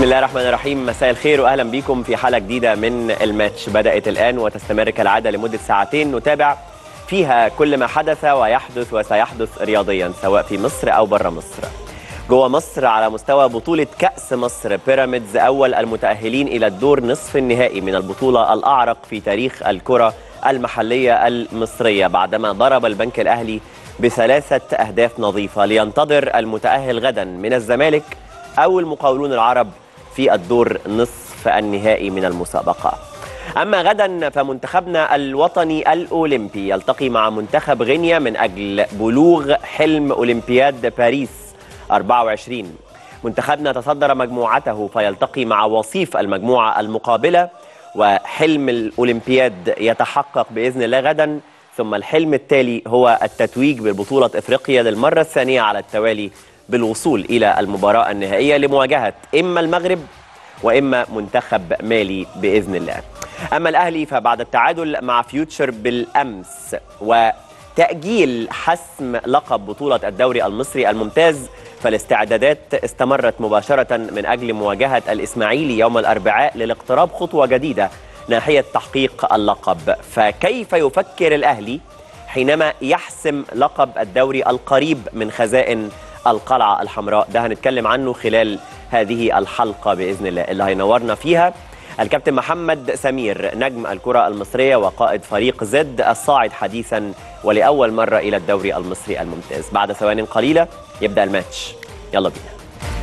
الله الرحمن الرحيم مساء الخير واهلا بكم في حلقه جديده من الماتش بدات الان وتستمر كالعاده لمده ساعتين نتابع فيها كل ما حدث ويحدث وسيحدث رياضيا سواء في مصر او بره مصر. جوه مصر على مستوى بطوله كاس مصر بيراميدز اول المتاهلين الى الدور نصف النهائي من البطوله الاعرق في تاريخ الكره المحليه المصريه بعدما ضرب البنك الاهلي بثلاثه اهداف نظيفه لينتظر المتاهل غدا من الزمالك او المقاولون العرب في الدور نصف النهائي من المسابقة أما غدا فمنتخبنا الوطني الأولمبي يلتقي مع منتخب غينيا من أجل بلوغ حلم أولمبياد باريس 24 منتخبنا تصدر مجموعته فيلتقي مع وصيف المجموعة المقابلة وحلم الأولمبياد يتحقق بإذن الله غدا ثم الحلم التالي هو التتويج ببطولة إفريقيا للمرة الثانية على التوالي بالوصول إلى المباراة النهائية لمواجهة إما المغرب وإما منتخب مالي بإذن الله أما الأهلي فبعد التعادل مع فيوتشر بالأمس وتأجيل حسم لقب بطولة الدوري المصري الممتاز فالاستعدادات استمرت مباشرة من أجل مواجهة الإسماعيلي يوم الأربعاء للاقتراب خطوة جديدة ناحية تحقيق اللقب فكيف يفكر الأهلي حينما يحسم لقب الدوري القريب من خزائن القلعة الحمراء ده هنتكلم عنه خلال هذه الحلقة بإذن الله اللي هينورنا فيها الكابتن محمد سمير نجم الكرة المصرية وقائد فريق زد الصاعد حديثا ولأول مرة إلى الدوري المصري الممتاز بعد ثوان قليلة يبدأ الماتش يلا بينا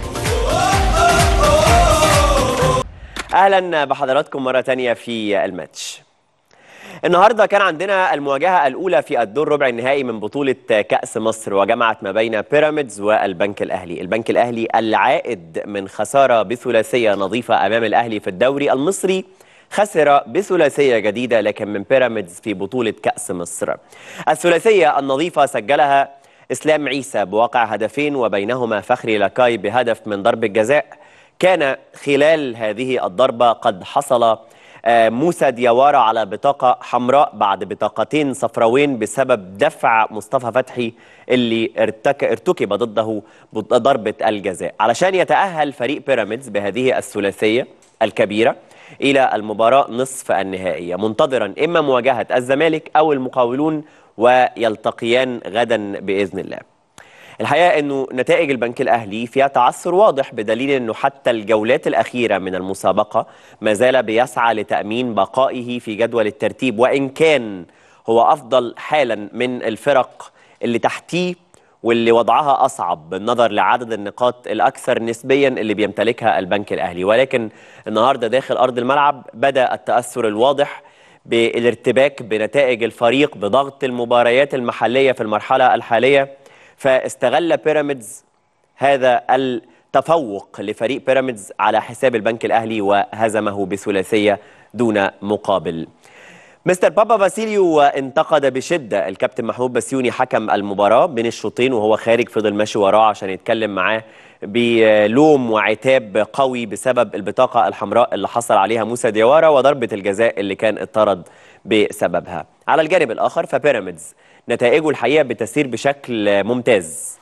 أهلا بحضراتكم مرة تانية في الماتش النهارده كان عندنا المواجهه الاولى في الدور ربع النهائي من بطوله كاس مصر وجمعت ما بين بيراميدز والبنك الاهلي، البنك الاهلي العائد من خساره بثلاثيه نظيفه امام الاهلي في الدوري المصري خسر بثلاثيه جديده لكن من بيراميدز في بطوله كاس مصر. الثلاثيه النظيفه سجلها اسلام عيسى بواقع هدفين وبينهما فخري لاكاي بهدف من ضربه جزاء. كان خلال هذه الضربه قد حصل موسى ديوارا على بطاقة حمراء بعد بطاقتين صفراوين بسبب دفع مصطفى فتحي اللي ارتك ارتكب ضده ضربة الجزاء علشان يتأهل فريق بيراميدز بهذه الثلاثية الكبيرة إلى المباراة نصف النهائية منتظرا إما مواجهة الزمالك أو المقاولون ويلتقيان غدا بإذن الله الحقيقه انه نتائج البنك الاهلي فيها تعثر واضح بدليل انه حتى الجولات الاخيره من المسابقه ما زال بيسعى لتامين بقائه في جدول الترتيب وان كان هو افضل حالا من الفرق اللي تحتيه واللي وضعها اصعب بالنظر لعدد النقاط الاكثر نسبيا اللي بيمتلكها البنك الاهلي ولكن النهارده داخل ارض الملعب بدا التاثر الواضح بالارتباك بنتائج الفريق بضغط المباريات المحليه في المرحله الحاليه فاستغل بيراميدز هذا التفوق لفريق بيراميدز على حساب البنك الاهلي وهزمه بثلاثيه دون مقابل. مستر بابا باسيليو انتقد بشده الكابتن محمود بسيوني حكم المباراه بين الشوطين وهو خارج فضل ماشي وراه عشان يتكلم معاه بلوم وعتاب قوي بسبب البطاقه الحمراء اللي حصل عليها موسى ديوارا وضربه الجزاء اللي كان اطرد بسببها. على الجانب الاخر فبيراميدز نتائجه الحقيقه بتسير بشكل ممتاز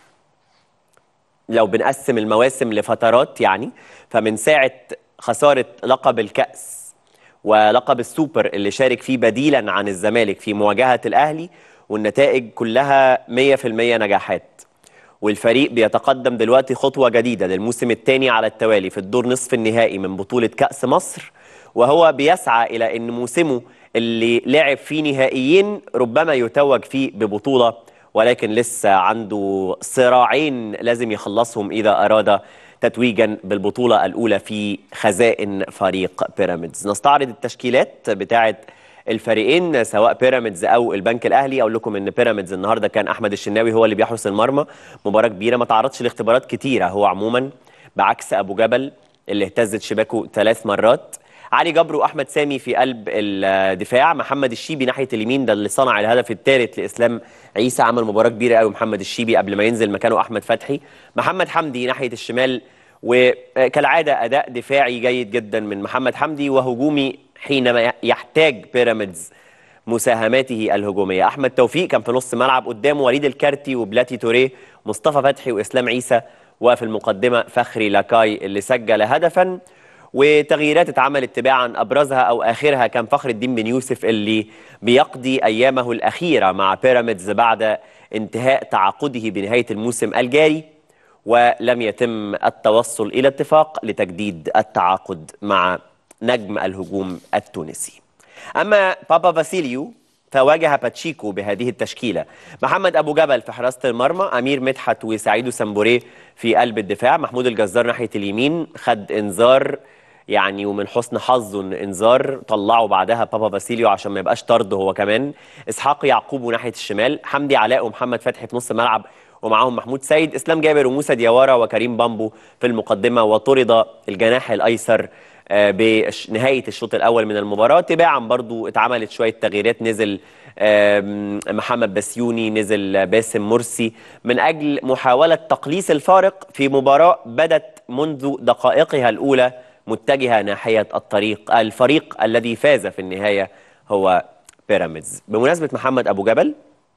لو بنقسم المواسم لفترات يعني فمن ساعه خساره لقب الكاس ولقب السوبر اللي شارك فيه بديلا عن الزمالك في مواجهه الاهلي والنتائج كلها 100% نجاحات والفريق بيتقدم دلوقتي خطوه جديده للموسم الثاني على التوالي في الدور نصف النهائي من بطوله كاس مصر وهو بيسعى الى ان موسمه اللي لعب فيه نهائيين ربما يتوج فيه ببطولة ولكن لسه عنده صراعين لازم يخلصهم إذا أراد تتويجا بالبطولة الأولى في خزائن فريق بيراميدز نستعرض التشكيلات بتاعة الفريقين سواء بيراميدز او البنك الاهلي اقول لكم ان بيراميدز النهارده كان احمد الشناوي هو اللي بيحرس المرمى مباراه كبيره ما تعرضش لاختبارات كتيره هو عموما بعكس ابو جبل اللي اهتزت شباكه ثلاث مرات علي جبر واحمد سامي في قلب الدفاع محمد الشيبي ناحيه اليمين ده اللي صنع الهدف الثالث لاسلام عيسى عمل مباراه كبيره قوي محمد الشيبي قبل ما ينزل مكانه احمد فتحي محمد حمدي ناحيه الشمال وكالعاده اداء دفاعي جيد جدا من محمد حمدي وهجومي حينما يحتاج بيراميدز مساهماته الهجوميه احمد توفيق كان في نص ملعب قدامه وليد الكارتي وبلاتي توريه مصطفى فتحي واسلام عيسى وفي المقدمة فخري لاكاي اللي سجل هدفا وتغييرات اتعملت تباعا ابرزها او اخرها كان فخر الدين بن يوسف اللي بيقضي ايامه الاخيره مع بيراميدز بعد انتهاء تعاقده بنهايه الموسم الجاري ولم يتم التوصل الى اتفاق لتجديد التعاقد مع نجم الهجوم التونسي. اما بابا فاسيليو فواجه باتشيكو بهذه التشكيلة محمد أبو جبل في حراسة المرمى أمير مدحت وسعيد سامبوريه في قلب الدفاع محمود الجزار ناحية اليمين خد إنذار يعني ومن حسن حظه ان انذار طلعوا بعدها بابا باسيليو عشان ما يبقاش طرد هو كمان اسحاق يعقوب ناحيه الشمال حمدي علاء ومحمد فتحي في نص الملعب ومعاهم محمود سيد اسلام جابر وموسى ديوارا وكريم بامبو في المقدمه وطرد الجناح الايسر بنهايه الشوط الاول من المباراه تباعا برضو اتعملت شويه تغييرات نزل محمد بسيوني نزل باسم مرسي من اجل محاوله تقليص الفارق في مباراه بدت منذ دقائقها الاولى متجهه ناحيه الطريق الفريق الذي فاز في النهايه هو بيراميدز بمناسبه محمد ابو جبل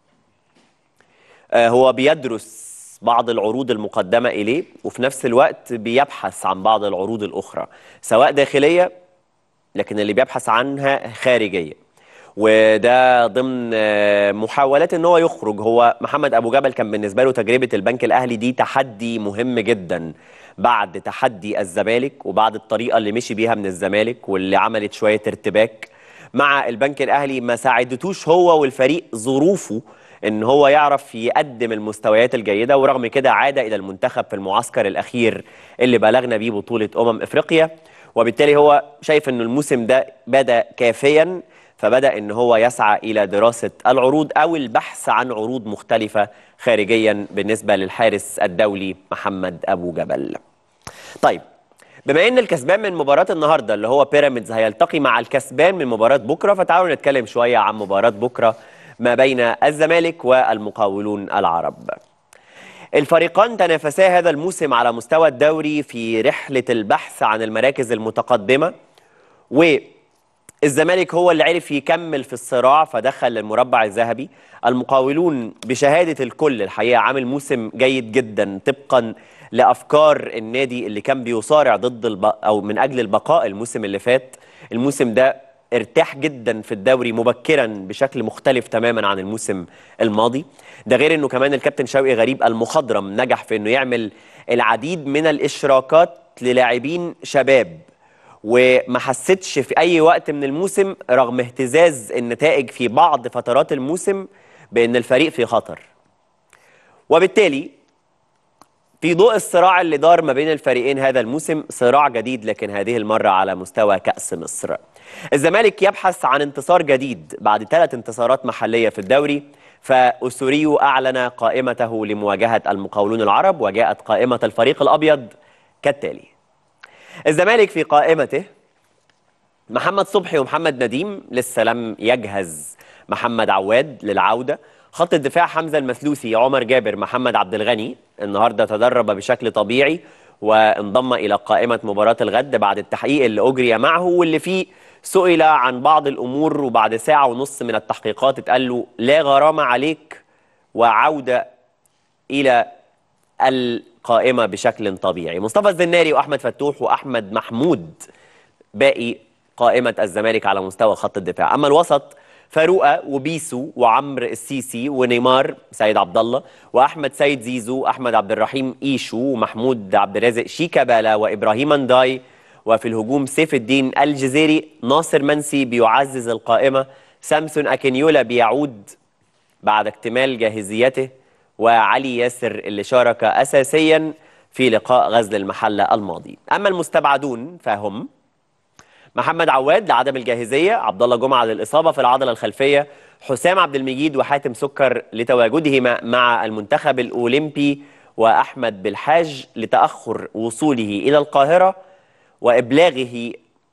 هو بيدرس بعض العروض المقدمه اليه وفي نفس الوقت بيبحث عن بعض العروض الاخرى سواء داخليه لكن اللي بيبحث عنها خارجيه وده ضمن محاولات ان هو يخرج هو محمد ابو جبل كان بالنسبه له تجربه البنك الاهلي دي تحدي مهم جدا بعد تحدي الزمالك وبعد الطريقه اللي مشي بيها من الزمالك واللي عملت شويه ارتباك مع البنك الاهلي ما ساعدتوش هو والفريق ظروفه ان هو يعرف يقدم المستويات الجيده ورغم كده عاد الى المنتخب في المعسكر الاخير اللي بلغنا بيه بطوله امم افريقيا وبالتالي هو شايف ان الموسم ده بدا كافيا فبدا ان هو يسعى الى دراسه العروض او البحث عن عروض مختلفه خارجيا بالنسبه للحارس الدولي محمد ابو جبل. طيب بما ان الكسبان من مباراه النهارده اللي هو بيراميدز هيلتقي مع الكسبان من مباراه بكره فتعالوا نتكلم شويه عن مباراه بكره ما بين الزمالك والمقاولون العرب. الفريقان تنافسا هذا الموسم على مستوى الدوري في رحله البحث عن المراكز المتقدمه و الزمالك هو اللي عرف يكمل في الصراع فدخل للمربع الذهبي المقاولون بشهادة الكل الحقيقة عامل موسم جيد جدا طبقا لأفكار النادي اللي كان بيصارع ضد الب... أو من أجل البقاء الموسم اللي فات الموسم ده ارتاح جدا في الدوري مبكرا بشكل مختلف تماما عن الموسم الماضي ده غير انه كمان الكابتن شوقي غريب المخضرم نجح في انه يعمل العديد من الاشراكات للاعبين شباب وما حسيتش في اي وقت من الموسم رغم اهتزاز النتائج في بعض فترات الموسم بان الفريق في خطر وبالتالي في ضوء الصراع اللي دار ما بين الفريقين هذا الموسم صراع جديد لكن هذه المرة على مستوى كأس مصر الزمالك يبحث عن انتصار جديد بعد ثلاث انتصارات محلية في الدوري فأسوريو أعلن قائمته لمواجهة المقاولون العرب وجاءت قائمة الفريق الأبيض كالتالي الزمالك في قائمته محمد صبحي ومحمد نديم لسه لم يجهز محمد عواد للعودة خط الدفاع حمزة المثلوثي عمر جابر محمد عبد الغني النهاردة تدرب بشكل طبيعي وانضم إلى قائمة مباراة الغد بعد التحقيق اللي أجري معه واللي فيه سئل عن بعض الأمور وبعد ساعة ونص من التحقيقات اتقال له لا غرامة عليك وعودة إلى القائمة بشكل طبيعي مصطفى الزناري وأحمد فتوح وأحمد محمود باقي قائمة الزمالك على مستوى خط الدفاع أما الوسط فاروقة وبيسو وعمرو السيسي ونيمار سيد عبد الله وأحمد سيد زيزو أحمد عبد الرحيم إيشو ومحمود عبد الرازق شيكابالا وإبراهيم انداي وفي الهجوم سيف الدين الجزيري ناصر منسي بيعزز القائمة سامسون أكينيولا بيعود بعد اكتمال جاهزيته وعلي ياسر اللي شارك أساسيا في لقاء غزل المحلة الماضي أما المستبعدون فهم محمد عواد لعدم الجاهزية عبد الله جمعة للإصابة في العضلة الخلفية حسام عبد المجيد وحاتم سكر لتواجدهما مع المنتخب الأولمبي وأحمد بالحاج لتأخر وصوله إلى القاهرة وإبلاغه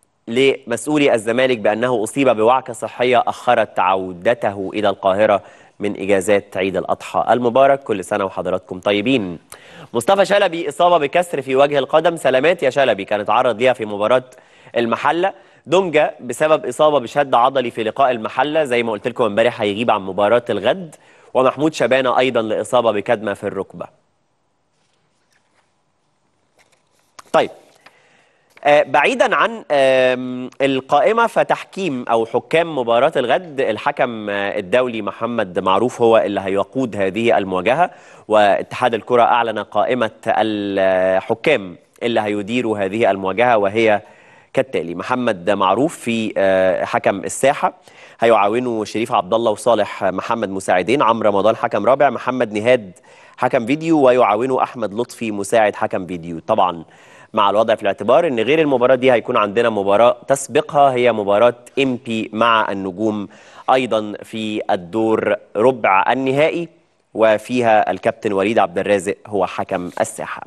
لمسؤولي الزمالك بأنه أصيب بوعكة صحية أخرت عودته إلى القاهرة من إجازات عيد الأضحى المبارك كل سنة وحضراتكم طيبين مصطفى شلبي إصابة بكسر في وجه القدم سلامات يا شلبي كان اتعرض ليها في مباراة المحلة دونجا بسبب إصابة بشد عضلي في لقاء المحلة زي ما قلت لكم امبارح هيغيب عن مباراة الغد ومحمود شبانة أيضا لإصابة بكدمة في الركبة طيب آه، بعيدا عن آم، القائمة فتحكيم أو حكام مباراة الغد الحكم آه، الدولي محمد معروف هو اللي هيقود هذه المواجهة واتحاد الكرة أعلن قائمة الحكام اللي هيديروا هذه المواجهة وهي كالتالي محمد معروف في آه، حكم الساحة هيعاونه شريف عبد الله وصالح محمد مساعدين عمرو رمضان حكم رابع محمد نهاد حكم فيديو ويعاونه احمد لطفي مساعد حكم فيديو طبعا مع الوضع في الاعتبار ان غير المباراه دي هيكون عندنا مباراه تسبقها هي مباراه ام بي مع النجوم ايضا في الدور ربع النهائي وفيها الكابتن وليد عبد الرازق هو حكم الساحه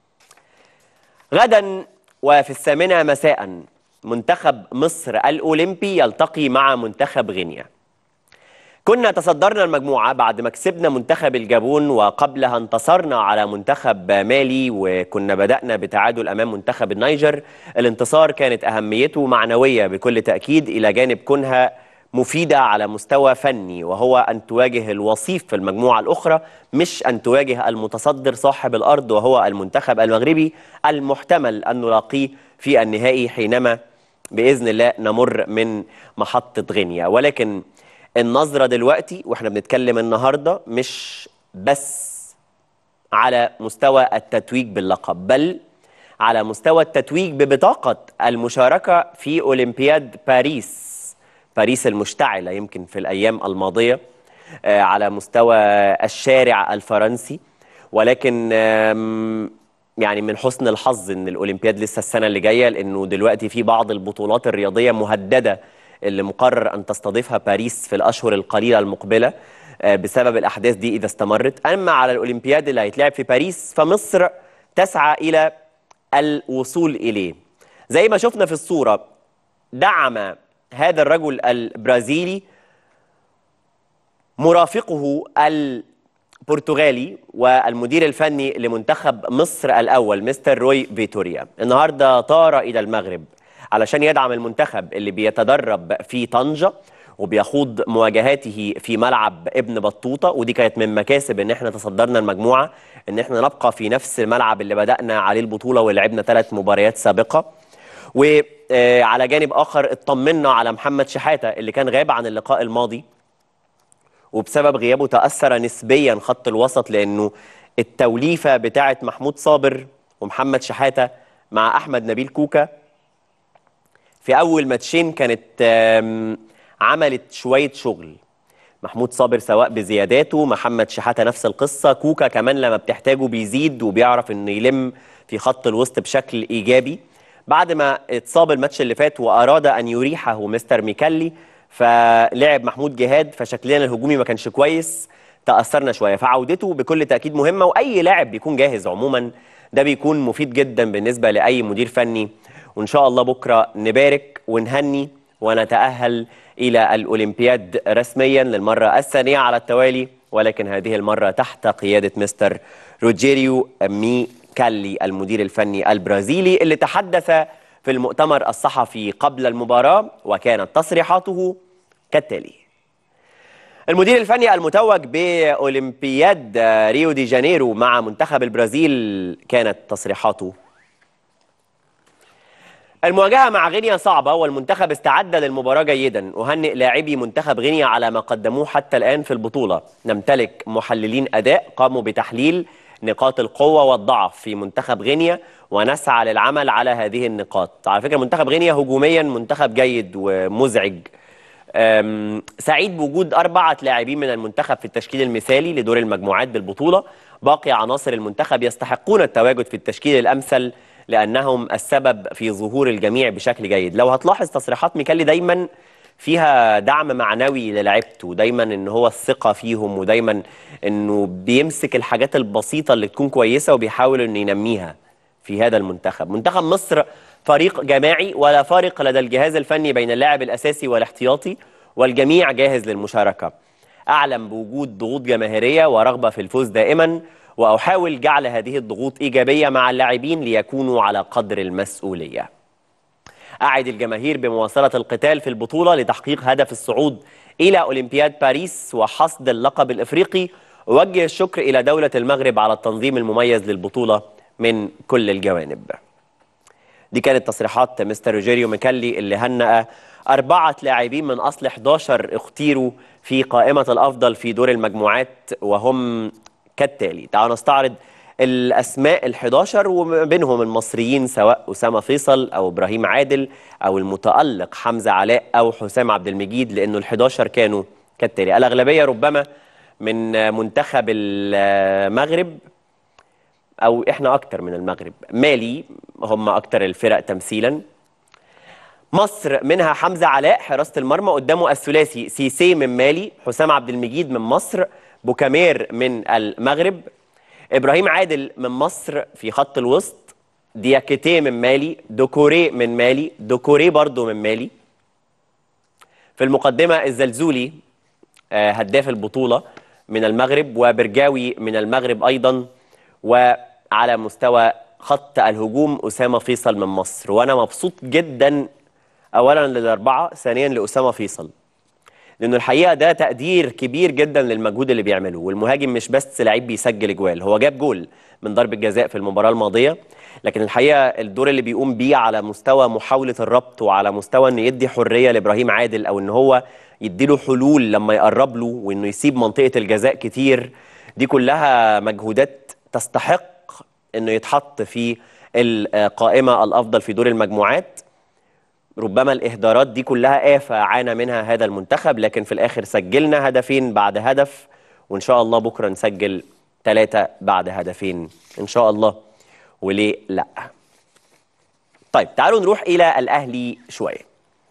غدا وفي الثامنة مساء منتخب مصر الأولمبي يلتقي مع منتخب غينيا كنا تصدرنا المجموعة بعد ما كسبنا منتخب الجابون وقبلها انتصرنا على منتخب مالي وكنا بدأنا بتعادل أمام منتخب النيجر الانتصار كانت أهميته معنوية بكل تأكيد إلى جانب كونها مفيدة على مستوى فني وهو أن تواجه الوصيف في المجموعة الأخرى مش أن تواجه المتصدر صاحب الأرض وهو المنتخب المغربي المحتمل أن نلاقيه في النهائي حينما بإذن الله نمر من محطة غينيا ولكن النظرة دلوقتي واحنا بنتكلم النهاردة مش بس على مستوى التتويج باللقب بل على مستوى التتويج ببطاقة المشاركة في أولمبياد باريس باريس المشتعلة يمكن في الأيام الماضية آه، على مستوى الشارع الفرنسي ولكن آم، يعني من حسن الحظ ان الاولمبياد لسه السنه اللي جايه لانه دلوقتي في بعض البطولات الرياضيه مهدده اللي مقرر ان تستضيفها باريس في الاشهر القليله المقبله آه، بسبب الاحداث دي اذا استمرت اما على الاولمبياد اللي هيتلعب في باريس فمصر تسعى الى الوصول اليه زي ما شفنا في الصوره دعم هذا الرجل البرازيلي مرافقه البرتغالي والمدير الفني لمنتخب مصر الأول مستر روي فيتوريا النهاردة طار إلى المغرب علشان يدعم المنتخب اللي بيتدرب في طنجة وبيخوض مواجهاته في ملعب ابن بطوطة ودي كانت من مكاسب ان احنا تصدرنا المجموعة ان احنا نبقى في نفس الملعب اللي بدأنا عليه البطولة ولعبنا ثلاث مباريات سابقة وعلى جانب اخر اطمنا على محمد شحاته اللي كان غاب عن اللقاء الماضي وبسبب غيابه تاثر نسبيا خط الوسط لانه التوليفه بتاعه محمود صابر ومحمد شحاته مع احمد نبيل كوكا في اول ماتشين كانت آم، عملت شويه شغل محمود صابر سواء بزياداته محمد شحاته نفس القصه كوكا كمان لما بتحتاجه بيزيد وبيعرف انه يلم في خط الوسط بشكل ايجابي بعد ما اتصاب الماتش اللي فات واراد ان يريحه مستر ميكالي فلعب محمود جهاد فشكلنا الهجومي ما كانش كويس تاثرنا شويه فعودته بكل تاكيد مهمه واي لاعب بيكون جاهز عموما ده بيكون مفيد جدا بالنسبه لاي مدير فني وان شاء الله بكره نبارك ونهني ونتاهل الى الاولمبياد رسميا للمره الثانيه على التوالي ولكن هذه المره تحت قياده مستر روجيريو ميكالي المدير الفني البرازيلي اللي تحدث في المؤتمر الصحفي قبل المباراه وكانت تصريحاته كالتالي المدير الفني المتوج بأولمبياد ريو دي جانيرو مع منتخب البرازيل كانت تصريحاته المواجهة مع غينيا صعبة والمنتخب استعد للمباراة جيدا أهنئ لاعبي منتخب غينيا على ما قدموه حتى الآن في البطولة نمتلك محللين أداء قاموا بتحليل نقاط القوة والضعف في منتخب غينيا ونسعى للعمل على هذه النقاط على فكرة منتخب غينيا هجوميا منتخب جيد ومزعج أم، سعيد بوجود أربعة لاعبين من المنتخب في التشكيل المثالي لدور المجموعات بالبطولة باقي عناصر المنتخب يستحقون التواجد في التشكيل الأمثل لأنهم السبب في ظهور الجميع بشكل جيد لو هتلاحظ تصريحات ميكالي دايما فيها دعم معنوي للاعيبته دايما ان هو الثقة فيهم ودايما انه بيمسك الحاجات البسيطة اللي تكون كويسة وبيحاول انه ينميها في هذا المنتخب منتخب مصر فريق جماعي ولا فارق لدى الجهاز الفني بين اللاعب الأساسي والاحتياطي والجميع جاهز للمشاركة أعلم بوجود ضغوط جماهيرية ورغبة في الفوز دائما وأحاول جعل هذه الضغوط إيجابية مع اللاعبين ليكونوا على قدر المسؤولية أعد الجماهير بمواصلة القتال في البطولة لتحقيق هدف الصعود إلى أولمبياد باريس وحصد اللقب الإفريقي ووجه الشكر إلى دولة المغرب على التنظيم المميز للبطولة من كل الجوانب دي كانت تصريحات مستر روجيريو ميكالي اللي هنأ أربعة لاعبين من أصل 11 اختيروا في قائمة الأفضل في دور المجموعات وهم كالتالي تعالوا نستعرض الأسماء ال 11 وبينهم المصريين سواء أسامة فيصل أو إبراهيم عادل أو المتألق حمزة علاء أو حسام عبد المجيد لأنه ال 11 كانوا كالتالي الأغلبية ربما من منتخب المغرب او احنا اكتر من المغرب مالي هم اكتر الفرق تمثيلا مصر منها حمزه علاء حراسه المرمى قدامه الثلاثي سيسي من مالي حسام عبد المجيد من مصر بوكامير من المغرب ابراهيم عادل من مصر في خط الوسط دياكيتي من مالي دوكوري من مالي دوكوري برضو من مالي في المقدمه الزلزولي آه، هداف البطوله من المغرب وبرجاوي من المغرب ايضا وعلى مستوى خط الهجوم اسامه فيصل من مصر وانا مبسوط جدا اولا للاربعه ثانيا لاسامه فيصل لانه الحقيقه ده تقدير كبير جدا للمجهود اللي بيعمله والمهاجم مش بس لعيب بيسجل اجوال هو جاب جول من ضربه جزاء في المباراه الماضيه لكن الحقيقه الدور اللي بيقوم بيه على مستوى محاوله الربط وعلى مستوى انه يدي حريه لابراهيم عادل او ان هو يديله حلول لما يقرب له وانه يسيب منطقه الجزاء كتير دي كلها مجهودات تستحق انه يتحط في القائمه الافضل في دور المجموعات ربما الاهدارات دي كلها آفة عانى منها هذا المنتخب لكن في الآخر سجلنا هدفين بعد هدف وإن شاء الله بكرة نسجل ثلاثة بعد هدفين إن شاء الله وليه لأ طيب تعالوا نروح إلى الأهلي شوية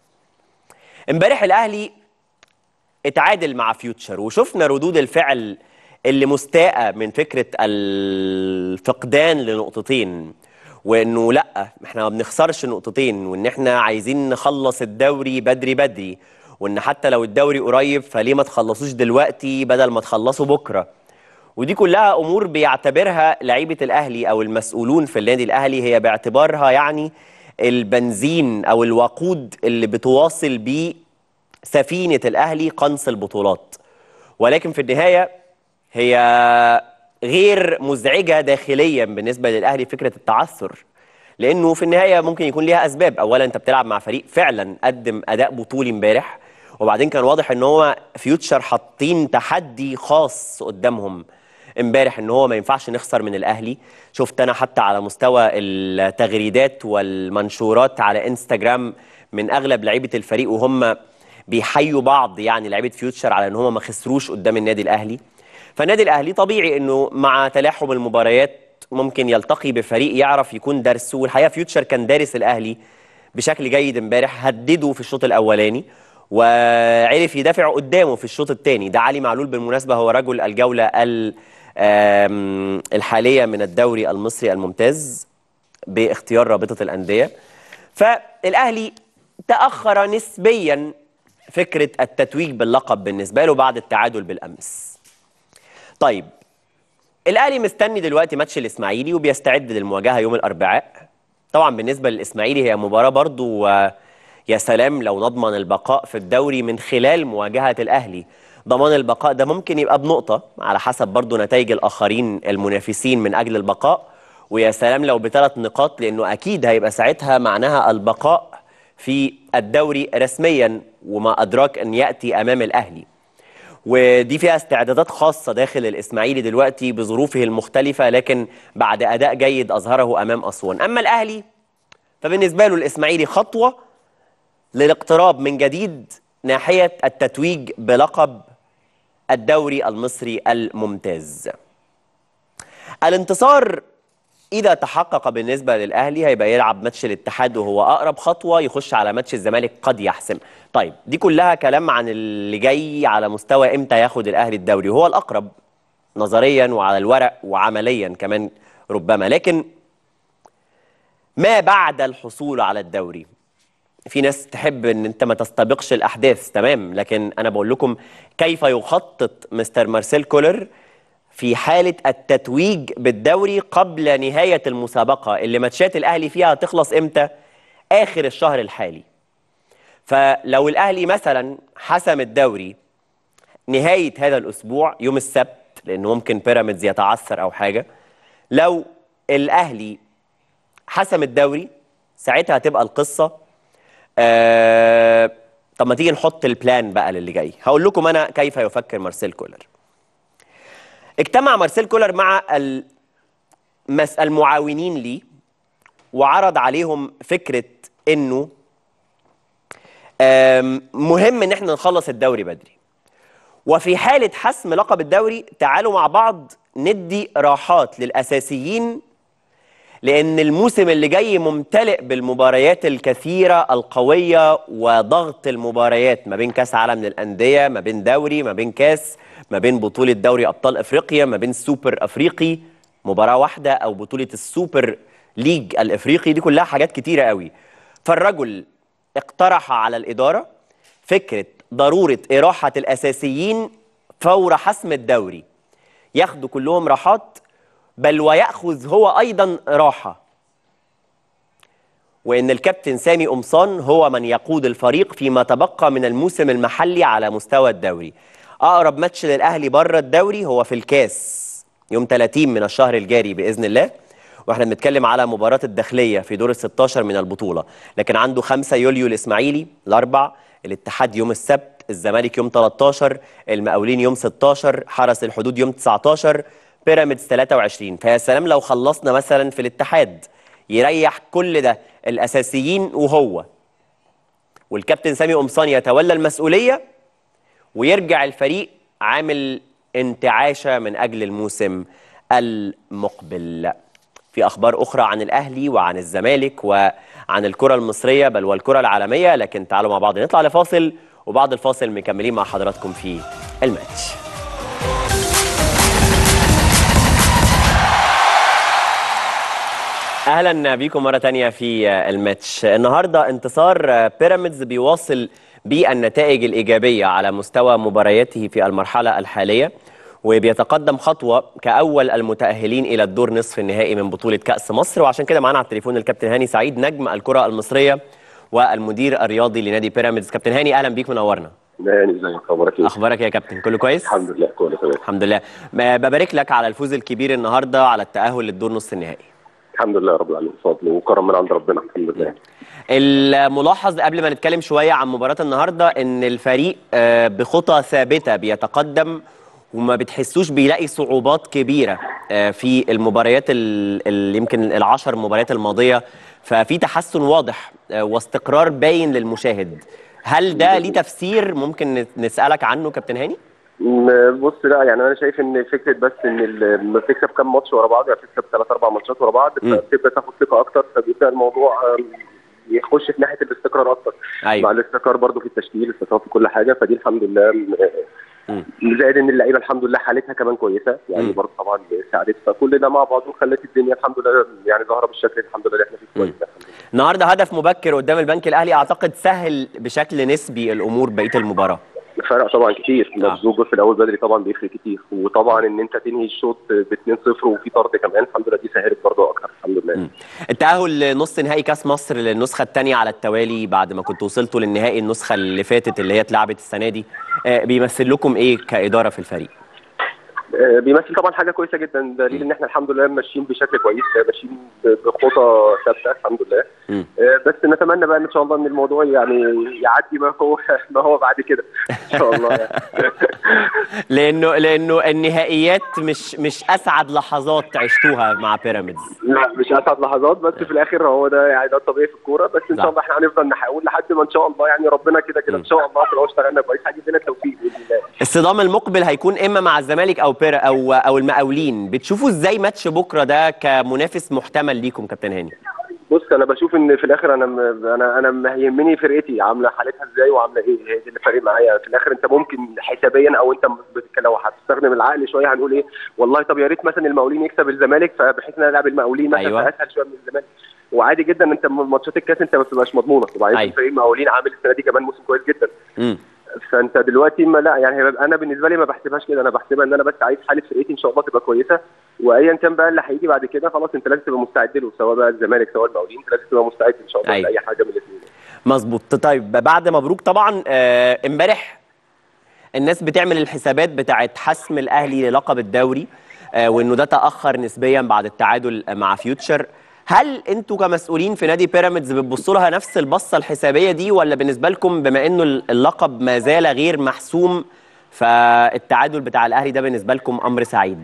امبارح الأهلي اتعادل مع فيوتشر وشفنا ردود الفعل اللي مستاءة من فكرة الفقدان لنقطتين وانه لا احنا ما بنخسرش نقطتين وان احنا عايزين نخلص الدوري بدري بدري وان حتى لو الدوري قريب فليه ما تخلصوش دلوقتي بدل ما تخلصوا بكره ودي كلها امور بيعتبرها لعيبه الاهلي او المسؤولون في النادي الاهلي هي باعتبارها يعني البنزين او الوقود اللي بتواصل بيه سفينه الاهلي قنص البطولات ولكن في النهايه هي غير مزعجه داخليا بالنسبه للاهلي فكره التعثر لانه في النهايه ممكن يكون ليها اسباب اولا انت بتلعب مع فريق فعلا قدم اداء بطولي امبارح وبعدين كان واضح ان هو فيوتشر حاطين تحدي خاص قدامهم امبارح ان هو ما ينفعش نخسر من الاهلي شفت انا حتى على مستوى التغريدات والمنشورات على انستجرام من اغلب لعيبه الفريق وهم بيحيوا بعض يعني لعيبه فيوتشر على ان هم ما خسروش قدام النادي الاهلي فالنادي الاهلي طبيعي انه مع تلاحم المباريات ممكن يلتقي بفريق يعرف يكون درسه والحقيقه فيوتشر كان دارس الاهلي بشكل جيد امبارح هدده في الشوط الاولاني وعرف يدافع قدامه في الشوط الثاني ده علي معلول بالمناسبه هو رجل الجوله الحاليه من الدوري المصري الممتاز باختيار رابطه الانديه فالاهلي تاخر نسبيا فكره التتويج باللقب بالنسبه له بعد التعادل بالامس طيب الاهلي مستني دلوقتي ماتش الاسماعيلي وبيستعد للمواجهه يوم الاربعاء طبعا بالنسبه للاسماعيلي هي مباراه برضو يا سلام لو نضمن البقاء في الدوري من خلال مواجهه الاهلي ضمان البقاء ده ممكن يبقى بنقطه على حسب برضو نتائج الاخرين المنافسين من اجل البقاء ويا سلام لو بثلاث نقاط لانه اكيد هيبقى ساعتها معناها البقاء في الدوري رسميا وما ادراك ان ياتي امام الاهلي ودي فيها استعدادات خاصة داخل الإسماعيلي دلوقتي بظروفه المختلفة لكن بعد أداء جيد أظهره أمام أسوان أما الأهلي فبالنسبة له الإسماعيلي خطوة للاقتراب من جديد ناحية التتويج بلقب الدوري المصري الممتاز الانتصار إذا تحقق بالنسبة للأهلي هيبقى يلعب ماتش الاتحاد وهو أقرب خطوة يخش على ماتش الزمالك قد يحسم طيب دي كلها كلام عن اللي جاي على مستوى إمتى ياخد الأهلي الدوري وهو الأقرب نظريا وعلى الورق وعمليا كمان ربما لكن ما بعد الحصول على الدوري في ناس تحب ان انت ما تستبقش الاحداث تمام لكن انا بقول لكم كيف يخطط مستر مارسيل كولر في حالة التتويج بالدوري قبل نهاية المسابقة اللي ماتشات الأهلي فيها هتخلص إمتى؟ آخر الشهر الحالي فلو الأهلي مثلا حسم الدوري نهاية هذا الأسبوع يوم السبت لأنه ممكن بيراميدز يتعثر أو حاجة لو الأهلي حسم الدوري ساعتها هتبقى القصه آه طب ما تيجي نحط البلان بقى للي جاي هقول لكم انا كيف يفكر مارسيل كولر اجتمع مارسيل كولر مع المس... المعاونين ليه وعرض عليهم فكره انه آم، مهم ان احنا نخلص الدوري بدري وفي حاله حسم لقب الدوري تعالوا مع بعض ندي راحات للاساسيين لان الموسم اللي جاي ممتلئ بالمباريات الكثيره القويه وضغط المباريات ما بين كاس عالم للانديه ما بين دوري ما بين كاس ما بين بطوله دوري ابطال افريقيا ما بين سوبر افريقي مباراه واحده او بطوله السوبر ليج الافريقي دي كلها حاجات كتيره قوي فالرجل اقترح على الاداره فكره ضروره اراحه الاساسيين فور حسم الدوري ياخدوا كلهم راحات بل ويأخذ هو أيضا راحة وإن الكابتن سامي قمصان هو من يقود الفريق فيما تبقى من الموسم المحلي على مستوى الدوري أقرب ماتش للأهلي بره الدوري هو في الكاس يوم 30 من الشهر الجاري بإذن الله واحنا بنتكلم على مباراة الداخلية في دور ال 16 من البطولة لكن عنده 5 يوليو الإسماعيلي الأربع الاتحاد يوم السبت الزمالك يوم 13 المقاولين يوم 16 حرس الحدود يوم 19 بيراميدز 23 فيا سلام لو خلصنا مثلا في الاتحاد يريح كل ده الاساسيين وهو والكابتن سامي قمصان يتولى المسؤوليه ويرجع الفريق عامل انتعاشه من اجل الموسم المقبل في اخبار اخرى عن الاهلي وعن الزمالك وعن الكره المصريه بل والكره العالميه لكن تعالوا مع بعض نطلع لفاصل وبعد الفاصل مكملين مع حضراتكم في الماتش اهلا بيكم مره تانية في الماتش النهارده انتصار بيراميدز بيواصل بالنتائج الايجابيه على مستوى مبارياته في المرحله الحاليه وبيتقدم خطوه كاول المتاهلين الى الدور نصف النهائي من بطوله كاس مصر وعشان كده معانا على التليفون الكابتن هاني سعيد نجم الكره المصريه والمدير الرياضي لنادي بيراميدز كابتن هاني اهلا بيك منورنا يعني ازيك اخبارك ايه؟ اخبارك إيه يا كابتن كله كويس الحمد لله كله تمام الحمد لله ما- ببارك لك على الفوز الكبير النهارده على التاهل للدور نصف النهائي الحمد لله رب العالمين فضل وكرم من عند ربنا الحمد لله الملاحظ قبل ما نتكلم شويه عن مباراه النهارده ان الفريق آه، بخطى ثابته بيتقدم وما بتحسوش بيلاقي صعوبات كبيره آه، في المباريات ال- ال- يمكن العشر مباريات الماضيه ففي تحسن واضح آه، واستقرار باين للمشاهد هل ده ليه تفسير ممكن نت- نسالك عنه كابتن هاني؟ م- بص لا يعني انا شايف ان فكره بس ان ال- لما بتكسب كام ماتش ورا بعض يعني بتكسب ثلاث اربع ماتشات ورا بعض مم. فبتبدا تاخد ثقه اكتر فبيبدا الموضوع آم، يخش في ناحيه الاستقرار اكتر مع ايوه الاستقرار برضو في التشكيل الاستقرار في كل حاجه فدي الحمد لله م- مم. زائد ان اللعيبه الحمد لله حالتها كمان كويسه يعني مم. برضو طبعا ساعدت فكل ده مع بعضه خلت الدنيا الحمد لله يعني ظاهره بالشكل الحمد لله اللي احنا فيه كويس الحمد لله النهارده هدف مبكر قدام البنك الاهلي اعتقد سهل بشكل نسبي الامور بقيه المباراه فرق طبعا كتير نعم. مبزوج في الاول بدري طبعا بيفرق كتير وطبعا ان انت تنهي الشوط ب 2-0 وفي طرد كمان الحمد لله دي سهلت برضه اكتر الحمد لله مم. التأهل لنص نهائي كاس مصر للنسخة الثانية على التوالي بعد ما كنتوا وصلتوا للنهائي النسخة اللي فاتت اللي هي اتلعبت السنة دي آه، بيمثل لكم ايه كإدارة في الفريق؟ آه، بيمثل طبعا حاجه كويسه جدا دليل ان احنا الحمد لله ماشيين بشكل كويس ماشيين ب- بخطى ثابته الحمد لله مم. آه، بس نتمنى بقى ان شاء الله ان الموضوع يعني يعدي ما هو ما هو بعد كده ان شاء الله يعني. لأنه لأنه النهائيات مش مش أسعد لحظات عشتوها مع بيراميدز لا مش اسعد لحظات بس في الاخر هو ده يعني ده الطبيعي في الكوره بس ان صح. شاء الله احنا هنفضل نحاول لحد ما ان شاء الله يعني ربنا كده كده ان شاء الله لو اشتغلنا كويس هيجيب لنا التوفيق باذن الله الصدام المقبل هيكون اما مع الزمالك او بير او او المقاولين بتشوفوا ازاي ماتش بكره ده كمنافس محتمل ليكم كابتن هاني بص انا بشوف ان في الاخر انا م- انا انا ما يهمني فرقتي عامله حالتها ازاي وعامله ايه هي دي اللي فارق معايا في الاخر انت ممكن حسابيا او انت بتتكلم لو هتستخدم العقل شويه هنقول ايه والله طب يا ريت مثلا المقاولين يكسب الزمالك فبحيث ان انا العب المقاولين مثلا أيوة. أيوة. اسهل شويه من الزمالك وعادي جدا انت م- ماتشات الكاس انت ما بتبقاش مضمونه وبعدين أيوة. فريق المقاولين عامل السنه دي كمان موسم كويس جدا امم فانت دلوقتي ما لا يعني هيبقى- انا بالنسبه لي ما بحسبهاش كده انا بحسبها ان انا بس عايز حاله فرقتي ان شاء الله تبقى كويسه وايا كان بقى اللي هيجي بعد كده خلاص انت لازم تبقى مستعد له سواء بقى الزمالك سواء المقاولين انت لازم تبقى مستعد ان شاء الله أيوة. لاي حاجه من الاثنين مظبوط طيب بعد مبروك طبعا آه، امبارح الناس بتعمل الحسابات بتاعت حسم الاهلي للقب الدوري آه، وانه ده تاخر نسبيا بعد التعادل مع فيوتشر هل انتوا كمسؤولين في نادي بيراميدز بتبصوا لها نفس البصه الحسابيه دي ولا بالنسبه لكم بما انه اللقب ما زال غير محسوم فالتعادل بتاع الاهلي ده بالنسبه لكم امر سعيد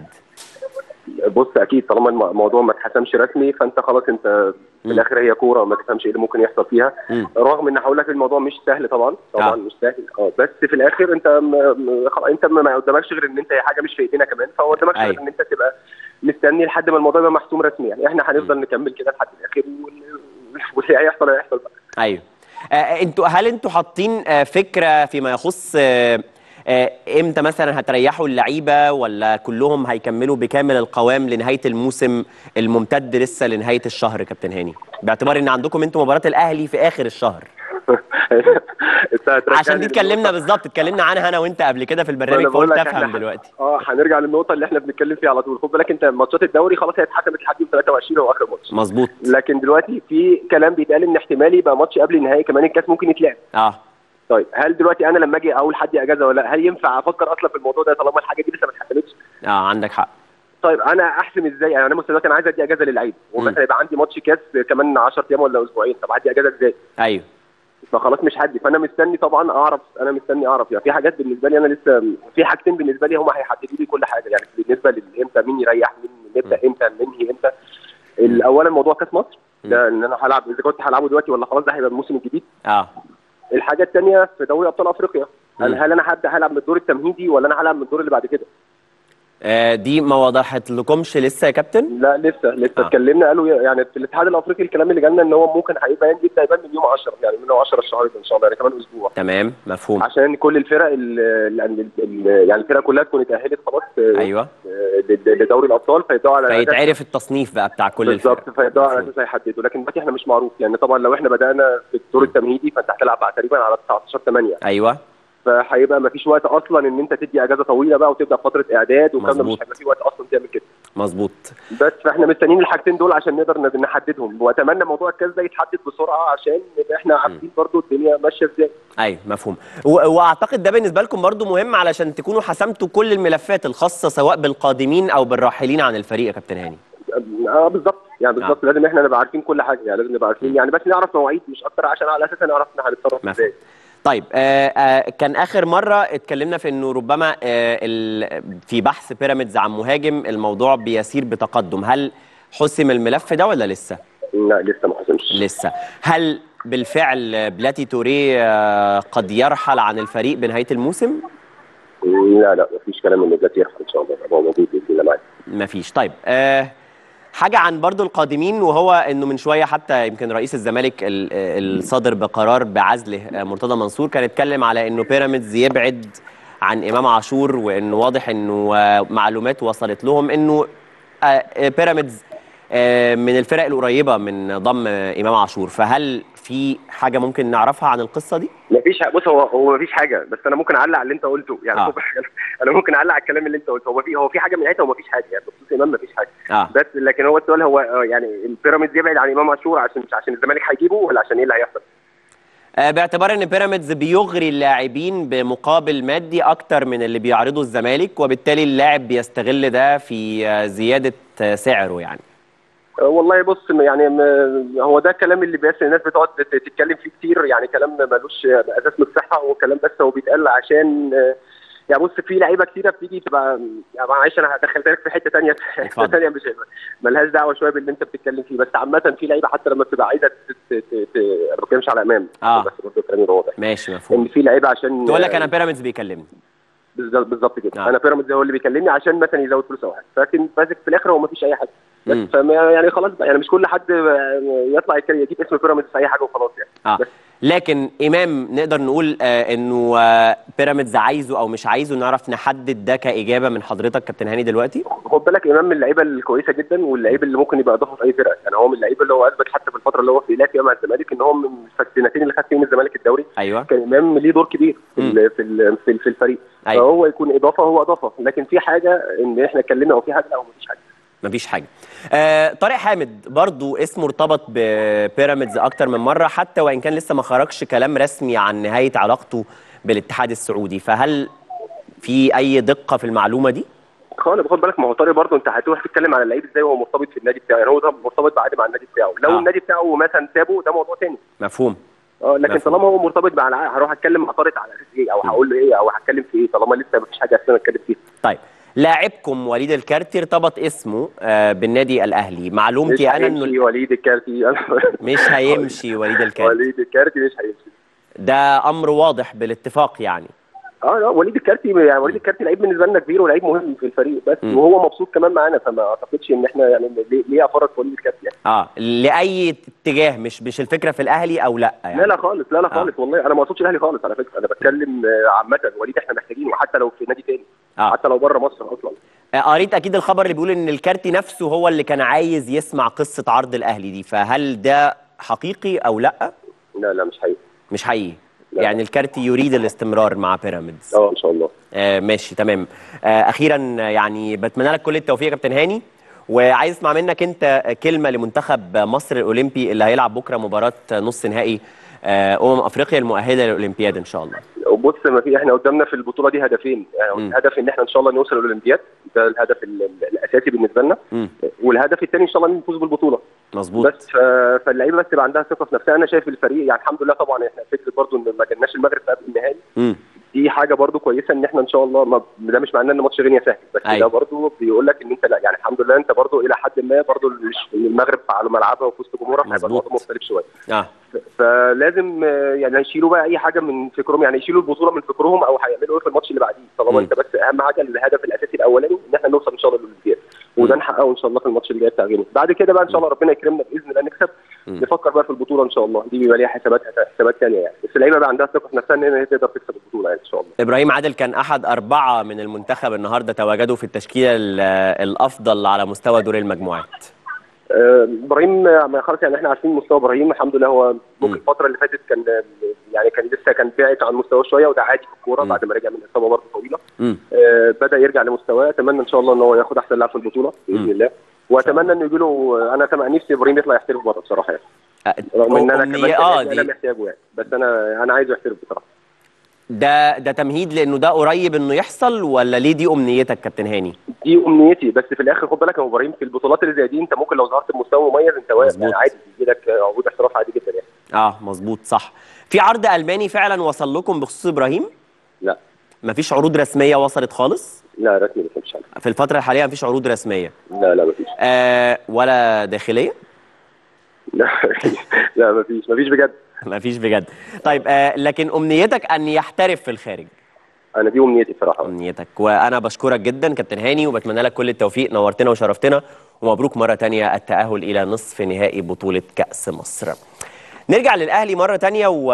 بص اكيد طالما الم- الموضوع ما اتحسمش رسمي فانت خلاص انت في مم. الاخر هي كوره ما تفهمش ايه اللي ممكن يحصل فيها مم. رغم ان هقول لك الموضوع مش سهل طبعا طبعا آه. مش سهل اه بس في الاخر انت م... م- خلاص انت ما ما قدامكش غير ان انت هي حاجه مش في ايدينا كمان فهو قدامك غير أيوة. ان انت تبقى مستني لحد ما الموضوع يبقى محسوم رسمي يعني احنا هنفضل نكمل كده لحد الاخر وال- واللي هيحصل هيحصل بقى ايوه آه انتوا هل انتوا حاطين آه فكره فيما يخص آه آه امتى مثلا هتريحوا اللعيبه ولا كلهم هيكملوا بكامل القوام لنهايه الموسم الممتد لسه لنهايه الشهر كابتن هاني باعتبار ان عندكم انتوا مباراه الاهلي في اخر الشهر انت هترجعني عشان دي اتكلمنا للنقطة- بالظبط اتكلمنا عنها انا وانت قبل كده في البرنامج أنا بقول فقلت لك افهم إحنا- دلوقتي اه هنرجع للنقطه اللي احنا بنتكلم فيها على طول خد بالك انت ماتشات الدوري خلاص هي اتحسمت لحد يوم 23 هو اخر ماتش مظبوط لكن دلوقتي في كلام بيتقال ان احتمال يبقى ماتش قبل النهائي كمان الكاس ممكن يتلعب اه طيب هل دلوقتي انا لما اجي اقول حد اجازه ولا لا هل ينفع افكر اصلا في الموضوع ده طالما الحاجه دي لسه ما اتحسمتش اه عندك حق طيب انا احسم ازاي يعني انا مثلا دلوقتي انا عايز ادي اجازه للعيب ومثلا يبقى عندي ماتش كاس كمان 10 ايام ولا اسبوعين طب هدي اجازه ازاي ايوه فخلاص مش هدي فانا مستني طبعا اعرف انا مستني اعرف يعني في حاجات بالنسبه لي انا لسه في حاجتين بالنسبه لي هم هيحددوا لي كل حاجه يعني بالنسبه لامتى مين يريح مين نبدا امتى ننهي امتى الاولا موضوع كاس مصر ده ان انا هلعب اذا كنت هلعبه دلوقتي ولا خلاص ده هيبقى الموسم الجديد اه الحاجه الثانيه في دوري ابطال افريقيا هل مم. هل انا هبدا هلعب من الدور التمهيدي ولا انا هلعب من الدور اللي بعد كده آه، دي ما وضحت لكمش لسه يا كابتن لا لسه لسه آه. اتكلمنا قالوا يعني في الاتحاد الافريقي الكلام اللي جالنا ان هو ممكن هيبقى يبدا يبان من يوم 10 يعني من 10 الشهر ده ان شاء الله يعني كمان اسبوع تمام مفهوم عشان كل الفرق ال- ال- ال- يعني الفرق كلها تكون اتاهلت خلاص آه، ايوه آه، ل- لدوري الابطال فيبداوا على أساس- فيتعرف التصنيف بقى بتاع كل الفرق بالظبط فيبداوا على مفهوم. اساس هيحددوا لكن دلوقتي احنا مش معروف لان طبعا لو احنا بدانا في الدور التمهيدي فانت هتلعب بعد تقريبا على 19 8 ايوه فهيبقى ما فيش وقت اصلا ان انت تدي اجازه طويله بقى وتبدا فتره اعداد والكلام ده مش مظبوط. هيبقى في وقت اصلا تعمل كده مظبوط بس فاحنا مستنيين الحاجتين دول عشان نقدر ن- نحددهم واتمنى موضوع الكاس ده يتحدد بسرعه عشان نبقى احنا عارفين برضو الدنيا ماشيه ازاي ايوه مفهوم و- واعتقد ده بالنسبه لكم برضو مهم علشان تكونوا حسمتوا كل الملفات الخاصه سواء بالقادمين او بالراحلين عن الفريق يا كابتن هاني اه بالظبط يعني بالظبط لازم احنا نبقى عارفين كل حاجه يعني لازم نبقى عارفين يعني بس نعرف مواعيد مش اكتر عشان على اساسها نعرف احنا هنتصرف مفهوم ازاي طيب آه آه كان اخر مره اتكلمنا في انه ربما آه ال- في بحث بيراميدز عن مهاجم الموضوع بيسير بتقدم هل حسم الملف ده ولا لسه لا لسه ما حصلش لسه هل بالفعل بلاتي توريه آه، قد يرحل عن الفريق بنهايه الموسم لا لا مفيش كلام ان دلوقتي يحصل ان شاء الله هو موجود باذن الله معاك مفيش طيب آه حاجة عن برضو القادمين وهو انه من شوية حتى يمكن رئيس الزمالك ال- الصادر بقرار بعزله آه، مرتضى منصور كان اتكلم على انه بيراميدز يبعد عن امام عاشور وانه واضح انه آه، معلومات وصلت لهم انه آه، آه، بيراميدز آه، من الفرق القريبة من ضم آه، امام عاشور فهل في حاجة ممكن نعرفها عن القصة دي؟ مفيش حاجة بص هو هو مفيش حاجه بس انا ممكن اعلق على اللي انت قلته يعني آه. آه. انا ممكن اعلق على الكلام اللي انت قلته هو في هو في حاجه من ناحيتها ومفيش حاجه يعني بخصوص امام مفيش حاجه اه بس لكن هو السؤال هو آه، يعني البيراميدز يبعد عن امام عاشور عشان مش عشان الزمالك هيجيبه ولا عشان ايه اللي هيحصل؟ آه، باعتبار ان بيراميدز بيغري اللاعبين بمقابل مادي اكتر من اللي بيعرضه الزمالك وبالتالي اللاعب بيستغل ده في آه، زياده آه، سعره يعني آه، والله بص يعني م- هو ده الكلام اللي بس الناس بتقعد تت- تتكلم فيه كتير يعني كلام ملوش اساس من الصحه وكلام بس هو بيتقال عشان آه، يعني بص في لعيبه كتيره بتيجي تبقى يعني معلش انا دخلتك في حته ثانيه حته اتفضل. ثانيه مش ملهاش دعوه شويه باللي انت بتتكلم فيه بس عامه في لعيبه حتى لما بتبقى عايزه ت- ت- ت- ت- انا ما بتكلمش على امام آه. بس برضه كلامي واضح ماشي ان مفهوم في لعيبه عشان تقول لك انا بيراميدز بيكلمني بالظبط بالظبط كده آه. انا بيراميدز هو اللي بيكلمني عشان مثلا يزود فلوس او حاجه لكن بس في الاخر هو ما فيش اي حاجه بس مم. فما يعني خلاص بقى يعني مش كل حد يطلع يتكلم- يجيب اسم بيراميدز في اي حاجه وخلاص يعني اه بس لكن امام نقدر نقول آه انه آه بيراميدز عايزه او مش عايزه نعرف نحدد ده كاجابه من حضرتك كابتن هاني دلوقتي خد بالك امام من اللعيبه الكويسه جدا واللعيب اللي ممكن يبقى اضافه في اي فرقه يعني هو من اللعيبه اللي هو اثبت حتى في الفتره اللي هو في فيها مع الزمالك ان هو من السنتين اللي خد فيهم الزمالك الدوري ايوه كان امام ليه دور كبير في مم. ال- في ال- في, ال- في الفريق أيوة. فهو يكون اضافه هو اضافه لكن في حاجه ان احنا اتكلمنا او في حاجه لا هو مفيش حاجه مفيش حاجه آه طارق حامد برضو اسمه ارتبط ببيراميدز اكتر من مره حتى وان كان لسه ما خرجش كلام رسمي عن نهايه علاقته بالاتحاد السعودي فهل في اي دقه في المعلومه دي خالص خد بالك ما هو طارق برضه انت هتروح تتكلم على اللعيب ازاي وهو مرتبط في النادي بتاعه يعني هو ده مرتبط بعقد مع النادي بتاعه لو آه. النادي بتاعه مثلا سابه ده موضوع تاني مفهوم اه لكن مفهوم. طالما هو مرتبط مع العقد هروح اتكلم مع طارق على اساس ايه او هقول له ايه او هتكلم في ايه طالما لسه مفيش حاجه اساسا اتكلم فيها طيب لاعبكم وليد الكارتي ارتبط اسمه آه، بالنادي الاهلي مش معلومتي انا انه هيمشي وليد الكارتي مش هيمشي وليد الكارتي وليد الكارتي مش هيمشي ده امر واضح بالاتفاق يعني اه لا وليد الكارتي يعني وليد الكارتي لعيب بالنسبه لنا كبير ولعيب مهم في الفريق بس مم. وهو مبسوط كمان معانا فما اعتقدش ان احنا يعني ليه, ليه افرط في وليد الكارتي يعني اه لاي اتجاه مش مش الفكره في الاهلي او لا يعني لا لا خالص لا لا آه. خالص والله انا ما اقصدش الاهلي خالص على فكره انا بتكلم آه، عامه وليد احنا محتاجينه حتى لو في نادي تاني آه. حتى لو بره مصر اصلا آه، قريت اكيد الخبر اللي بيقول ان الكارتي نفسه هو اللي كان عايز يسمع قصه عرض الاهلي دي فهل ده حقيقي او لا لا لا مش حقيقي مش حقيقي لا. يعني الكارتي يريد الاستمرار مع بيراميدز اه ان شاء الله آه ماشي تمام آه اخيرا آه، يعني بتمنى لك كل التوفيق يا كابتن هاني وعايز اسمع منك انت كلمه لمنتخب مصر الاولمبي اللي هيلعب بكره مباراه نص نهائي آه، امم افريقيا المؤهله للاولمبياد ان شاء الله وبص ما في احنا قدامنا في البطوله دي هدفين يعني مم. الهدف ان احنا ان شاء الله نوصل الاولمبياد ده الهدف ال- ال- الاساسي بالنسبه لنا مم. والهدف الثاني ان شاء الله نفوز بالبطوله مظبوط بس ف- فاللعيبه بس تبقى عندها ثقه في نفسها انا شايف الفريق يعني الحمد لله طبعا احنا فكره برضو ان ما جالناش المغرب في قبل النهائي مم. دي حاجه برضو كويسه ان احنا ان شاء الله ما ده مش معناه ان ماتش غينيا سهل بس أيوة. ده برضو بيقول لك ان انت لا يعني الحمد لله انت برضو الى حد ما برضو مش المغرب على ملعبها وفي وسط جمهورها هيبقى مظبوط. الموضوع مختلف شويه اه فلازم آه، يعني يشيلوا بقى اي حاجه من فكرهم يعني يشيلوا البطوله من فكرهم او هيعملوا ايه في الماتش اللي بعديه مم. طالما انت بس اهم حاجه الهدف الاساسي الاولاني ان احنا نوصل ان شاء الله للاولمبياد وده مم. نحققه ان شاء الله في الماتش اللي جاي بتاع غينيا بعد كده بقى ان شاء الله ربنا يكرمنا باذن الله نكسب مم. نفكر بقى في البطوله ان شاء الله دي بيبقى ليها حسابات حسابات ثانيه يعني بس اللعيبه بقى عندها ثقه في نفسها ان هي تقدر تكسب البطوله يعني ان شاء الله ابراهيم عادل كان احد اربعه من المنتخب النهارده تواجدوا في التشكيله ال- الافضل على مستوى دور المجموعات آه، ابراهيم آه، خلاص يعني احنا عارفين مستوى ابراهيم الحمد لله هو مم. ممكن الفتره اللي فاتت كان آه، يعني كان لسه كان بعد عن مستواه شويه وده عادي في الكوره مم. بعد ما رجع من اصابه برضه طويله مم. آه، بدا يرجع لمستواه اتمنى ان شاء الله ان هو ياخد احسن لاعب في البطوله باذن مم. الله واتمنى انه يجي له انا سمع نفسي ابراهيم يطلع يحترف بره بصراحه يعني آه، رغم ان انا أمنية- كمان اه كان انا دي محتاجه يعني بس انا انا عايزه يحترف بصراحه ده ده تمهيد لانه ده قريب انه يحصل ولا ليه دي امنيتك كابتن هاني دي امنيتي بس في الاخر خد بالك يا ابراهيم في البطولات اللي زي دي انت ممكن لو ظهرت بمستوى مميز انت واقف مظبوط. يعني عادي يجي لك آه، عقود احتراف عادي جدا يعني اه مظبوط صح في عرض الماني فعلا وصل لكم بخصوص ابراهيم لا مفيش عروض رسميه وصلت خالص لا رسمي ما فهمتش عنها في الفتره الحاليه مفيش عروض رسميه لا لا ما فيش آه ولا داخليه لا لا ما فيش ما فيش بجد مفيش بجد طيب آه لكن امنيتك ان يحترف في الخارج انا دي امنيتي بصراحه امنيتك وانا بشكرك جدا كابتن هاني وبتمنى لك كل التوفيق نورتنا وشرفتنا ومبروك مره تانية التاهل الى نصف نهائي بطوله كاس مصر نرجع للاهلي مره تانية و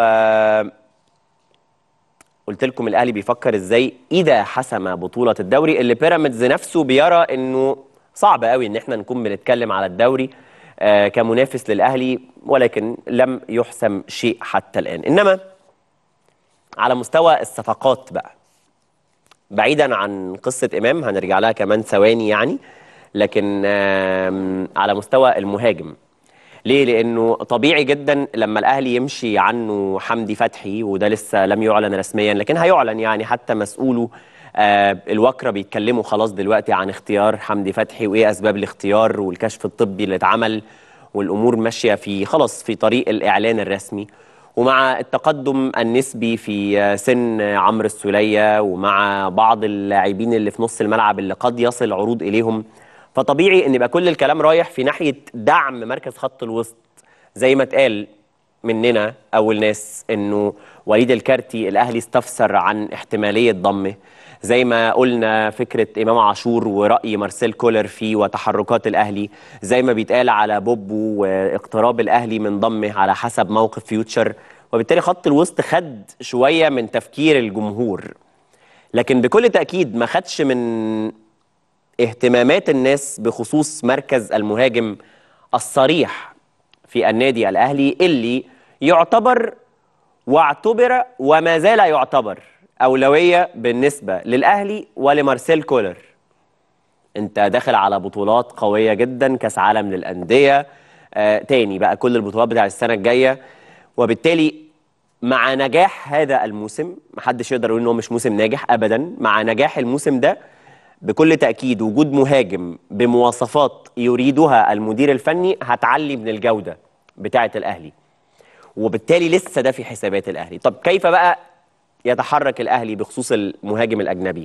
قلت لكم الاهلي بيفكر ازاي اذا حسم بطوله الدوري اللي بيراميدز نفسه بيرى انه صعب قوي ان احنا نكون بنتكلم على الدوري آه كمنافس للاهلي ولكن لم يحسم شيء حتى الان انما على مستوى الصفقات بقى بعيدا عن قصة إمام هنرجع لها كمان ثواني يعني لكن آم، على مستوى المهاجم ليه؟ لأنه طبيعي جدا لما الأهلي يمشي عنه حمدي فتحي وده لسه لم يعلن رسميا لكن هيعلن يعني حتى مسؤوله آه الوكرة بيتكلموا خلاص دلوقتي عن اختيار حمدي فتحي وإيه أسباب الاختيار والكشف الطبي اللي اتعمل والأمور ماشية في خلاص في طريق الإعلان الرسمي ومع التقدم النسبي في سن عمرو السولية ومع بعض اللاعبين اللي في نص الملعب اللي قد يصل عروض إليهم فطبيعي ان يبقى كل الكلام رايح في ناحية دعم مركز خط الوسط زي ما اتقال مننا أول ناس انه وليد الكارتي الأهلي استفسر عن احتمالية ضمه زي ما قلنا فكرة إمام عاشور ورأي مارسيل كولر فيه وتحركات الأهلي زي ما بيتقال على بوبو واقتراب الأهلي من ضمه على حسب موقف فيوتشر وبالتالي خط الوسط خد شوية من تفكير الجمهور لكن بكل تأكيد ما خدش من اهتمامات الناس بخصوص مركز المهاجم الصريح في النادي الأهلي اللي يعتبر واعتبر وما زال يعتبر أولوية بالنسبة للأهلي ولمارسيل كولر انت داخل على بطولات قوية جدا كاس عالم للأندية آه تاني بقى كل البطولات بتاع السنة الجاية وبالتالي مع نجاح هذا الموسم محدش يقدر يقول ان هو مش موسم ناجح ابدا مع نجاح الموسم ده بكل تأكيد وجود مهاجم بمواصفات يريدها المدير الفني هتعلي من الجودة بتاعة الأهلي وبالتالي لسه ده في حسابات الأهلي طب كيف بقى يتحرك الأهلي بخصوص المهاجم الأجنبي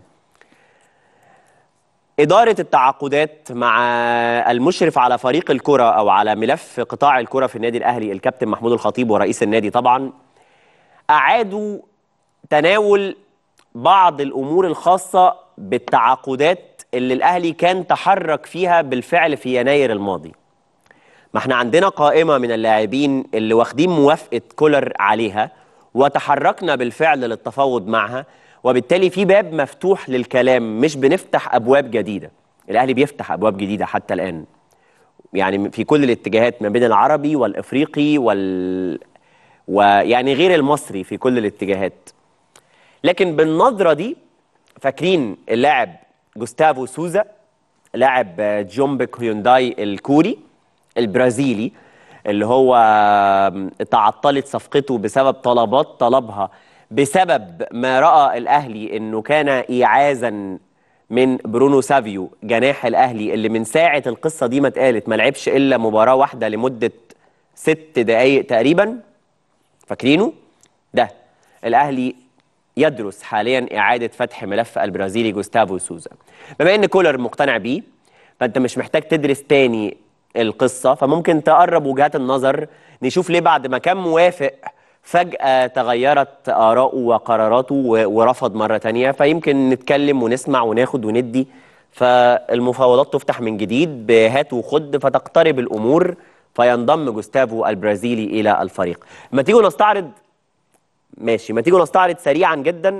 إدارة التعاقدات مع المشرف على فريق الكرة أو على ملف قطاع الكرة في النادي الأهلي الكابتن محمود الخطيب ورئيس النادي طبعا أعادوا تناول بعض الأمور الخاصة بالتعاقدات اللي الأهلي كان تحرك فيها بالفعل في يناير الماضي ما احنا عندنا قائمة من اللاعبين اللي واخدين موافقة كولر عليها وتحركنا بالفعل للتفاوض معها وبالتالي في باب مفتوح للكلام مش بنفتح أبواب جديدة الأهلي بيفتح أبواب جديدة حتى الآن يعني في كل الاتجاهات ما بين العربي والإفريقي وال ويعني غير المصري في كل الاتجاهات لكن بالنظرة دي فاكرين اللاعب جوستافو سوزا لاعب جومبك هيونداي الكوري البرازيلي اللي هو تعطلت صفقته بسبب طلبات طلبها بسبب ما رأى الأهلي أنه كان إيعازا من برونو سافيو جناح الأهلي اللي من ساعة القصة دي ما اتقالت ما لعبش إلا مباراة واحدة لمدة ست دقايق تقريبا فاكرينه؟ ده الأهلي يدرس حاليا إعادة فتح ملف البرازيلي جوستافو سوزا بما أن كولر مقتنع بيه فأنت مش محتاج تدرس تاني القصة فممكن تقرب وجهات النظر نشوف ليه بعد ما كان موافق فجأة تغيرت آراءه وقراراته ورفض مرة تانية فيمكن نتكلم ونسمع وناخد وندي فالمفاوضات تفتح من جديد بهات وخد فتقترب الأمور فينضم جوستافو البرازيلي إلى الفريق ما تيجوا نستعرض ماشي ما تيجوا نستعرض سريعا جدا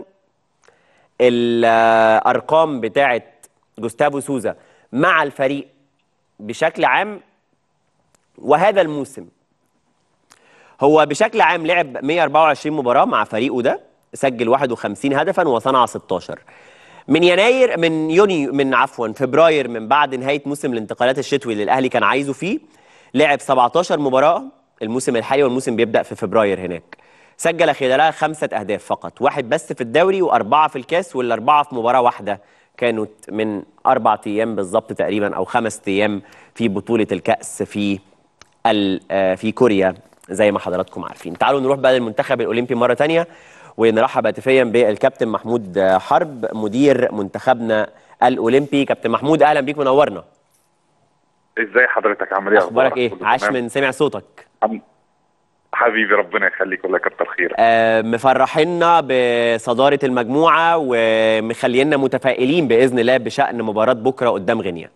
الأرقام بتاعة جوستافو سوزا مع الفريق بشكل عام وهذا الموسم هو بشكل عام لعب 124 مباراة مع فريقه ده سجل 51 هدفا وصنع 16 من يناير من يونيو من عفوا فبراير من بعد نهاية موسم الانتقالات الشتوي اللي الأهلي كان عايزه فيه لعب 17 مباراة الموسم الحالي والموسم بيبدأ في فبراير هناك سجل خلالها خمسة أهداف فقط واحد بس في الدوري وأربعة في الكاس والأربعة في مباراة واحدة كانت من أربعة أيام بالظبط تقريبا أو خمس أيام في بطولة الكأس في في كوريا زي ما حضراتكم عارفين تعالوا نروح بقى للمنتخب الأولمبي مرة تانية ونرحب هاتفيا بالكابتن محمود حرب مدير منتخبنا الأولمبي كابتن محمود أهلا بيك منورنا ازاي حضرتك عامل ايه أخبارك إيه عاش من سمع صوتك حبيبي ربنا يخليك والله كتر خيرك آه مفرحينا بصدارة المجموعة ومخلينا متفائلين بإذن الله بشأن مباراة بكرة قدام غينيا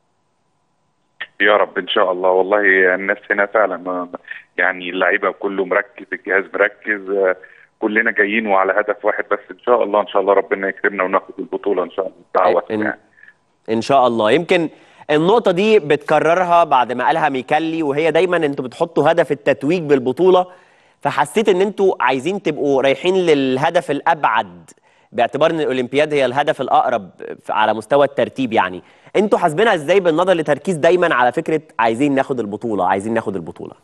يا رب ان شاء الله والله الناس هنا فعلا يعني اللعيبه كله مركز الجهاز مركز كلنا جايين وعلى هدف واحد بس ان شاء الله ان شاء الله ربنا يكرمنا وناخد البطوله ان شاء الله دعوه إن, يعني. ان شاء الله يمكن النقطه دي بتكررها بعد ما قالها ميكالي وهي دايما انتوا بتحطوا هدف التتويج بالبطوله فحسيت ان انتوا عايزين تبقوا رايحين للهدف الابعد باعتبار ان الاولمبياد هي الهدف الاقرب على مستوى الترتيب يعني انتوا حاسبينها ازاي بالنظر لتركيز دايما على فكره عايزين ناخد البطوله عايزين ناخد البطوله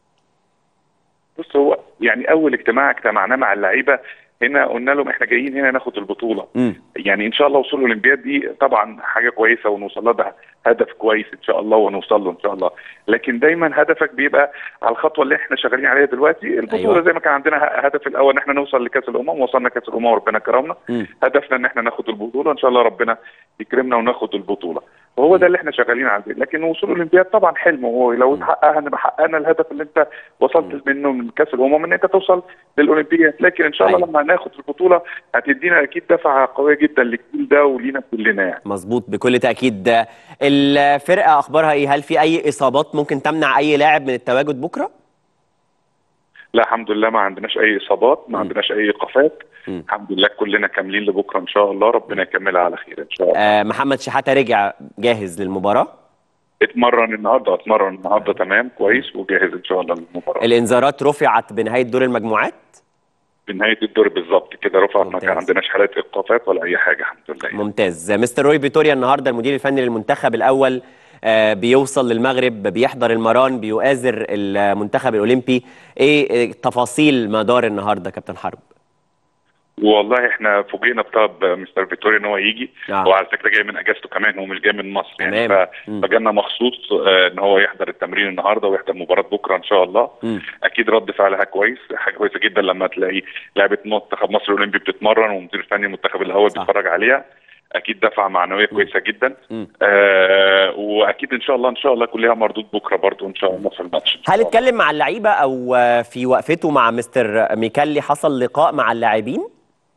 بص هو يعني اول اجتماع اجتمعناه مع اللعيبه هنا قلنا لهم احنا جايين هنا ناخد البطوله م. يعني ان شاء الله وصول الاولمبياد دي طبعا حاجه كويسه ونوصل لها ده هدف كويس ان شاء الله ونوصل له ان شاء الله لكن دايما هدفك بيبقى على الخطوه اللي احنا شغالين عليها دلوقتي البطوله أيوة. زي ما كان عندنا هدف الاول ان احنا نوصل لكاس الامم وصلنا كاس الامم وربنا كرمنا م. هدفنا ان احنا ناخد البطوله ان شاء الله ربنا يكرمنا وناخد البطوله وهو ده اللي احنا شغالين عليه لكن وصول الاولمبياد طبعا حلم وهو لو اتحقق هنبقى حققنا الهدف اللي انت وصلت منه من كاس الامم ان انت توصل للاولمبياد لكن ان شاء الله أيوة. لما ناخد البطوله هتدينا اكيد دفعه قويه جدا للجيل ده ولينا كلنا يعني مظبوط بكل تاكيد الفرقه اخبارها ايه هل في اي اصابات ممكن تمنع اي لاعب من التواجد بكره لا الحمد لله ما عندناش اي اصابات ما م. عندناش اي ايقافات م. الحمد لله كلنا كاملين لبكره ان شاء الله ربنا يكملها على خير ان شاء الله آه محمد شحاته رجع جاهز للمباراه اتمرن النهارده اتمرن النهارده تمام كويس وجاهز ان شاء الله للمباراه الانذارات رفعت بنهايه دور المجموعات بنهايه الدور بالظبط كده رفع ما ممتاز. كان عندناش حالات ايقافات ولا اي حاجه الحمد لله ممتاز مستر روي فيتوريا النهارده المدير الفني للمنتخب الاول آه، بيوصل للمغرب بيحضر المران بيؤازر المنتخب الاولمبي ايه إيه تفاصيل مدار النهارده كابتن حرب والله احنا فوجئنا بطلب مستر فيتوريا ان هو يجي آه. وعلى فكره جاي من اجازته كمان هو مش جاي من مصر يعني تمام. ف- مم. فجالنا مخصوص آه، ان هو يحضر التمرين النهارده ويحضر مباراه بكره ان شاء الله مم. اكيد رد فعلها كويس حاجه كويسه جدا لما تلاقي لعبه منتخب مصر الاولمبي بتتمرن ومدير فني المنتخب الاول صح. بيتفرج عليها اكيد دفعه معنويه كويسه جدا مم. آه واكيد ان شاء الله ان شاء الله يكون ليها مردود بكره برضو ان شاء الله في الماتش إن شاء هل الله. اتكلم مع اللعيبه او آه، في وقفته مع مستر ميكالي حصل لقاء مع اللاعبين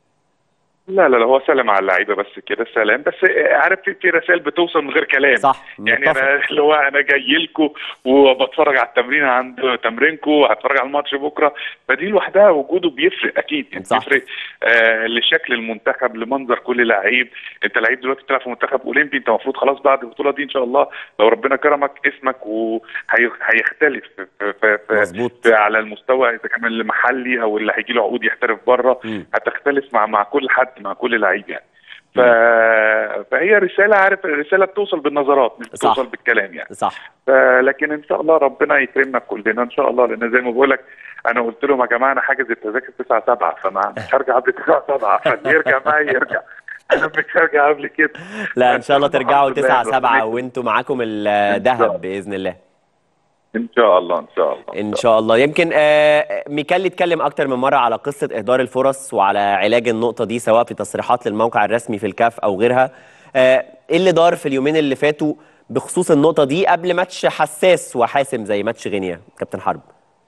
لا لا لا هو سلم على اللعيبه بس كده سلام بس عارف في في رسائل بتوصل من غير كلام صح يعني متفق. انا اللي هو انا جاي لكم وبتفرج على التمرين عند تمرينكم وهتفرج على الماتش بكره فدي لوحدها وجوده بيفرق اكيد يعني صح. بيفرق آه لشكل المنتخب لمنظر كل لعيب انت لعيب دلوقتي بتلعب في منتخب اولمبي انت المفروض خلاص بعد البطوله دي ان شاء الله لو ربنا كرمك اسمك وهيختلف في في في مظبوط في- على المستوى اذا كان المحلي او اللي هيجي له عقود يحترف بره مم. هتختلف مع مع كل حد مع كل لعيب يعني ف... فهي رساله عارف الرساله بتوصل بالنظرات مش صح. بتوصل بالكلام يعني صح ف... لكن ان شاء الله ربنا يكرمنا كلنا ان شاء الله لان زي ما بقول لك انا قلت لهم يا جماعه انا حاجز التذاكر 9 7 فما مش هرجع قبل 9 7 فاللي يرجع معايا يرجع انا مش هرجع قبل كده لا ان شاء الله ترجعوا الحمد لله 9 ربنا 7 يكرمك. وانتوا معاكم شاء الذهب الله. باذن الله ان شاء الله ان شاء الله ان شاء الله يمكن آه، ميكالي اتكلم اكتر من مره على قصه اهدار الفرص وعلى علاج النقطه دي سواء في تصريحات للموقع الرسمي في الكاف او غيرها آه، ايه اللي دار في اليومين اللي فاتوا بخصوص النقطه دي قبل ماتش حساس وحاسم زي ماتش غينيا كابتن حرب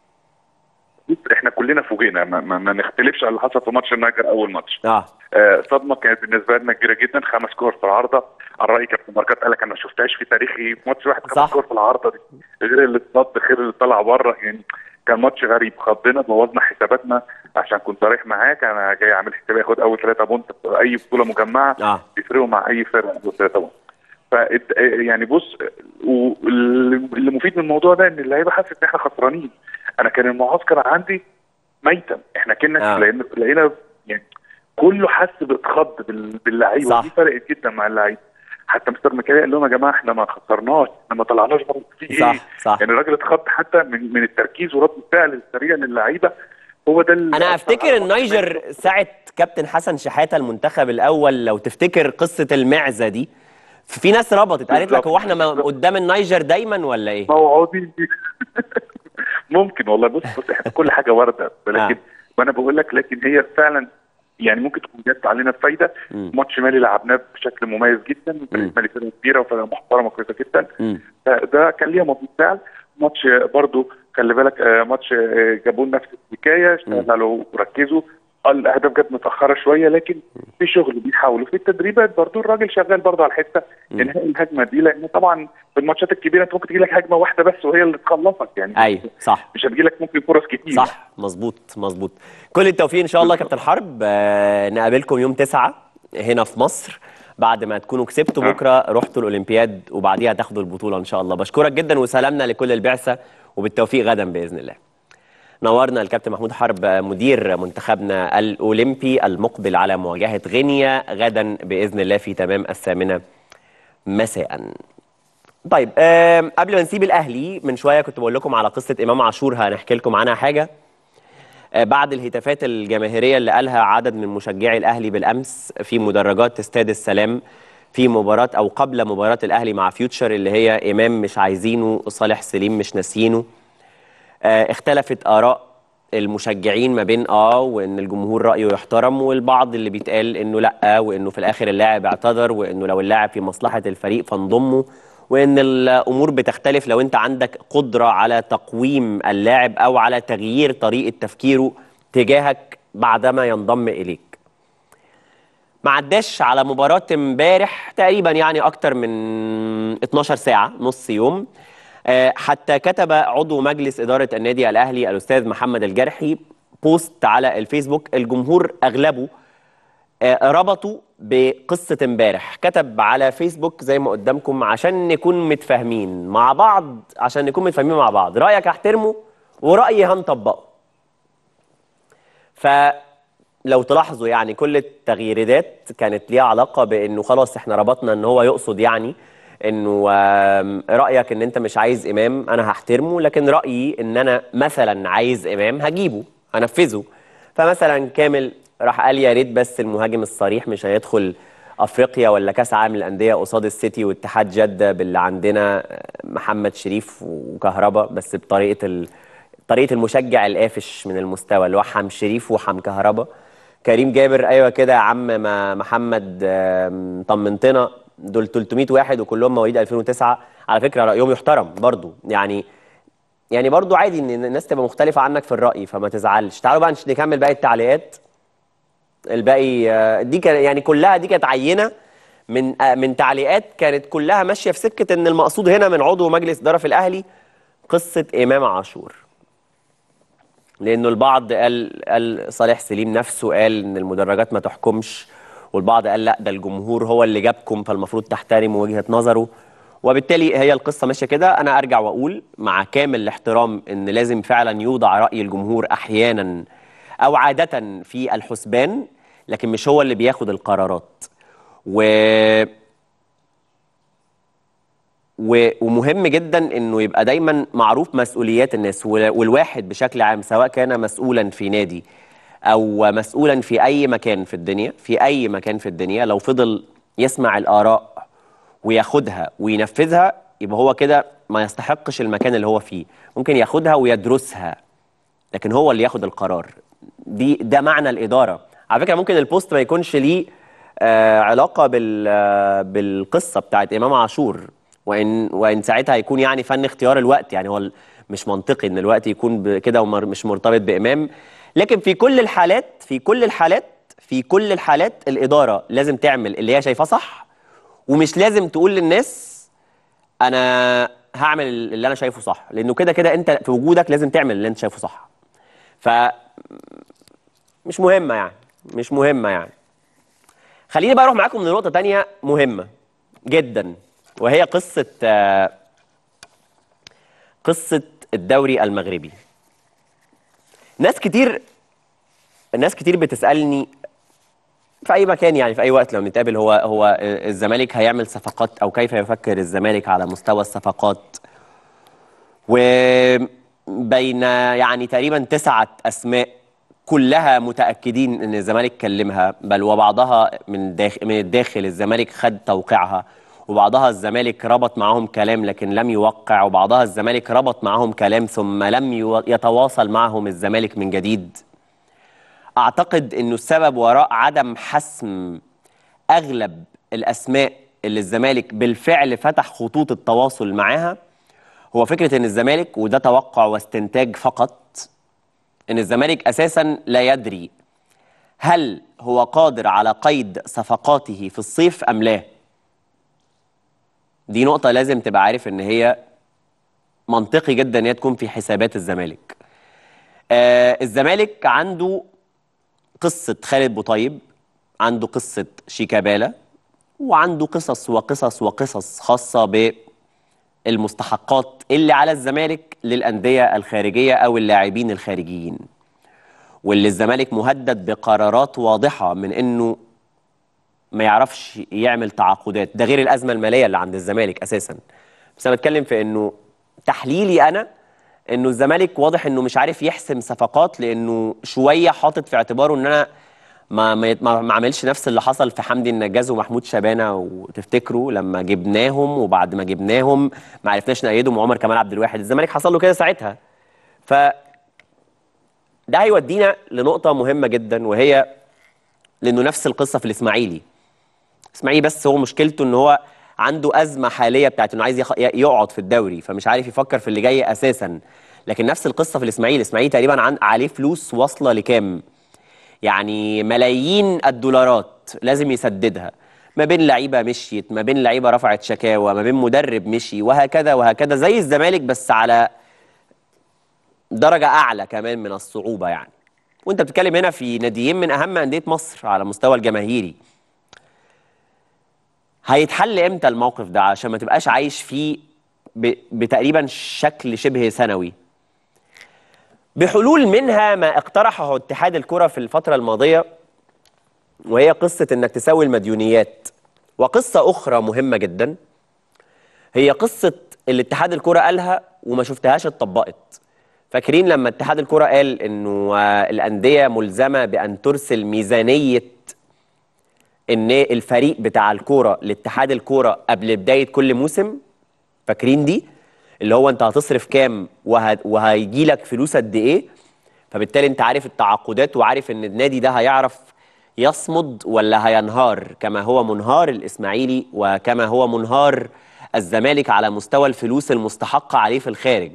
بص احنا كلنا فوجئنا ما, ما, ما نختلفش على اللي حصل في ماتش النيجر اول ماتش اه آه، صدمه كانت بالنسبه لنا كبيره جدا خمس كور في العارضه على راي كابتن بركات قال لك انا ما شفتهاش في تاريخي في ماتش واحد صح. خمس كور في العارضه دي غير اللي اتصد غير اللي طلع بره يعني كان ماتش غريب خضنا بوظنا حساباتنا عشان كنت صريح معاك انا جاي اعمل حسابي اخد اول ثلاثه بونت في اي بطوله مجمعه اه بيفرقوا مع اي فرقه اول ثلاثه بونت ف يعني بص واللي مفيد من الموضوع ده ان اللعيبه حست ان احنا خسرانين انا كان المعسكر عندي ميتا احنا كنا آه. لقينا لقينا يعني كله حس باتخض بال- باللعيبه صح. ودي فرقت جدا مع اللعيبه حتى مستر ميكالي قال لهم يا جماعه احنا ما خسرناش احنا ما طلعناش بره في ايه صح صح يعني الراجل اتخض حتى من من التركيز ورد الفعل السريع للعيبه هو ده اللي انا أثر افتكر على الماتش. النيجر ساعه كابتن حسن شحاته المنتخب الاول لو تفتكر قصه المعزه دي في ناس ربطت قالت لك بالظبط. هو احنا ما قدام النيجر دايما ولا ايه موعودين بيه. ممكن والله بص بص احنا كل حاجه وارده ولكن آه. وانا بقول لك لكن هي فعلا يعني ممكن تكون جت علينا بفايده مم. ماتش مالي لعبناه بشكل مميز جدا مم. فرقه مالي فرقه كبيره وفرقه محترمه كويسه جدا مم. فده كان ليها مردود فعل ماتش برضو خلي بالك آه، ماتش آه، جابون نفس الحكايه اشتغلوا وركزوا آه، الاهداف جت متاخره شويه لكن في شغل بيحاولوا في التدريبات برضو الراجل شغال برضو على الحته مم. انهاء الهجمه دي لان طبعا في الماتشات الكبيره انت ممكن تجي لك هجمه واحده بس وهي اللي تخلصك يعني ايوه صح مش هتجي لك ممكن فرص كتير صح مظبوط مظبوط كل التوفيق ان شاء الله يا كابتن حرب آه، نقابلكم يوم 9 هنا في مصر بعد ما تكونوا كسبتوا آه. بكره رحتوا الاولمبياد وبعديها تاخدوا البطوله ان شاء الله بشكرك جدا وسلامنا لكل البعثه وبالتوفيق غدا باذن الله نورنا الكابتن محمود حرب مدير منتخبنا الاولمبي المقبل على مواجهه غينيا غدا باذن الله في تمام الثامنه مساء طيب آم، قبل ما نسيب الاهلي من شويه كنت بقول لكم على قصه امام عاشور هنحكي لكم عنها حاجه آه، بعد الهتافات الجماهيريه اللي قالها عدد من مشجعي الاهلي بالامس في مدرجات استاد السلام في مباراه او قبل مباراه الاهلي مع فيوتشر اللي هي امام مش عايزينه صالح سليم مش ناسيينه آه، اختلفت اراء المشجعين ما بين اه وان الجمهور رايه يحترم والبعض اللي بيتقال انه لا وانه في الاخر اللاعب اعتذر وانه لو اللاعب في مصلحه الفريق فانضمه وان الامور بتختلف لو انت عندك قدره على تقويم اللاعب او على تغيير طريقه تفكيره تجاهك بعدما ينضم اليك ما عداش على مباراة امبارح تقريبا يعني أكتر من 12 ساعة نص يوم آه، حتى كتب عضو مجلس إدارة النادي الأهلي الأستاذ محمد الجرحي بوست على الفيسبوك الجمهور أغلبه آه، ربطوا بقصة امبارح كتب على فيسبوك زي ما قدامكم عشان نكون متفاهمين مع بعض عشان نكون متفاهمين مع بعض رأيك احترمه ورأيي هنطبقه فلو تلاحظوا يعني كل التغييرات كانت ليها علاقة بأنه خلاص احنا ربطنا ان هو يقصد يعني انه آم، رأيك ان انت مش عايز امام انا هحترمه لكن رأيي ان انا مثلا عايز امام هجيبه هنفذه فمثلا كامل راح قال يا ريت بس المهاجم الصريح مش هيدخل افريقيا ولا كاس عالم الانديه قصاد السيتي واتحاد جده باللي عندنا محمد شريف وكهربا بس بطريقه ال... طريقه المشجع القافش من المستوى اللي هو حم شريف وحم كهربا كريم جابر ايوه كده يا عم ما محمد آم، طمنتنا دول 300 واحد وكلهم مواليد 2009 على فكره رايهم يحترم برضو يعني يعني برضو عادي ان الناس تبقى مختلفه عنك في الراي فما تزعلش تعالوا بقى نكمل باقي التعليقات الباقي آه، دي كان يعني كلها دي كانت عينه من آه، من تعليقات كانت كلها ماشيه في سكه ان المقصود هنا من عضو مجلس اداره في الاهلي قصه امام عاشور لانه البعض قال قال صالح سليم نفسه قال ان المدرجات ما تحكمش والبعض قال لا ده الجمهور هو اللي جابكم فالمفروض تحترموا وجهه نظره وبالتالي هي القصه ماشيه كده انا ارجع واقول مع كامل الاحترام ان لازم فعلا يوضع راي الجمهور احيانا او عاده في الحسبان لكن مش هو اللي بياخد القرارات و و- ومهم جدا انه يبقى دايما معروف مسؤوليات الناس وال- والواحد بشكل عام سواء كان مسؤولا في نادي او مسؤولا في اي مكان في الدنيا في اي مكان في الدنيا لو فضل يسمع الاراء وياخدها وينفذها يبقى هو كده ما يستحقش المكان اللي هو فيه ممكن ياخدها ويدرسها لكن هو اللي ياخد القرار دي ده معنى الاداره على فكره ممكن البوست ما يكونش ليه آه علاقه بال آه بالقصه بتاعت امام عاشور وان وان ساعتها هيكون يعني فن اختيار الوقت يعني هو ال- مش منطقي ان الوقت يكون ب- كده ومش مرتبط بامام لكن في كل الحالات في كل الحالات في كل الحالات الاداره لازم تعمل اللي هي شايفاه صح ومش لازم تقول للناس انا هعمل اللي انا شايفه صح لانه كده كده انت في وجودك لازم تعمل اللي انت شايفه صح ف مش مهمه يعني مش مهمه يعني خليني بقى اروح معاكم لنقطه تانية مهمه جدا وهي قصه آه، قصه الدوري المغربي ناس كتير ناس كتير بتسالني في اي مكان يعني في اي وقت لو نتقابل هو هو الزمالك هيعمل صفقات او كيف يفكر الزمالك على مستوى الصفقات وبين يعني تقريبا تسعة اسماء كلها متاكدين ان الزمالك كلمها بل وبعضها من داخل من الداخل الزمالك خد توقيعها وبعضها الزمالك ربط معاهم كلام لكن لم يوقع وبعضها الزمالك ربط معاهم كلام ثم لم يو- يتواصل معهم الزمالك من جديد اعتقد انه السبب وراء عدم حسم اغلب الاسماء اللي الزمالك بالفعل فتح خطوط التواصل معاها هو فكره ان الزمالك وده توقع واستنتاج فقط ان الزمالك اساسا لا يدري هل هو قادر على قيد صفقاته في الصيف ام لا دي نقطه لازم تبقى عارف ان هي منطقي جدا ان هي تكون في حسابات الزمالك آه الزمالك عنده قصة خالد بوطيب عنده قصة شيكابالا وعنده قصص وقصص وقصص خاصة بالمستحقات اللي على الزمالك للأندية الخارجية أو اللاعبين الخارجيين واللي الزمالك مهدد بقرارات واضحة من إنه ما يعرفش يعمل تعاقدات ده غير الأزمة المالية اللي عند الزمالك أساسا بس أنا بتكلم في إنه تحليلي أنا انه الزمالك واضح انه مش عارف يحسم صفقات لانه شويه حاطط في اعتباره ان انا ما ما يت- ما ما عملش نفس اللي حصل في حمدي النجاز ومحمود شبانه وتفتكروا لما جبناهم وبعد ما جبناهم ما عرفناش نأيدهم وعمر كمال عبد الواحد الزمالك حصل له كده ساعتها ف ده هيودينا لنقطه مهمه جدا وهي لانه نفس القصه في الاسماعيلي اسماعيلي بس هو مشكلته ان هو عنده ازمه حاليه بتاعت انه عايز يخ... يقعد في الدوري فمش عارف يفكر في اللي جاي اساسا لكن نفس القصه في الاسماعيلي الاسماعيلي تقريبا عن... عليه فلوس واصله لكام يعني ملايين الدولارات لازم يسددها ما بين لعيبه مشيت ما بين لعيبه رفعت شكاوى ما بين مدرب مشي وهكذا وهكذا زي الزمالك بس على درجه اعلى كمان من الصعوبه يعني وانت بتتكلم هنا في ناديين من اهم انديه مصر على مستوى الجماهيري هيتحل امتى الموقف ده عشان ما تبقاش عايش فيه ب... بتقريبا شكل شبه سنوي بحلول منها ما اقترحه اتحاد الكرة في الفترة الماضية وهي قصة انك تسوي المديونيات وقصة اخرى مهمة جدا هي قصة اللي اتحاد الكرة قالها وما شفتهاش اتطبقت فاكرين لما اتحاد الكرة قال انه آه، الانديه ملزمه بان ترسل ميزانيه ان الفريق بتاع الكوره لاتحاد الكوره قبل بدايه كل موسم فاكرين دي اللي هو انت هتصرف كام وه... وهيجي لك فلوس قد ايه فبالتالي انت عارف التعاقدات وعارف ان النادي ده هيعرف يصمد ولا هينهار كما هو منهار الاسماعيلي وكما هو منهار الزمالك على مستوى الفلوس المستحقه عليه في الخارج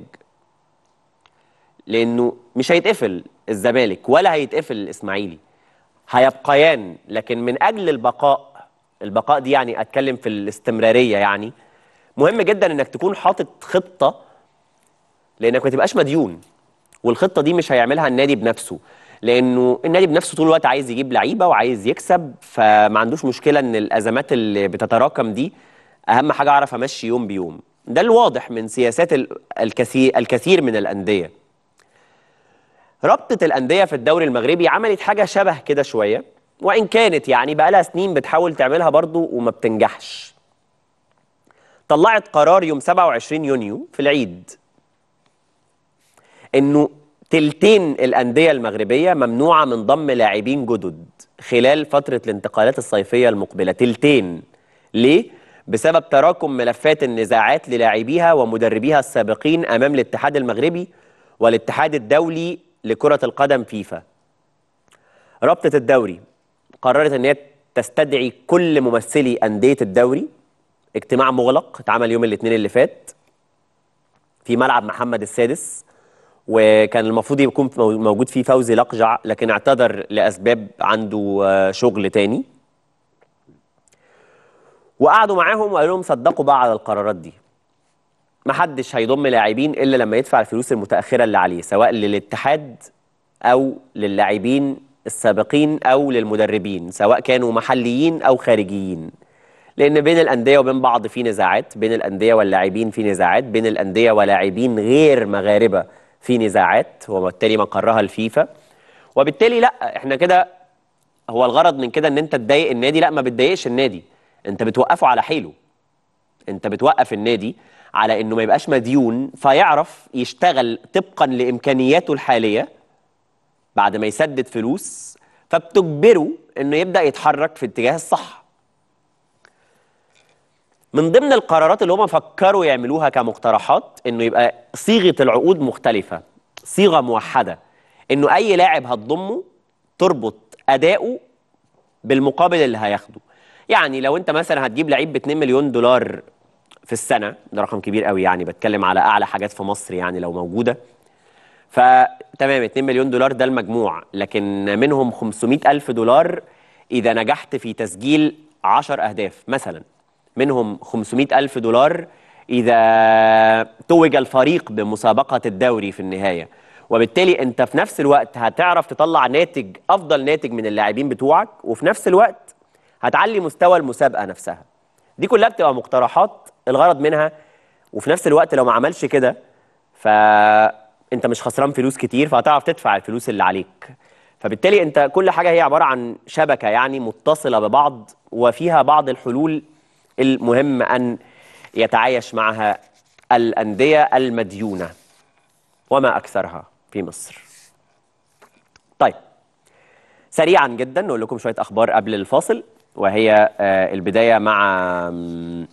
لانه مش هيتقفل الزمالك ولا هيتقفل الاسماعيلي هيبقيان لكن من اجل البقاء البقاء دي يعني اتكلم في الاستمراريه يعني مهم جدا انك تكون حاطط خطه لانك ما تبقاش مديون والخطه دي مش هيعملها النادي بنفسه لانه النادي بنفسه طول الوقت عايز يجيب لعيبه وعايز يكسب فما عندوش مشكله ان الازمات اللي بتتراكم دي اهم حاجه اعرف امشي يوم بيوم ده الواضح من سياسات ال- الكثير الكثير من الانديه رابطه الانديه في الدوري المغربي عملت حاجه شبه كده شويه وان كانت يعني بقى لها سنين بتحاول تعملها برضو وما بتنجحش طلعت قرار يوم 27 يونيو في العيد انه تلتين الانديه المغربيه ممنوعه من ضم لاعبين جدد خلال فتره الانتقالات الصيفيه المقبله تلتين ليه بسبب تراكم ملفات النزاعات للاعبيها ومدربيها السابقين امام الاتحاد المغربي والاتحاد الدولي لكره القدم فيفا رابطه الدوري قررت ان هي تستدعي كل ممثلي انديه الدوري اجتماع مغلق اتعمل يوم الاثنين اللي فات في ملعب محمد السادس وكان المفروض يكون موجود فيه فوزي لقجع لكن اعتذر لاسباب عنده آه، شغل تاني وقعدوا معاهم وقالوا لهم صدقوا بقى على القرارات دي محدش هيضم لاعبين الا لما يدفع الفلوس المتاخره اللي عليه سواء للاتحاد او للاعبين السابقين او للمدربين سواء كانوا محليين او خارجيين لان بين الانديه وبين بعض في نزاعات بين الانديه واللاعبين في نزاعات بين الانديه ولاعبين غير مغاربه في نزاعات وبالتالي مقرها الفيفا وبالتالي لا احنا كده هو الغرض من كده ان انت تضايق النادي لا ما بتضايقش النادي انت بتوقفه على حيله انت بتوقف النادي على انه ما يبقاش مديون فيعرف يشتغل طبقا لامكانياته الحاليه بعد ما يسدد فلوس فبتجبره انه يبدا يتحرك في اتجاه الصح من ضمن القرارات اللي هم فكروا يعملوها كمقترحات انه يبقى صيغه العقود مختلفه صيغه موحده انه اي لاعب هتضمه تربط اداؤه بالمقابل اللي هياخده يعني لو انت مثلا هتجيب لعيب ب 2 مليون دولار في السنه ده رقم كبير قوي يعني بتكلم على اعلى حاجات في مصر يعني لو موجوده فتمام 2 مليون دولار ده المجموع لكن منهم 500 ألف دولار إذا نجحت في تسجيل 10 أهداف مثلا منهم 500 ألف دولار إذا توج الفريق بمسابقة الدوري في النهاية وبالتالي أنت في نفس الوقت هتعرف تطلع ناتج أفضل ناتج من اللاعبين بتوعك وفي نفس الوقت هتعلي مستوى المسابقة نفسها دي كلها بتبقى مقترحات الغرض منها وفي نفس الوقت لو ما عملش كده فانت مش خسران فلوس كتير فهتعرف تدفع الفلوس اللي عليك فبالتالي انت كل حاجه هي عباره عن شبكه يعني متصله ببعض وفيها بعض الحلول المهم ان يتعايش معها الانديه المديونه وما اكثرها في مصر. طيب سريعا جدا نقول لكم شويه اخبار قبل الفاصل وهي آه، البدايه مع آم،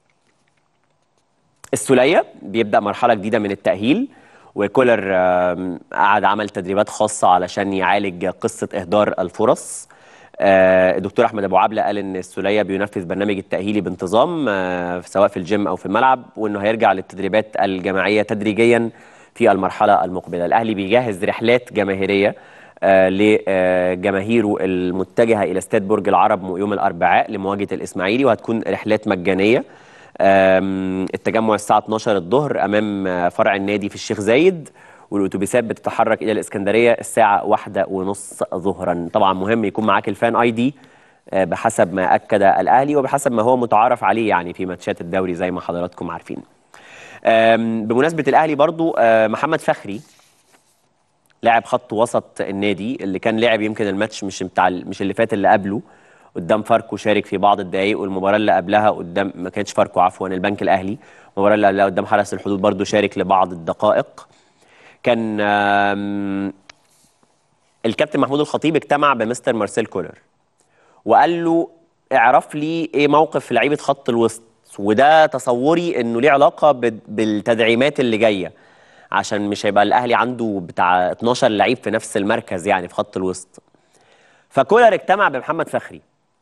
السولية بيبدأ مرحلة جديدة من التأهيل وكولر آم، قعد عمل تدريبات خاصة علشان يعالج قصة إهدار الفرص آه، الدكتور أحمد أبو عبلة قال إن السولية بينفذ برنامج التأهيلي بانتظام آه، سواء في الجيم أو في الملعب وإنه هيرجع للتدريبات الجماعية تدريجيا في المرحلة المقبلة الأهلي بيجهز رحلات جماهيرية آه، لجماهيره المتجهة إلى استاد برج العرب يوم الأربعاء لمواجهة الإسماعيلي وهتكون رحلات مجانية آم، التجمع الساعة 12 الظهر أمام آه، فرع النادي في الشيخ زايد والأتوبيسات بتتحرك إلى الإسكندرية الساعة واحدة ونص ظهرا طبعا مهم يكون معاك الفان اي دي آه، بحسب ما أكد الأهلي وبحسب ما هو متعارف عليه يعني في ماتشات الدوري زي ما حضراتكم عارفين آم، بمناسبة الأهلي برضو آه، محمد فخري لاعب خط وسط النادي اللي كان لعب يمكن الماتش مش بتاع مش اللي فات اللي قبله قدام فاركو شارك في بعض الدقائق والمباراه اللي قبلها قدام ما كانتش فاركو عفوا البنك الاهلي المباراه اللي قبلها قدام حرس الحدود برضو شارك لبعض الدقائق كان آم، الكابتن محمود الخطيب اجتمع بمستر مارسيل كولر وقال له اعرف لي ايه موقف لعيبه خط الوسط وده تصوري انه ليه علاقه بال- بالتدعيمات اللي جايه عشان مش هيبقى الاهلي عنده بتاع 12 لعيب في نفس المركز يعني في خط الوسط فكولر اجتمع بمحمد فخري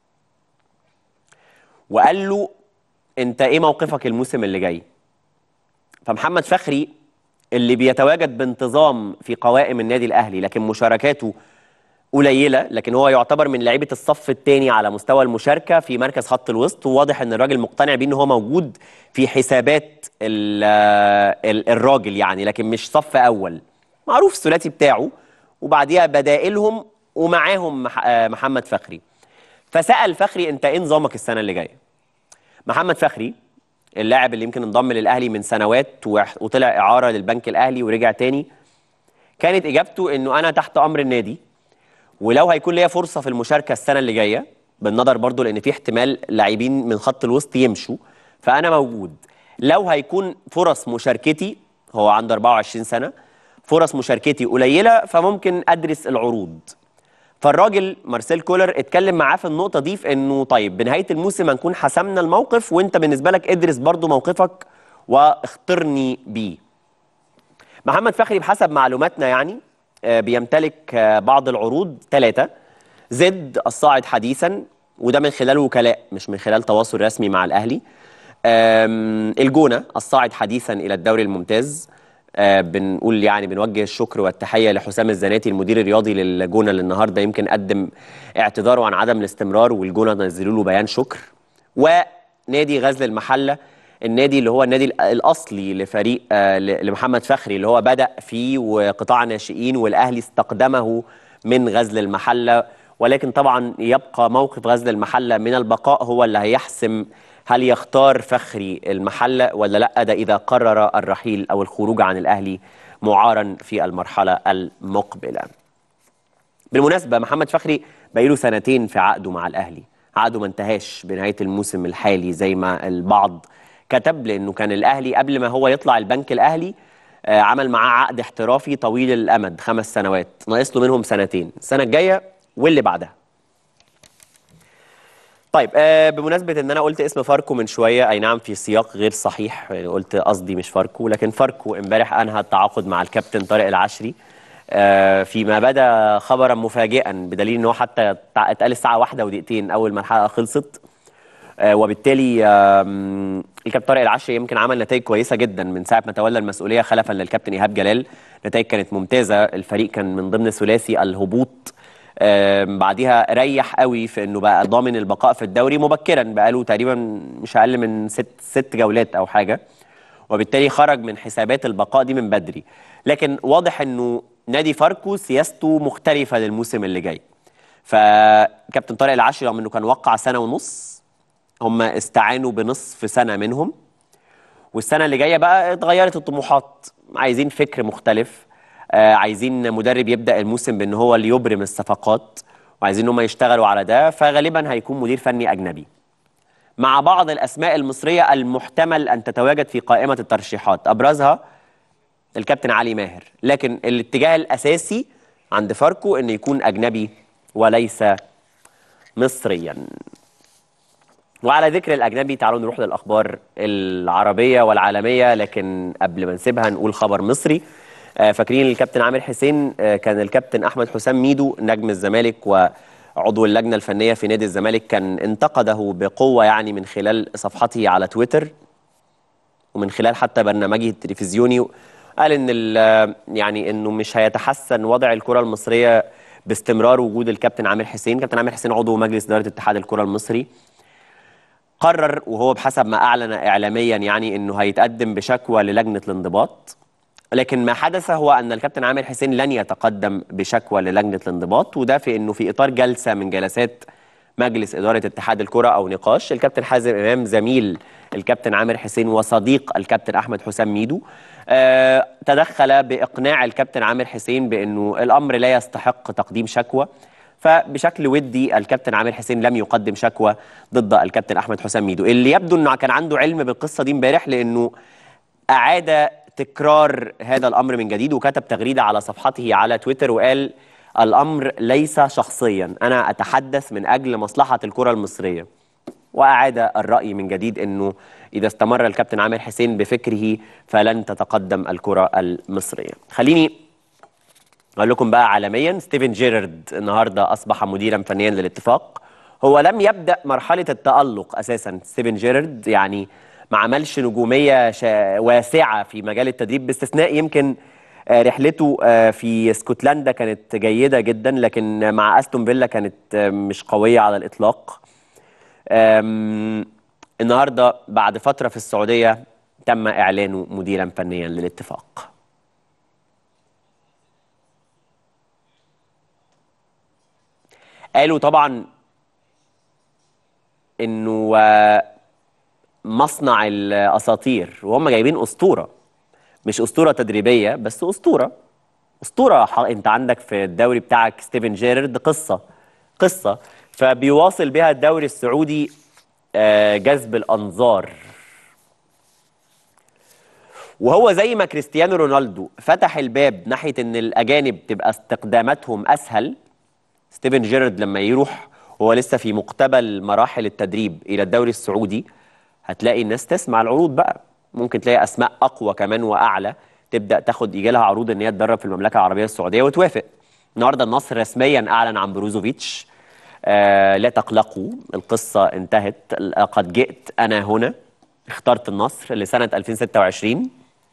وقال له انت ايه موقفك الموسم اللي جاي فمحمد فخري اللي بيتواجد بانتظام في قوائم النادي الاهلي لكن مشاركاته قليله لكن هو يعتبر من لعيبه الصف الثاني على مستوى المشاركه في مركز خط الوسط وواضح ان الراجل مقتنع بيه ان هو موجود في حسابات ال ال الراجل يعني لكن مش صف اول معروف الثلاثي بتاعه وبعديها بدائلهم ومعاهم مح- آه محمد فخري فسال فخري انت ايه نظامك السنه اللي جايه محمد فخري اللاعب اللي يمكن انضم للاهلي من سنوات وح- وطلع اعاره للبنك الاهلي ورجع تاني كانت اجابته انه انا تحت امر النادي ولو هيكون ليا فرصه في المشاركه السنه اللي جايه بالنظر برضو لان في احتمال لاعبين من خط الوسط يمشوا فانا موجود لو هيكون فرص مشاركتي هو عنده 24 سنه فرص مشاركتي قليله فممكن ادرس العروض فالراجل مارسيل كولر اتكلم معاه في النقطه دي في انه طيب بنهايه الموسم هنكون حسمنا الموقف وانت بالنسبه لك ادرس برضو موقفك واخترني بيه محمد فخري بحسب معلوماتنا يعني آه، بيمتلك آه، بعض العروض ثلاثة زد الصاعد حديثا وده من خلال وكلاء مش من خلال تواصل رسمي مع الأهلي آم، الجونة الصاعد حديثا إلى الدوري الممتاز آه، بنقول يعني بنوجه الشكر والتحية لحسام الزناتي المدير الرياضي للجونة اللي النهاردة يمكن قدم اعتذاره عن عدم الاستمرار والجونة نزلوا له بيان شكر ونادي غزل المحلة النادي اللي هو النادي الأ- الاصلي لفريق آه، ل- لمحمد فخري اللي هو بدا فيه وقطاع ناشئين والاهلي استقدمه من غزل المحله ولكن طبعا يبقى موقف غزل المحله من البقاء هو اللي هيحسم هل يختار فخري المحله ولا لا ده اذا قرر الرحيل او الخروج عن الاهلي معارا في المرحله المقبله. بالمناسبة محمد فخري بقاله سنتين في عقده مع الأهلي عقده ما انتهاش بنهاية الموسم الحالي زي ما البعض كتب لأنه كان الأهلي قبل ما هو يطلع البنك الأهلي آه، عمل معاه عقد احترافي طويل الأمد خمس سنوات ناقص له منهم سنتين السنة الجاية واللي بعدها طيب آه بمناسبة ان انا قلت اسم فاركو من شوية اي نعم في سياق غير صحيح يعني قلت قصدي مش فاركو لكن فاركو امبارح انهى التعاقد مع الكابتن طارق العشري آه فيما بدا خبرا مفاجئا بدليل ان هو حتى تع- اتقال الساعة واحدة ودقيقتين اول ما الحلقة خلصت آه وبالتالي آم، الكابتن طارق العشري يمكن عمل نتائج كويسة جدا من ساعة ما تولى المسؤولية خلفا للكابتن ايهاب جلال نتائج كانت ممتازة الفريق كان من ضمن ثلاثي الهبوط آم، بعديها ريح قوي في انه بقى ضامن البقاء في الدوري مبكرا بقاله تقريبا مش اقل من ست ست جولات او حاجه وبالتالي خرج من حسابات البقاء دي من بدري لكن واضح انه نادي فاركو سياسته مختلفه للموسم اللي جاي فكابتن طارق العشري رغم انه كان وقع سنه ونص هم استعانوا بنصف سنه منهم والسنه اللي جايه بقى اتغيرت الطموحات عايزين فكر مختلف آه عايزين مدرب يبدا الموسم بان هو اللي يبرم الصفقات وعايزين ان هم يشتغلوا على ده فغالبا هيكون مدير فني اجنبي مع بعض الاسماء المصريه المحتمل ان تتواجد في قائمه الترشيحات ابرزها الكابتن علي ماهر لكن الاتجاه الاساسي عند فاركو ان يكون اجنبي وليس مصريا وعلى ذكر الأجنبي تعالوا نروح للأخبار العربية والعالمية لكن قبل ما نسيبها نقول خبر مصري آه، فاكرين الكابتن عامر حسين آه، كان الكابتن أحمد حسام ميدو نجم الزمالك وعضو اللجنة الفنية في نادي الزمالك كان انتقده بقوة يعني من خلال صفحته على تويتر ومن خلال حتى برنامجه التلفزيوني قال ان ال- يعني انه مش هيتحسن وضع الكره المصريه باستمرار وجود الكابتن عامر حسين كابتن عامر حسين عضو مجلس اداره اتحاد الكره المصري قرر وهو بحسب ما اعلن اعلاميا يعني انه هيتقدم بشكوى للجنه الانضباط لكن ما حدث هو ان الكابتن عامر حسين لن يتقدم بشكوى للجنه الانضباط وده في انه في اطار جلسه من جلسات مجلس اداره اتحاد الكره او نقاش الكابتن حازم امام زميل الكابتن عامر حسين وصديق الكابتن احمد حسام ميدو آه تدخل باقناع الكابتن عامر حسين بانه الامر لا يستحق تقديم شكوى فبشكل ودي الكابتن عامر حسين لم يقدم شكوى ضد الكابتن احمد حسام ميدو اللي يبدو انه كان عنده علم بالقصه دي امبارح لانه اعاد تكرار هذا الامر من جديد وكتب تغريده على صفحته على تويتر وقال الامر ليس شخصيا انا اتحدث من اجل مصلحه الكره المصريه واعاد الراي من جديد انه اذا استمر الكابتن عامر حسين بفكره فلن تتقدم الكره المصريه خليني اقول لكم بقى عالميا ستيفن جيرارد النهارده اصبح مديرا فنيا للاتفاق هو لم يبدا مرحله التالق اساسا ستيفن جيرارد يعني ما عملش نجوميه شا... واسعه في مجال التدريب باستثناء يمكن آه، رحلته آه، في اسكتلندا كانت جيده جدا لكن مع استون فيلا كانت آه، مش قويه على الاطلاق آم، النهارده بعد فتره في السعوديه تم اعلانه مديرا فنيا للاتفاق قالوا طبعا انه آه، مصنع الاساطير وهم جايبين اسطوره مش اسطوره تدريبيه بس اسطوره اسطوره ح- انت عندك في الدوري بتاعك ستيفن جيرارد قصه قصه فبيواصل بها الدوري السعودي آه، جذب الانظار وهو زي ما كريستيانو رونالدو فتح الباب ناحيه ان الاجانب تبقى استخداماتهم اسهل ستيفن جيرارد لما يروح وهو لسه في مقتبل مراحل التدريب الى الدوري السعودي هتلاقي الناس تسمع العروض بقى ممكن تلاقي اسماء اقوى كمان واعلى تبدا تاخد يجي لها عروض ان هي تدرب في المملكه العربيه السعوديه وتوافق النهارده النصر رسميا اعلن عن بروزوفيتش آه لا تقلقوا القصه انتهت لقد جئت انا هنا اخترت النصر لسنه 2026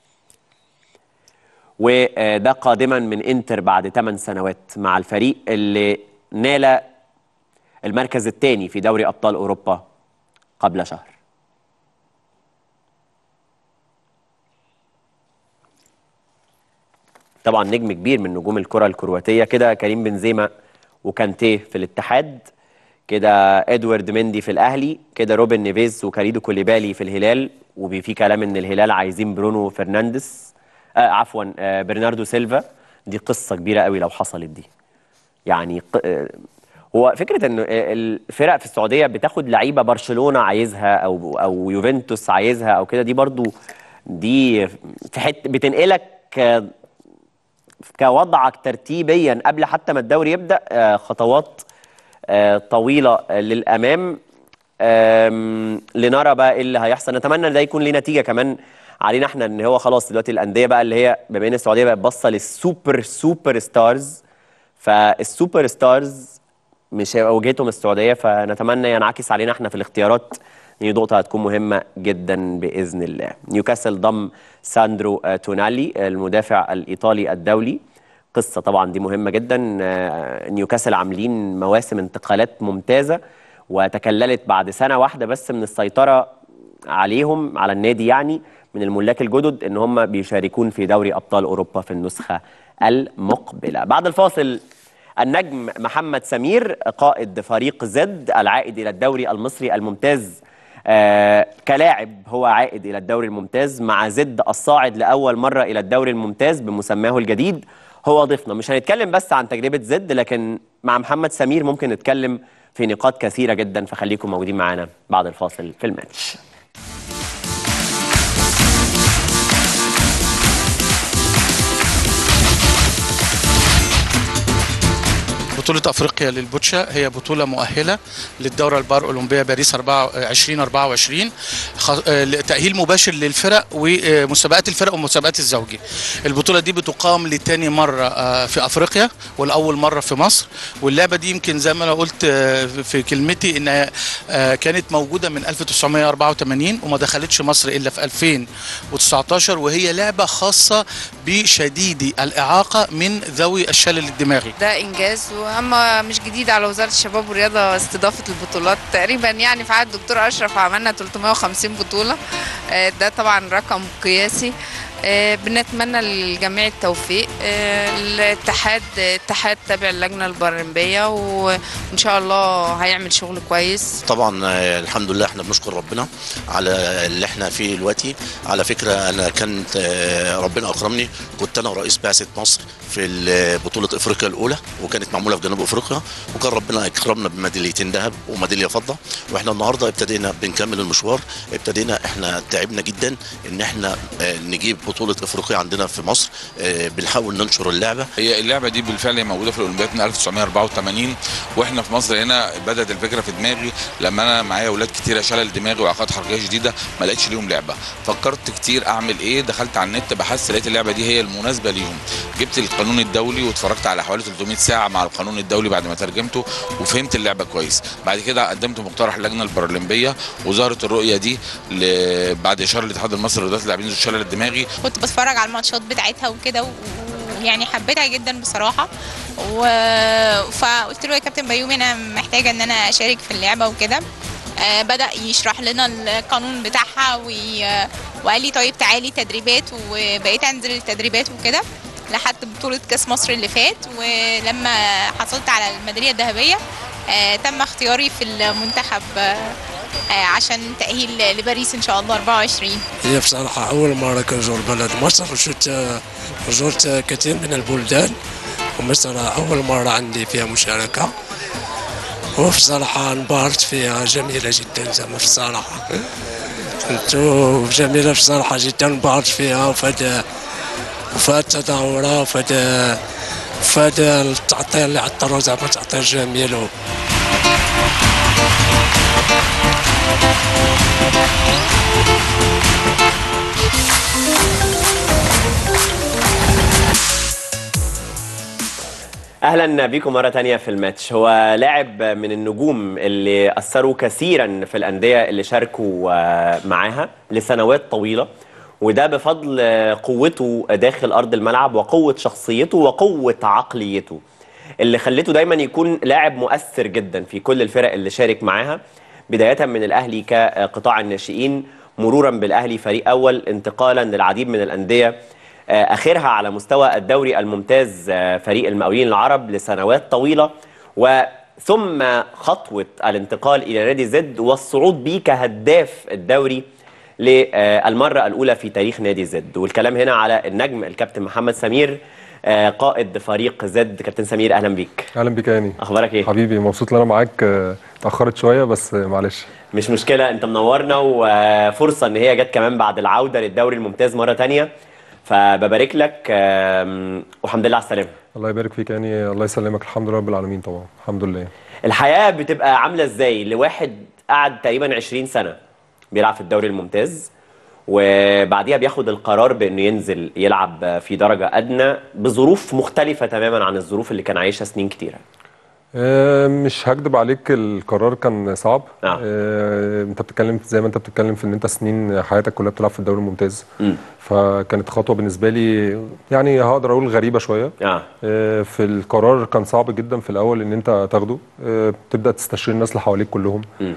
وده قادما من انتر بعد 8 سنوات مع الفريق اللي نال المركز الثاني في دوري ابطال اوروبا قبل شهر طبعا نجم كبير من نجوم الكره الكرواتيه كده كريم بنزيما وكانتيه في الاتحاد كده ادوارد مندي في الاهلي كده روبن نيفيز وكاريدو كوليبالي في الهلال وفي كلام ان الهلال عايزين برونو فرنانديز آه عفوا آه برناردو سيلفا دي قصه كبيره قوي لو حصلت دي يعني ق... آه، هو فكره ان الفرق في السعوديه بتاخد لعيبه برشلونه عايزها او او يوفنتوس عايزها او كده دي برضو دي في حته بتنقلك آه، كوضعك ترتيبيا قبل حتى ما الدوري يبدا آه، خطوات آه، طويله آه، للامام آم، لنرى بقى ايه اللي هيحصل نتمنى ان ده يكون ليه نتيجه كمان علينا احنا ان هو خلاص دلوقتي الانديه بقى اللي هي بما ان السعوديه بقت باصه للسوبر سوبر ستارز فالسوبر ستارز مش هيبقى وجهتهم السعوديه فنتمنى ينعكس علينا احنا في الاختيارات دي نقطة هتكون مهمة جدا بإذن الله. نيوكاسل ضم ساندرو آه، تونالي المدافع الإيطالي الدولي. قصة طبعا دي مهمة جدا آه، نيوكاسل عاملين مواسم انتقالات ممتازة وتكللت بعد سنة واحدة بس من السيطرة عليهم على النادي يعني من الملاك الجدد ان هم بيشاركون في دوري ابطال اوروبا في النسخة المقبلة. بعد الفاصل النجم محمد سمير قائد فريق زد العائد الى الدوري المصري الممتاز آه كلاعب هو عائد الى الدوري الممتاز مع زد الصاعد لاول مره الى الدوري الممتاز بمسماه الجديد هو ضيفنا مش هنتكلم بس عن تجربه زد لكن مع محمد سمير ممكن نتكلم في نقاط كثيره جدا فخليكم موجودين معانا بعد الفاصل في الماتش بطولة أفريقيا للبوتشا هي بطولة مؤهلة للدورة البار أولمبية باريس 2024 تأهيل مباشر للفرق ومسابقات الفرق ومسابقات الزوجي البطولة دي بتقام لتاني مرة آه، في أفريقيا والأول مرة في مصر واللعبة دي يمكن زي ما أنا قلت آه، في كلمتي إنها آه، كانت موجودة من 1984 وما دخلتش مصر إلا في 2019 وهي لعبة خاصة بشديدي الإعاقة من ذوي الشلل الدماغي ده انجاز واما مش جديد على وزاره الشباب والرياضه استضافه البطولات تقريبا يعني في عهد الدكتور اشرف عملنا 350 بطوله آه، ده طبعا رقم قياسي آه، بنتمنى للجميع التوفيق آه، الاتحاد اتحاد تابع اللجنه البارالمبيه وان شاء الله هيعمل شغل كويس طبعا آه، الحمد لله احنا بنشكر ربنا على اللي احنا فيه دلوقتي على فكره انا كانت آه، ربنا اكرمني كنت انا ورئيس بعثه مصر في ال- بطوله افريقيا الاولى وكانت معموله في جنوب افريقيا وكان ربنا اكرمنا بميداليتين ذهب وميداليه فضه واحنا النهارده ابتدينا بنكمل المشوار ابتدينا احنا تعبنا جدا ان احنا آه، نجيب بطوله افريقيا عندنا في مصر آه، بنحاول ننشر اللعبه هي اللعبه دي بالفعل هي موجوده في الاولمبياد من 1984 واحنا في مصر هنا بدات الفكره في دماغي لما انا معايا اولاد كتيره شلل دماغي واعاقات حركيه شديده ما لقيتش ليهم لعبه فكرت كتير اعمل ايه دخلت على النت بحثت لقيت اللعبه دي هي المناسبه ليهم جبت القانون الدولي واتفرجت على حوالي 300 ساعه مع القانون الدولي بعد ما ترجمته وفهمت اللعبه كويس بعد كده قدمت مقترح اللجنه البارالمبيه وظهرت الرؤيه دي ل- بعد اشاره الاتحاد المصري لرياضه اللاعبين ذو الشلل الدماغي كنت بتفرج على الماتشات بتاعتها وكده و- ويعني حبيتها جدا بصراحة و... فقلت له يا كابتن بيومي أنا محتاجة إن أنا أشارك في اللعبة وكده آه، بدأ يشرح لنا القانون بتاعها وي... وقال لي طيب تعالي تدريبات وبقيت أنزل التدريبات وكده لحد بطولة كأس مصر اللي فات ولما حصلت على الميدالية الذهبية آه، تم اختياري في المنتخب آه، آه، عشان تأهيل لباريس إن شاء الله 24 هي بصراحة أول مرة كنزور بلد مصر وشفت زرت كثير من البلدان ومصر أول مرة عندي فيها مشاركة وبصراحة انبهرت فيها جميلة جدا زعما في الصراحة انتو جميلة بصراحة جدا انبهرت فيها وفاد وفاد تدهورها وفاد فاد التعطير اللي عطروا زعما تعطير جميل و... اهلا بيكم مره تانية في الماتش هو لاعب من النجوم اللي اثروا كثيرا في الانديه اللي شاركوا آه، معاها لسنوات طويله وده بفضل آه، قوته داخل ارض الملعب وقوه شخصيته وقوه عقليته اللي خلته دايما يكون لاعب مؤثر جدا في كل الفرق اللي شارك معاها بدايه من الاهلي كقطاع الناشئين مرورا بالاهلي فريق اول انتقالا للعديد من الانديه آه، اخرها على مستوى الدوري الممتاز آه، فريق المقاولين العرب لسنوات طويله وثم خطوه الانتقال الى نادي زد والصعود بيه كهداف الدوري للمره الاولى في تاريخ نادي زد والكلام هنا على النجم الكابتن محمد سمير آه، قائد فريق زد كابتن سمير اهلا بيك اهلا بك يا هاني اخبارك ايه حبيبي مبسوط ان انا معاك آه، اتاخرت شويه بس آه، معلش مش مشكله انت منورنا وفرصه ان هي جت كمان بعد العوده للدوري الممتاز مره تانية فببارك لك آم، والحمد لله على السلامه الله يبارك فيك يعني الله يسلمك الحمد لله رب العالمين طبعا الحمد لله الحياه بتبقى عامله ازاي لواحد قعد تقريبا 20 سنه بيلعب في الدوري الممتاز وبعديها بياخد القرار بانه ينزل يلعب في درجه ادنى بظروف مختلفه تماما عن الظروف اللي كان عايشها سنين كتيره آه، مش هكدب عليك القرار كان صعب آه. آه، انت بتتكلم زي ما انت بتتكلم في ان انت سنين حياتك كلها بتلعب في الدوري الممتاز مم. فكانت خطوه بالنسبه لي يعني هقدر اقول غريبه شويه اه آه، في القرار كان صعب جدا في الاول ان انت تاخده آه، بتبدا تستشير الناس اللي حواليك كلهم مم.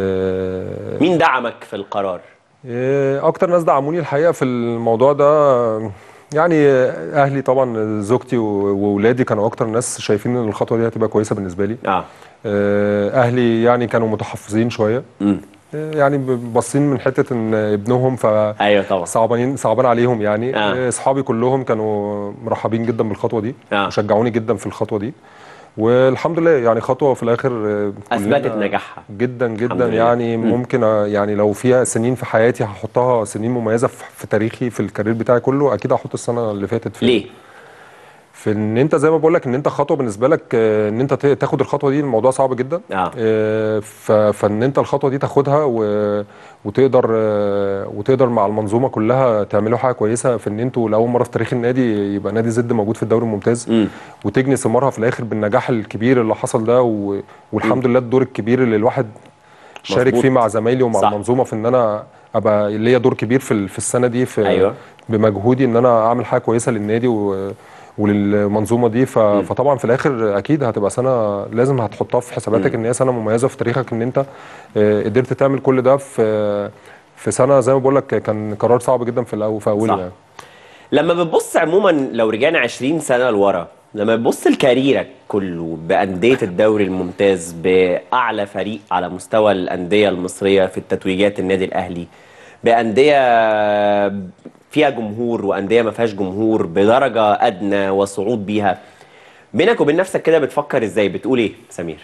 آه، مين دعمك في القرار إيه، اكتر ناس دعموني الحقيقه في الموضوع ده يعني اهلي طبعا زوجتي و- واولادي كانوا اكتر ناس شايفين ان الخطوه دي هتبقى كويسه بالنسبه لي اه آه، اهلي يعني كانوا متحفظين شويه مم. آه، يعني ب- باصين من حته ان ابنهم ف ايوه طبعا صعبانين صعبان عليهم يعني آه. آه، اصحابي كلهم كانوا مرحبين جدا بالخطوه دي آه. وشجعوني جدا في الخطوه دي والحمد لله يعني خطوه في الاخر آه، كلنا- اثبتت نجاحها جدا الحمد جدا لله. يعني مم. ممكن أ- يعني لو فيها سنين في حياتي هحطها سنين مميزه في في تاريخي في الكارير بتاعي كله اكيد هحط السنه اللي فاتت في ليه في ان انت زي ما بقول لك ان انت خطوه بالنسبه لك آه، ان انت ت- تاخد الخطوه دي الموضوع صعب جدا اه آه، ف- فان انت الخطوه دي تاخدها و- وتقدر آه، وتقدر مع المنظومه كلها تعملوا حاجه كويسه في ان انتوا لاول مره في تاريخ النادي يبقى نادي زد موجود في الدوري الممتاز مم. وتجني ثمارها في الاخر بالنجاح الكبير اللي حصل ده و... والحمد لله الدور الكبير اللي الواحد شارك مظبوط. فيه مع زمايلي ومع صح. المنظومه في ان انا ابقى ليا دور كبير في ال- في السنه دي في أيوة. بمجهودي ان انا اعمل حاجه كويسه للنادي و... وللمنظومه دي ف... فطبعا في الاخر اكيد هتبقى سنه لازم هتحطها في حساباتك ان هي سنه مميزه في تاريخك ان انت آه، قدرت تعمل كل ده في في سنه زي ما بقول لك كان قرار صعب جدا في الاول في اوله صح. يعني لما بتبص عموما لو رجعنا 20 سنه لورا لما بتبص لكاريرك كله بانديه الدوري الممتاز باعلى فريق على مستوى الانديه المصريه في التتويجات النادي الاهلي بانديه فيها جمهور وانديه ما فيهاش جمهور بدرجه ادنى وصعود بيها بينك وبين نفسك كده بتفكر ازاي بتقول ايه سمير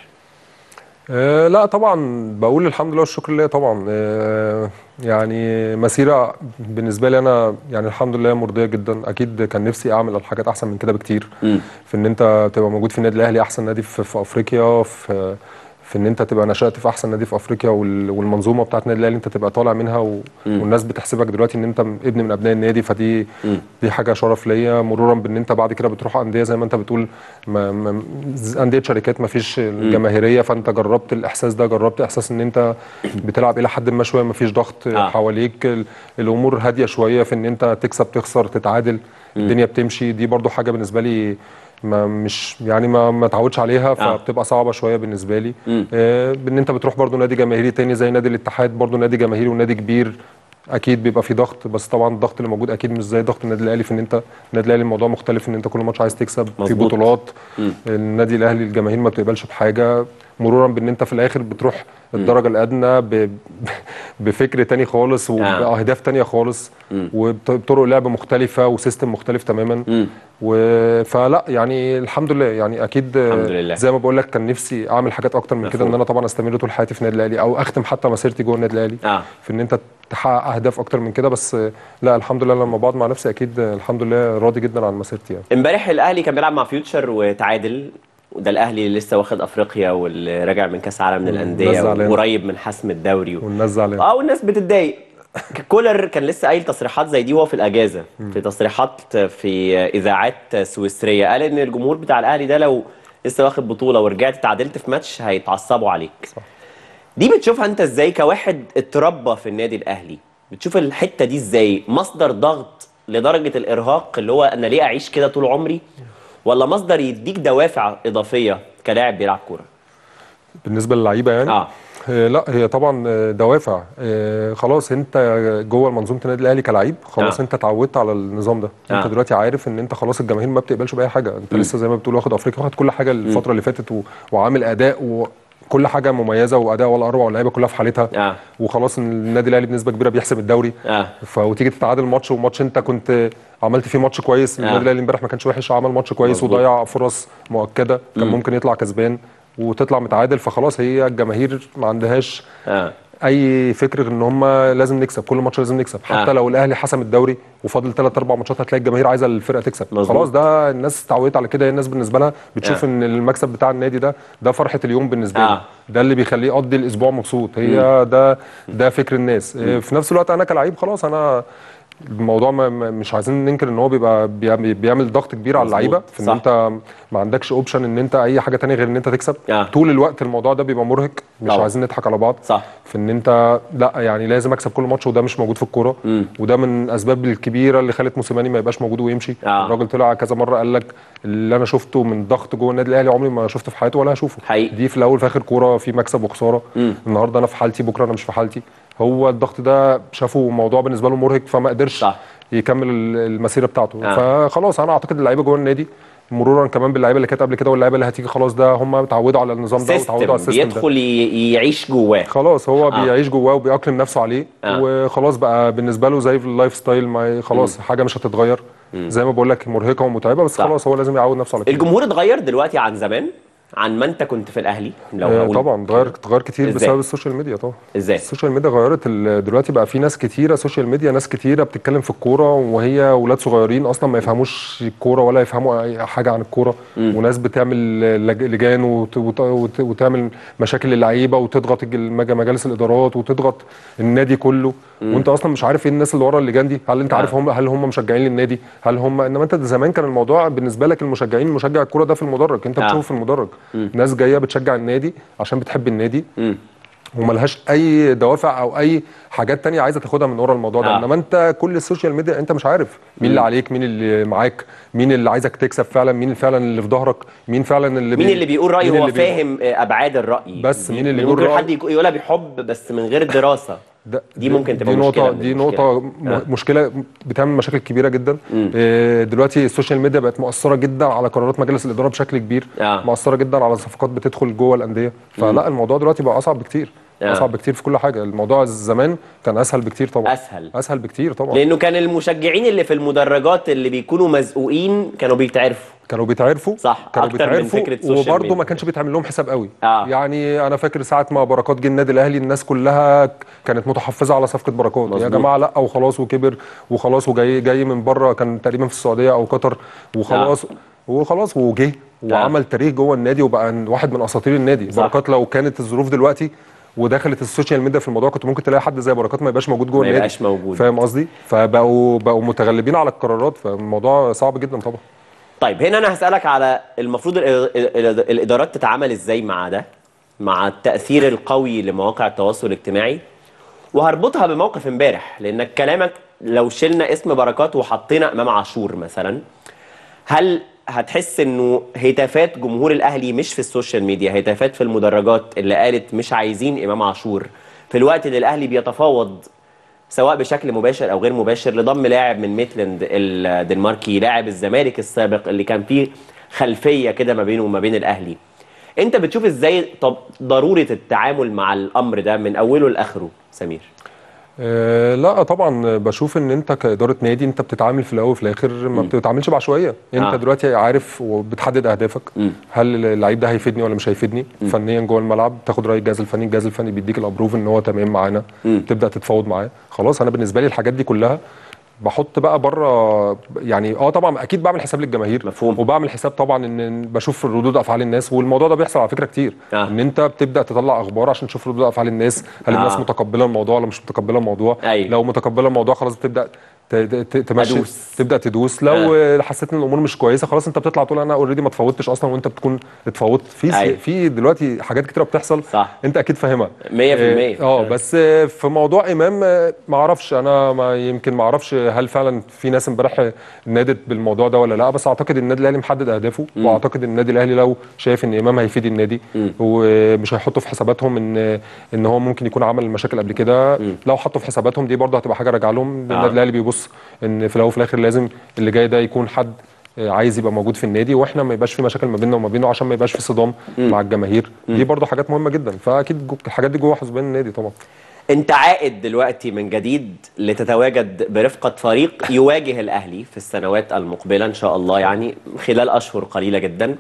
آه لا طبعا بقول الحمد لله والشكر لله طبعا آه يعني مسيره بالنسبه لي انا يعني الحمد لله مرضيه جدا اكيد كان نفسي اعمل حاجات احسن من كده بكتير في ان انت تبقى موجود في النادي الاهلي احسن نادي في, في افريقيا في في ان انت تبقى نشأت في احسن نادي في افريقيا وال- والمنظومه بتاعت النادي الاهلي انت تبقى طالع منها و... والناس بتحسبك دلوقتي ان انت ابن من ابناء النادي فدي دي حاجه شرف ليا مرورا بان انت بعد كده بتروح انديه زي ما انت بتقول ما... ما... انديه شركات ما فيش الجماهيريه فانت جربت الاحساس ده جربت احساس ان انت بتلعب الى حد ما شويه ما فيش ضغط آه. حواليك ال... الامور هاديه شويه في ان انت تكسب تخسر تتعادل الدنيا بتمشي دي برضو حاجه بالنسبه لي ما مش يعني ما ما اتعودش عليها فبتبقى صعبه شويه بالنسبه لي آه بان انت بتروح برضو نادي جماهيري تاني زي نادي الاتحاد برضو نادي جماهيري ونادي كبير اكيد بيبقى في ضغط بس طبعا الضغط اللي موجود اكيد مش زي ضغط النادي الاهلي في ان انت النادي الاهلي الموضوع مختلف ان انت كل ماتش عايز تكسب في مظبوط. بطولات النادي الاهلي الجماهير ما بتقبلش بحاجه مرورا بان انت في الاخر بتروح الدرجه الادنى ب... بفكر تاني خالص وباهداف تانية خالص وبطرق لعب مختلفه وسيستم مختلف تماما و... فلا يعني الحمد لله يعني اكيد الحمد لله. زي ما بقول لك كان نفسي اعمل حاجات اكتر من كده مفهوم. ان انا طبعا استمر طول حياتي في النادي الاهلي او اختم حتى مسيرتي جوه النادي الاهلي آه. في ان انت تحقق اهداف اكتر من كده بس لا الحمد لله لما بقعد مع نفسي اكيد الحمد لله راضي جدا عن مسيرتي يعني امبارح الاهلي كان بيلعب مع فيوتشر وتعادل وده الاهلي اللي لسه واخد افريقيا واللي راجع من كاس عالم من والناس الانديه زعلانة. وقريب من حسم الدوري و... والناس زعلانه اه والناس بتتضايق كولر كان لسه قايل تصريحات زي دي وهو في الاجازه في تصريحات في اذاعات سويسريه قال ان الجمهور بتاع الاهلي ده لو لسه واخد بطوله ورجعت تعادلت في ماتش هيتعصبوا عليك صح. دي بتشوفها انت ازاي كواحد اتربى في النادي الاهلي بتشوف الحته دي ازاي مصدر ضغط لدرجه الارهاق اللي هو انا ليه اعيش كده طول عمري ولا مصدر يديك دوافع اضافيه كلاعب بيلعب كوره بالنسبه للعيبه يعني اه آه، لا هي طبعا آه، دوافع آه، خلاص انت جوه منظومه النادي الاهلي كلعيب خلاص آه. انت اتعودت على النظام ده آه. انت دلوقتي عارف ان انت خلاص الجماهير ما بتقبلش باي حاجه انت لسه زي ما بتقول واخد افريقيا واخد كل حاجه الفتره اللي فاتت و... وعامل اداء وكل حاجه مميزه واداء ولا اروع واللعيبه كلها في حالتها آه. وخلاص إن النادي الاهلي بنسبه كبيره بيحسم الدوري اه فوتيجي تتعادل ماتش وماتش انت كنت عملت فيه ماتش كويس آه. النادي الاهلي امبارح ما كانش وحش عمل ماتش كويس مظبوط. وضيع فرص مؤكده كان ممكن يطلع كسبان وتطلع متعادل فخلاص هي الجماهير ما عندهاش اه اي فكر ان هم لازم نكسب كل ماتش لازم نكسب حتى آه. لو الاهلي حسم الدوري وفاضل ثلاث اربع ماتشات هتلاقي الجماهير عايزه الفرقه تكسب مظبوط. خلاص ده الناس اتعودت على كده الناس بالنسبه لها بتشوف آه. ان المكسب بتاع النادي ده ده فرحه اليوم بالنسبه آه. لي ده اللي بيخليه يقضي الاسبوع مبسوط هي ده ده فكر الناس إيه، في نفس الوقت انا كلاعب خلاص انا الموضوع ما ما- مش عايزين ننكر ان هو بيبقى بيعمل, بيعمل ضغط كبير على مظبوط. اللعيبه في ان صح. انت ما عندكش اوبشن ان انت اي حاجه تانية غير ان انت تكسب آه. طول الوقت الموضوع ده بيبقى مرهق مش طبعا. عايزين نضحك على بعض صح في ان انت لا يعني لازم اكسب كل ماتش وده مش موجود في الكوره وده من الاسباب الكبيره اللي خلت موسيماني ما يبقاش موجود ويمشي آه. الراجل طلع كذا مره قال لك اللي انا شفته من ضغط جوه النادي الاهلي عمري ما شفته في حياتي ولا هشوفه حقيقي. دي في الاول في اخر كوره في مكسب وخساره النهارده انا في حالتي بكره انا مش في حالتي هو الضغط ده شافه موضوع بالنسبه له مرهق فما قدرش صح. يكمل ال- المسيره بتاعته آه. فخلاص انا اعتقد اللعيبه جوه النادي مرورا كمان باللعيبه اللي كانت قبل كده واللعيبه اللي هتيجي خلاص ده هم اتعودوا على النظام ده واتعودوا على سيستم السيستم ده بيدخل ي- يعيش جواه خلاص هو آه. آه. بيعيش جواه وبيأقلم نفسه عليه آه. آه. وخلاص بقى بالنسبه له زي في اللايف ستايل ما خلاص مم. حاجه مش هتتغير زي ما بقول لك مرهقه ومتعبه بس صح. خلاص هو لازم يعود نفسه على كده الجمهور اتغير دلوقتي عن زمان عن ما انت كنت في الاهلي لو آه هقول طبعا اتغير اتغير كتير إزاي؟ بسبب السوشيال ميديا طبعا ازاي السوشيال ميديا غيرت ال- دلوقتي بقى في ناس كتيره سوشيال ميديا ناس كتيره بتتكلم في الكوره وهي ولاد صغيرين اصلا ما يفهموش الكوره ولا يفهموا اي حاجه عن الكوره وناس بتعمل لج- لجان وت- وت- وت- وتعمل مشاكل للعيبه وتضغط الج- المج- مجالس الادارات وتضغط النادي كله وانت اصلا مش عارف ايه الناس اللي ورا اللجان دي هل انت آه. عارف هم هل هم مشجعين للنادي هل هم انما انت زمان كان الموضوع بالنسبه لك المشجعين مشجع الكوره ده في المدرج انت آه. بتشوفه في المدرج ناس جايه بتشجع النادي عشان بتحب النادي مم. وملهاش اي دوافع او اي حاجات تانية عايزه تاخدها من ورا الموضوع ده آه. آه. انما انت كل السوشيال ميديا انت مش عارف مين اللي عليك مين اللي معاك مين اللي عايزك تكسب فعلا مين فعلا اللي في ظهرك مين فعلا اللي مين اللي بيقول رايه مين هو اللي بي- فاهم آه، ابعاد الراي بس دي- مين اللي ممكن بيقول رأي؟ حد يقو- يقولها بحب بس من غير دراسه ده دي ممكن تبقى دي مشكلة نقطة من دي المشكلة. نقطة م- آه. مشكلة بتعمل مشاكل كبيرة جدا مم. آه، دلوقتي السوشيال ميديا بقت مؤثرة جدا على قرارات مجلس الإدارة بشكل كبير آه. مؤثرة جدا على صفقات بتدخل جوه الأندية فلا الموضوع دلوقتي بقى أصعب بكتير آه. اصعب بكتير في كل حاجه الموضوع زمان كان اسهل بكتير طبعا اسهل اسهل بكتير طبعا لانه كان المشجعين اللي في المدرجات اللي بيكونوا مزقوقين كانوا بيتعرفوا كانوا بيتعرفوا صح كانوا اكتر من بيتعرفوا فكره سوشيال وبرضه ميديا ما كانش بيتعمل لهم حساب قوي آه. يعني انا فاكر ساعه ما بركات جه النادي الاهلي الناس كلها كانت متحفظه على صفقه بركات مظبوط. يا جماعه لا وخلاص وكبر وخلاص وجاي جاي من بره كان تقريبا في السعوديه او قطر وخلاص وخلاص وجه وعمل تاريخ جوه النادي وبقى واحد من اساطير النادي صح. بركات لو كانت الظروف دلوقتي ودخلت السوشيال ميديا في الموضوع كنت ممكن تلاقي حد زي بركات ما يبقاش موجود جوه ما النادي يبقاش موجود. فاهم قصدي فبقوا بقوا متغلبين على القرارات فالموضوع صعب جدا طبعا طيب هنا انا هسالك على المفروض ال- ال- ال- الادارات تتعامل ازاي مع ده مع التاثير القوي لمواقع التواصل الاجتماعي وهربطها بموقف امبارح لانك كلامك لو شلنا اسم بركات وحطينا امام عاشور مثلا هل هتحس انه هتافات جمهور الاهلي مش في السوشيال ميديا هتافات في المدرجات اللي قالت مش عايزين امام عاشور في الوقت اللي الاهلي بيتفاوض سواء بشكل مباشر او غير مباشر لضم لاعب من ميتلاند الدنماركي لاعب الزمالك السابق اللي كان فيه خلفيه كده ما بينه وما بين الاهلي انت بتشوف ازاي طب ضروره التعامل مع الامر ده من اوله لاخره سمير أه لا طبعا بشوف ان انت كاداره نادي انت بتتعامل في الاول وفي الاخر ما بتتعاملش بعشوائيه انت آه. آه. دلوقتي عارف وبتحدد اهدافك مم. هل اللعيب ده هيفيدني ولا مش هيفيدني فنيا جوه الملعب تاخد راي الجهاز الفني الجهاز الفني بيديك الابروف ان هو تمام معانا مم. تبدا تتفاوض معاه خلاص انا بالنسبه لي الحاجات دي كلها بحط بقى بره يعني اه طبعا اكيد بعمل حساب للجماهير مفهوم. وبعمل حساب طبعا ان بشوف ردود افعال الناس والموضوع ده بيحصل على فكره كتير آه. ان انت بتبدا تطلع اخبار عشان تشوف ردود افعال الناس هل آه. الناس متقبله الموضوع ولا مش متقبله الموضوع أيوة. لو متقبله الموضوع خلاص بتبدا ت- ت- تمشي أدوس. تبدا تدوس لو آه. حسيت ان الامور مش كويسه خلاص انت بتطلع تقول انا اوريدي ما اتفوتش اصلا وانت بتكون اتفوت في أيوة. في دلوقتي حاجات كتيره بتحصل صح. انت اكيد فاهمها 100% اه آه، بس آه، في موضوع امام آه، ما اعرفش انا ما يمكن ما اعرفش هل فعلا في ناس امبارح نادت بالموضوع ده ولا لا بس اعتقد النادي الاهلي محدد اهدافه واعتقد النادي الاهلي لو شايف ان امام هيفيد النادي ومش هيحطوا في حساباتهم ان ان هو ممكن يكون عمل مشاكل قبل كده لو حطوا في حساباتهم دي برضه هتبقى حاجه راجعه لهم آه. النادي الاهلي بيبص ان في الاول وفي الاخر لازم اللي جاي ده يكون حد آه، عايز يبقى موجود في النادي واحنا ما يبقاش في مشاكل ما بيننا وما بينه عشان ما يبقاش في صدام مع الجماهير دي برضه حاجات مهمه جدا فاكيد جو- الحاجات دي جوه حسبان النادي طبعا انت عائد دلوقتي من جديد لتتواجد برفقة فريق يواجه الأهلي في السنوات المقبلة إن شاء الله يعني خلال أشهر قليلة جدا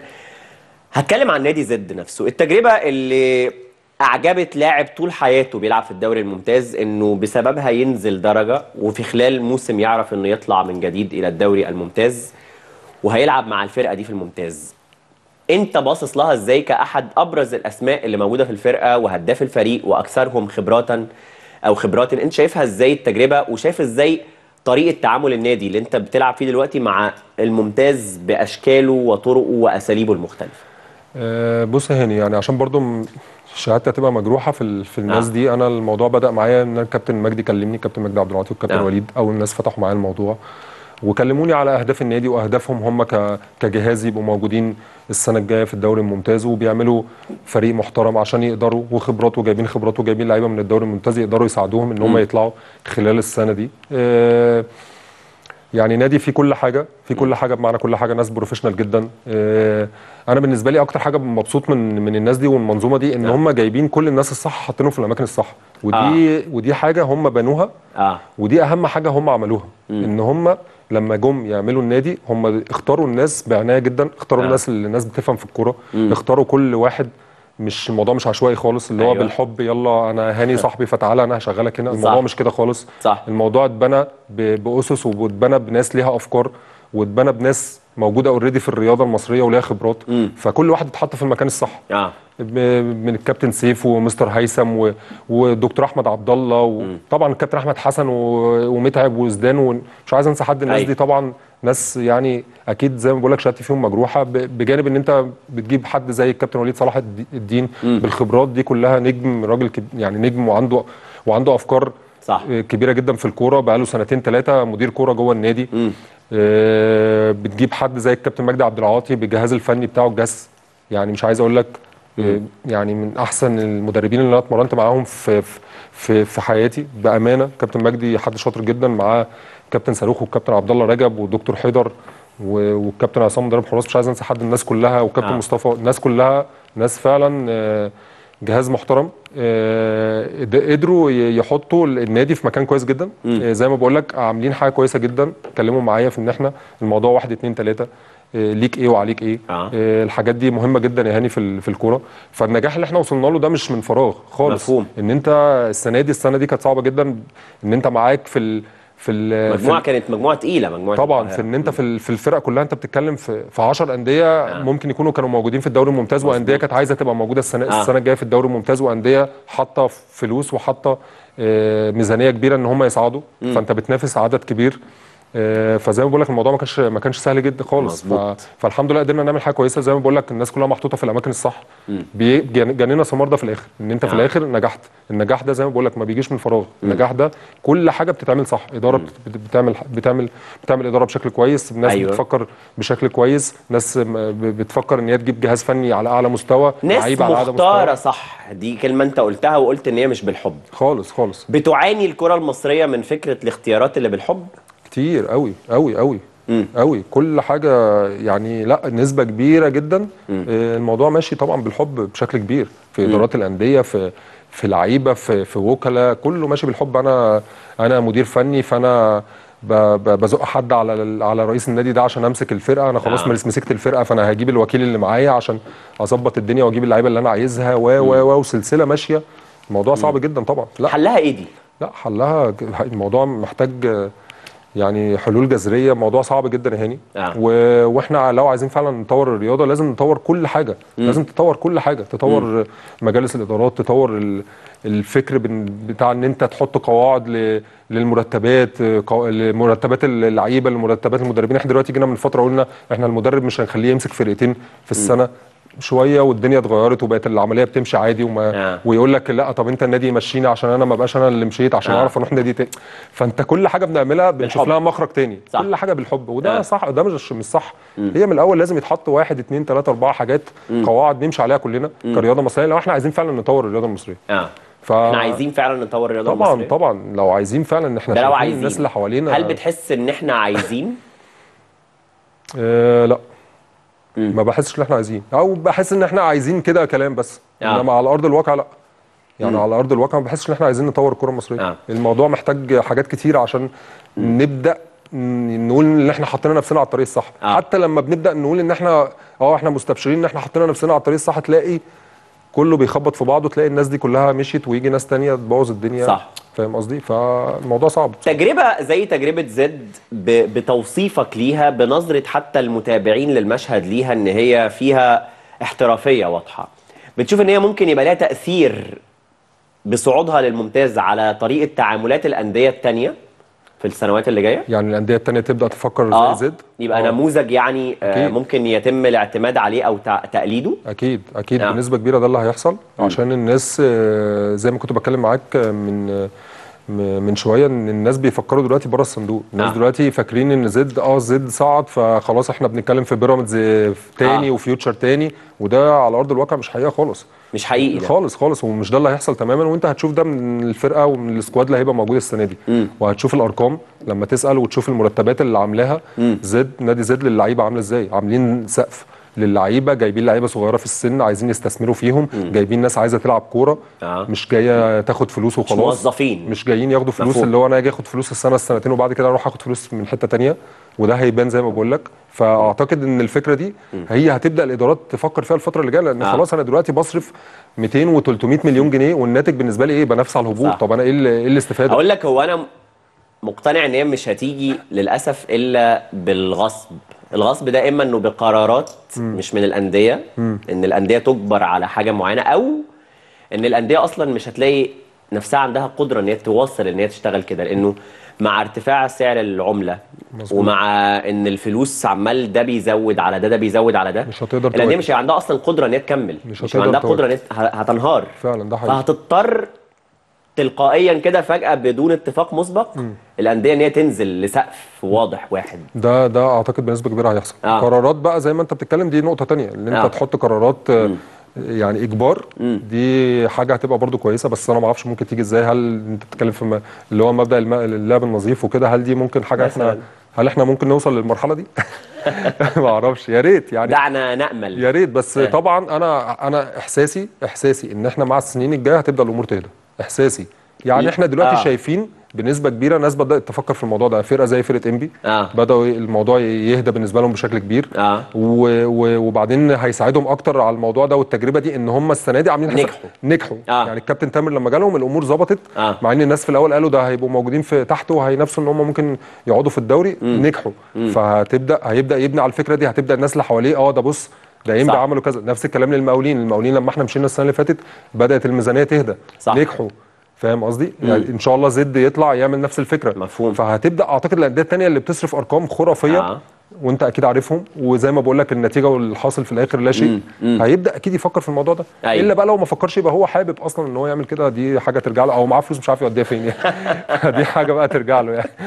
هتكلم عن نادي زد نفسه التجربة اللي أعجبت لاعب طول حياته بيلعب في الدوري الممتاز إنه بسببها ينزل درجة وفي خلال موسم يعرف إنه يطلع من جديد إلى الدوري الممتاز وهيلعب مع الفرقة دي في الممتاز انت باصص لها ازاي كاحد ابرز الاسماء اللي موجوده في الفرقه وهداف الفريق واكثرهم خبراتا او خبرات انت شايفها ازاي التجربه وشايف ازاي طريقه تعامل النادي اللي انت بتلعب فيه دلوقتي مع الممتاز باشكاله وطرقه واساليبه المختلفه أه بص يا هاني يعني عشان برضو م- شهادتي هتبقى مجروحه في ال- في الناس آه. دي انا الموضوع بدا معايا ان الكابتن مجدي كلمني الكابتن مجدي عبد العاطي والكابتن آه. وليد اول ناس فتحوا معايا الموضوع وكلموني على اهداف النادي واهدافهم هم ك- كجهاز يبقوا موجودين السنه الجايه في الدوري الممتاز وبيعملوا فريق محترم عشان يقدروا وخبرات وجايبين خبرات وجايبين لعيبه من الدوري الممتاز يقدروا يساعدوهم ان هم يطلعوا خلال السنه دي أه يعني نادي فيه كل حاجه فيه كل حاجه بمعنى كل حاجه ناس بروفيشنال جدا آه، انا بالنسبه لي اكتر حاجه مبسوط من من الناس دي والمنظومه دي ان هم جايبين كل الناس الصح حاطينهم في الاماكن الصح ودي آه. ودي حاجه هم بنوها اه ودي اهم حاجه هم عملوها ان هم لما جم يعملوا النادي هم اختاروا الناس بعنايه جدا اختاروا آه. آه. الناس اللي الناس بتفهم في الكوره اختاروا كل واحد مش الموضوع مش عشوائي خالص اللي هو أيوة. بالحب يلا انا هاني صاحبي فتعالى انا هشغلك هنا الموضوع صح. مش كده خالص صح. الموضوع اتبنى ب- باسس واتبنى بناس ليها افكار واتبنى بناس موجوده اوريدي في الرياضه المصريه وليها خبرات مم. فكل واحد اتحط في المكان الصح اه ب- من الكابتن سيف ومستر هيثم و- والدكتور احمد عبد الله وطبعا الكابتن احمد حسن و- ومتعب وزدان ومش عايز انسى حد الناس أيوة. دي طبعا ناس يعني اكيد زي ما بقول لك شهادتي فيهم مجروحه ب- بجانب ان انت بتجيب حد زي الكابتن وليد صلاح الد- الدين بالخبرات دي كلها نجم راجل كب- يعني نجم وعنده وعنده افكار صح كبيره جدا في الكوره بقاله سنتين ثلاثه مدير كوره جوه النادي مم. آه، بتجيب حد زي الكابتن مجدي عبد العاطي بالجهاز الفني بتاعه الجهاز يعني مش عايز اقول لك آه، يعني من احسن المدربين اللي انا اتمرنت معاهم في في- في في حياتي بامانه كابتن مجدي حد شاطر جدا معاه كابتن صاروخ والكابتن عبد الله رجب والدكتور حيدر و- والكابتن عصام مدرب حراس مش عايز انسى حد الناس كلها والكابتن آه. آه. مصطفى الناس كلها ناس فعلا آه، جهاز محترم آه، د- قدروا ي- يحطوا النادي في مكان كويس جدا آه، زي ما بقول لك عاملين حاجه كويسه جدا اتكلموا معايا في ان احنا الموضوع واحد اتنين تلاته آه، ليك ايه وعليك ايه آه. آه، الحاجات دي مهمه جدا يا هاني في ال- في الكوره فالنجاح اللي احنا وصلنا له ده مش من فراغ خالص مفهوم. ان انت السنه دي السنه دي كانت صعبه جدا ان انت معاك في ال في ال في مجموعه كانت مجموعه تقيله مجموعه طبعا القاهرة. في ان انت في ال- في الفرق كلها انت بتتكلم في في 10 انديه ممكن يكونوا كانوا موجودين في الدوري الممتاز وانديه كانت عايزه تبقى موجوده السنه آه. السنه الجايه في الدوري الممتاز وانديه حاطه فلوس وحاطه آه، ميزانيه كبيره ان هم يصعدوا فانت بتنافس عدد كبير آه، فزي ما بقول لك الموضوع ما كانش ما كانش سهل جدا خالص ف... مظبوط. فالحمد لله قدرنا نعمل حاجه كويسه زي ما بقول لك الناس كلها محطوطه في الاماكن الصح بي- جان- جاننا ثمار ده في الاخر ان انت في آه. الاخر نجحت النجاح ده زي ما بقول لك ما بيجيش من فراغ النجاح ده كل حاجه بتتعمل صح اداره بت- بتعمل بتعمل بتعمل اداره بشكل كويس الناس أيوة. أيوة. بتفكر بشكل كويس ناس م- ب- بتفكر ان هي تجيب جهاز فني على اعلى مستوى ناس لعيبة على اعلى مختاره مستوى صح دي كلمه انت قلتها وقلت ان هي مش بالحب خالص خالص بتعاني الكره المصريه من فكره الاختيارات اللي بالحب كتير قوي قوي قوي مم. قوي كل حاجه يعني لا نسبه كبيره جدا آه، الموضوع ماشي طبعا بالحب بشكل كبير في ادارات الانديه في في لعيبه في في وكلاء كله ماشي بالحب انا انا مدير فني فانا ب- ب- بزق حد على ال- على رئيس النادي ده عشان امسك الفرقه انا خلاص آه. مس- مسكت الفرقه فانا هجيب الوكيل اللي معايا عشان اظبط الدنيا واجيب اللعيبه اللي انا عايزها و و و وسلسله ماشيه الموضوع صعب جدا طبعا لا حلها ايه دي لا حلها ج- الموضوع محتاج آه، يعني حلول جذريه موضوع صعب جدا يا هاني آه. و... واحنا لو عايزين فعلا نطور الرياضه لازم نطور كل حاجه مم. لازم تطور كل حاجه تطور مجالس الادارات تطور ال... الفكر بن... بتاع ان انت تحط قواعد ل... للمرتبات آه، قو... لمرتبات اللعيبه لمرتبات المدربين احنا دلوقتي جينا من فتره قلنا احنا المدرب مش هنخليه يمسك فرقتين في السنه شويه والدنيا اتغيرت وبقت العمليه بتمشي عادي وما آه. ويقول لك لا طب انت النادي يمشيني عشان انا ما بقاش انا اللي مشيت عشان آه. اعرف اروح نادي تاني فانت كل حاجه بنعملها بنشوف بالحب. لها مخرج تاني صح. كل حاجه بالحب وده آه. صح ده مش مش صح هي من الاول لازم يتحط واحد اتنين تلاته اربعه حاجات قواعد نمشي عليها كلنا كرياضه مصريه لو احنا عايزين فعلا نطور الرياضه المصريه اه ف احنا عايزين فعلا نطور الرياضه طبعا المصريه طبعا لو عايزين فعلا ان احنا ده لو شايفين عايزين الناس اللي حوالينا هل بتحس ان احنا عايزين آه لا مم. ما بحسش ان احنا عايزين او بحس ان احنا عايزين كده كلام بس آه. انما على ارض الواقع لا يعني مم. على ارض الواقع ما بحسش ان احنا عايزين نطور الكره المصريه آه. الموضوع محتاج حاجات كتير عشان نبدا ن- نقول ان احنا حطينا نفسنا على الطريق الصح آه. حتى لما بنبدا نقول ان احنا اه احنا مستبشرين ان احنا حطينا نفسنا على الطريق الصح تلاقي كله بيخبط في بعضه تلاقي الناس دي كلها مشيت ويجي ناس تانية تبوظ الدنيا صح. فاهم قصدي فالموضوع صعب تجربة زي تجربة زد ب- بتوصيفك ليها بنظرة حتى المتابعين للمشهد ليها ان هي فيها احترافية واضحة بتشوف ان هي ممكن يبقى لها تأثير بصعودها للممتاز على طريقة تعاملات الأندية التانية في السنوات اللي جاية يعني الانديه التانية تبدا تفكر اه زي زد يبقى آه. نموذج يعني آه أكيد. ممكن يتم الاعتماد عليه او تع- تقليده اكيد اكيد نعم. بنسبه كبيره ده اللي هيحصل عشان الناس آه، زي ما كنت بتكلم معاك آه، من آه، م- من شويه ان الناس بيفكروا دلوقتي بره الصندوق الناس آه. دلوقتي فاكرين ان زد اه زد صعد فخلاص احنا بنتكلم في بيراميدز آه، تاني آه. وفيوتشر تاني وده على ارض الواقع مش حقيقه خالص مش حقيقي ده خالص خالص ومش ده اللي هيحصل تماما وانت هتشوف ده من الفرقه ومن السكواد اللي هيبقى موجود السنه دي مم. وهتشوف الارقام لما تسال وتشوف المرتبات اللي عاملاها مم. زد نادي زد للعيبه عامله ازاي عاملين سقف للعيبه جايبين لعيبه صغيره في السن عايزين يستثمروا فيهم جايبين ناس عايزه تلعب كوره آه. مش جايه تاخد فلوس مش وخلاص موظفين مش جايين ياخدوا فلوس مفهوم. اللي هو انا اجي اخد فلوس السنه السنتين وبعد كده اروح اخد فلوس من حته تانية وده هيبان زي ما بقول لك فاعتقد ان الفكره دي هي هتبدا الادارات تفكر فيها الفتره اللي جايه لان آه. خلاص انا دلوقتي بصرف 200 و300 مليون جنيه والناتج بالنسبه لي ايه بنفس على الهبوط صح. طب انا ايه اللي- ايه الاستفاده اقول لك هو انا مقتنع ان هي مش هتيجي للاسف الا بالغصب الغصب ده اما انه بقرارات مش من الانديه ان الانديه تجبر على حاجه معينه او ان الانديه اصلا مش هتلاقي نفسها عندها قدره ان هي تواصل ان هي تشتغل كده لانه مع ارتفاع سعر العمله مظبوط. ومع ان الفلوس عمال ده بيزود على ده ده بيزود على ده مش هتقدر الانديه تواكب. مش هيبقى عندها اصلا قدره ان هي تكمل مش مش هيبقى هتقدر عندها قدره ان هي ه- هتنهار فعلا ده حقيقي فهتضطر تلقائيا كده فجأة بدون اتفاق مسبق الأندية إن هي تنزل لسقف واضح واحد ده ده اعتقد بنسبه كبيره هيحصل آه. قرارات بقى زي ما انت بتتكلم دي نقطه تانية ان انت آه. تحط قرارات آه، يعني اجبار مم. دي حاجه هتبقى برضو كويسه بس انا ما اعرفش ممكن تيجي ازاي هل انت بتتكلم في م- اللي هو مبدا الم- اللعب النظيف وكده هل دي ممكن حاجه احنا مثلاً. هل احنا ممكن نوصل للمرحله دي ما اعرفش يا ريت يعني دعنا نامل يا ريت بس آه. طبعا انا انا احساسي احساسي ان احنا مع السنين الجايه هتبدا الامور تهدى احساسي يعني احنا دلوقتي آه. آه. شايفين بنسبه كبيره ناس بدات تفكر في الموضوع ده فرقه زي فرقه انبي آه. بداوا ي- الموضوع يهدى بالنسبه لهم بشكل كبير آه. و... و... وبعدين هيساعدهم اكتر على الموضوع ده والتجربه دي ان هم السنه دي عاملين حساب- نجحوا. نجحوا آه. يعني الكابتن تامر لما جالهم الامور ظبطت آه. مع ان الناس في الاول قالوا ده هيبقوا موجودين في تحت وهينافسوا ان هم ممكن يقعدوا في الدوري نجحوا فهتبدا هيبدا يبني على الفكره دي هتبدا الناس اللي حواليه اه ده بص ده ينبع صح. عملوا كذا نفس الكلام للمقاولين المقاولين لما احنا مشينا السنه اللي فاتت بدات الميزانيه تهدى صح. نجحوا فاهم قصدي يعني ان شاء الله زد يطلع يعمل نفس الفكره مفهوم. فهتبدا اعتقد الانديه الثانيه اللي بتصرف ارقام خرافيه آه. آه. وانت اكيد عارفهم وزي ما بقول لك النتيجه والحاصل في الاخر لا شيء هيبدا اكيد يفكر في الموضوع ده أيوة. الا بقى لو ما فكرش يبقى هو حابب اصلا ان هو يعمل كده دي حاجه ترجع له او معاه فلوس مش عارف يوديها فين يعني دي حاجه بقى ترجع له يعني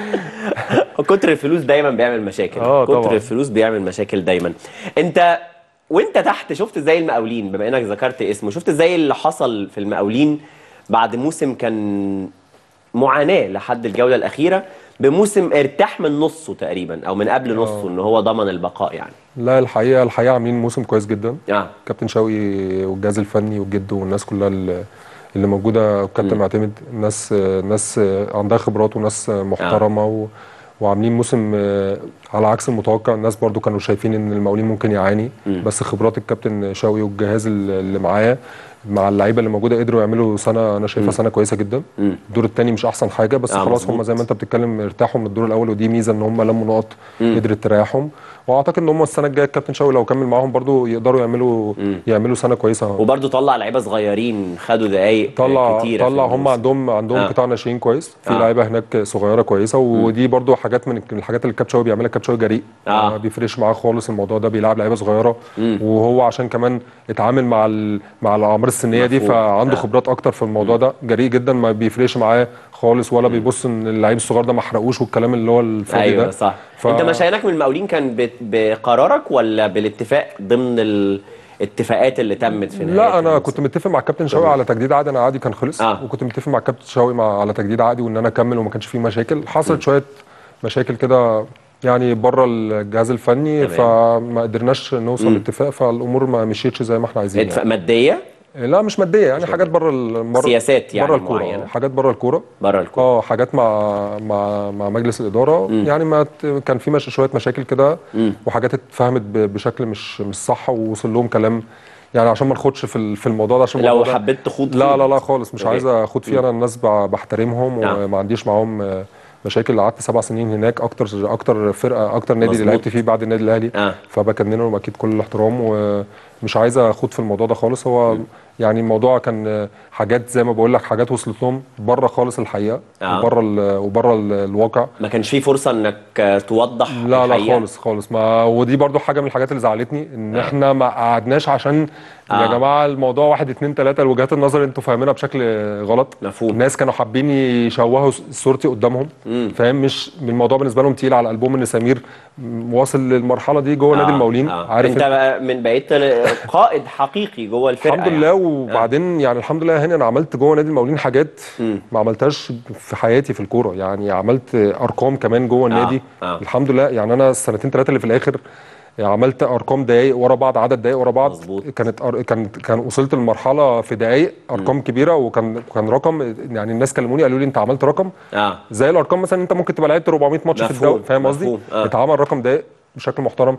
كتر الفلوس دايما بيعمل مشاكل آه، كتر طبعاً. الفلوس بيعمل مشاكل دايما انت وانت تحت شفت ازاي المقاولين بما انك ذكرت اسمه شفت ازاي اللي حصل في المقاولين بعد موسم كان معاناة لحد الجولة الأخيرة بموسم ارتاح من نصه تقريبا أو من قبل نصه إن هو ضمن البقاء يعني لا الحقيقه الحقيقه عاملين موسم كويس جدا آه. كابتن شوقي والجهاز الفني والجد والناس كلها اللي اللي موجوده والكابتن معتمد الناس ناس عندها خبرات وناس محترمه و وعاملين موسم آه، على عكس المتوقع الناس برضو كانوا شايفين ان المقاولين ممكن يعاني بس خبرات الكابتن شوقي والجهاز اللي اللي معاه مع اللعيبه اللي موجوده قدروا يعملوا سنه انا شايفها سنه كويسه جدا الدور الثاني مش احسن حاجه بس آه، خلاص هم مظبوط. زي ما انت بتتكلم ارتاحوا من الدور الاول ودي ميزه ان هم لموا نقط قدرت تريحهم واعتقد ان هم السنه الجايه الكابتن شوقي لو كمل معاهم برضو يقدروا يعملوا يعملوا سنه كويسه وبرضه طلع لعيبة صغيرين خدوا دقايق طلع كتيرة طلع في هم الموسم. عندهم عندهم آه. قطاع ناشئين كويس في آه. لعيبه هناك صغيره كويسه ودي برضو حاجات من الحاجات اللي الكابتن شوقي بيعملها الكابتن شوقي جريء آه. ما بيفرقش معاه خالص الموضوع ده بيلعب لعيبه صغيره وهو عشان كمان اتعامل مع ال... مع الاعمار السنيه دي مفهوم. فعنده آه. خبرات اكتر في الموضوع ده جريء جدا ما بيفرقش معاه خالص ولا بيبص ان اللعيب الصغير ده ما حرقوش والكلام اللي هو الفاضي ايوه ده صح ف- انت مشاينك من المقاولين كان بت- بقرارك ولا بالاتفاق ضمن الاتفاقات اللي تمت في نهاية لا انا الموسم؟ كنت متفق مع الكابتن شوقي على تجديد عقدي انا عقدي كان خلص آه. وكنت متفق مع الكابتن شوقي مع على تجديد عقدي وان انا اكمل وما كانش فيه مشاكل حصلت شويه مشاكل كده يعني بره الجهاز الفني تمام. فما قدرناش نوصل لاتفاق فالامور ما مشيتش زي ما احنا عايزين اتفاق يعني. مادية لا مش ماديه يعني حاجات بره ال- بره سياسات يعني بره الكوره معينة. آه، حاجات بره الكوره بره الكورة اه حاجات مع مع مع مجلس الاداره يعني ما ت- كان في مش شويه مشاكل كده وحاجات اتفهمت ب- بشكل مش مش صح ووصل لهم كلام يعني عشان ما ناخدش في ال- في الموضوع ده عشان لو الموضوع ده حبيت تخوض لا فيه. لا لا خالص مش أوكي. عايز اخد فيه انا الناس ب- بحترمهم نعم. وما عنديش معاهم آه، مشاكل قعدت سبع سنين هناك اكتر اكتر فرقه اكتر نادي اللي مظبوط. لعبت فيه بعد النادي الاهلي آه. فبكن لهم اكيد كل الاحترام ومش عايز اخوض في الموضوع ده خالص هو يعني الموضوع كان آه، حاجات زي ما بقول لك حاجات وصلت لهم بره خالص الحقيقه آه. وبره ال- وبره ال- الواقع ما كانش في فرصة انك آه، توضح لا لا الحقيقة؟ خالص خالص ما ودي برضو حاجه من الحاجات اللي زعلتني ان احنا ما قعدناش عشان آه. يا جماعه الموضوع واحد اتنين تلاته وجهات النظر انتوا فاهمينها بشكل غلط مفهوم. الناس كانوا حابين يشوهوا صورتي قدامهم فاهم مش الموضوع بالنسبه لهم تقيل على قلبهم ان سمير م- واصل للمرحله دي جوه نادي المقاولين آه. عارف انت بقى من بقيت قائد حقيقي جوه الفرقة الحمد يعني. لله وبعدين يعني الحمد لله هنا انا عملت جوه نادي المقاولين حاجات ما عملتهاش في حياتي في الكوره يعني عملت ارقام كمان جوه النادي آه. الحمد لله يعني انا السنتين ثلاثه اللي في الاخر عملت ارقام دقايق ورا بعض عدد دقايق ورا بعض مظبوط. كانت أر... كان كان وصلت لمرحله في دقايق ارقام كبيره وكان كان رقم يعني الناس كلموني قالوا لي انت عملت رقم اه زي الارقام مثلا انت ممكن تبقى لعبت 400 ماتش في مفهوم، الدوري فاهم قصدي مفهوم، آه. اتعمل رقم دقايق بشكل محترم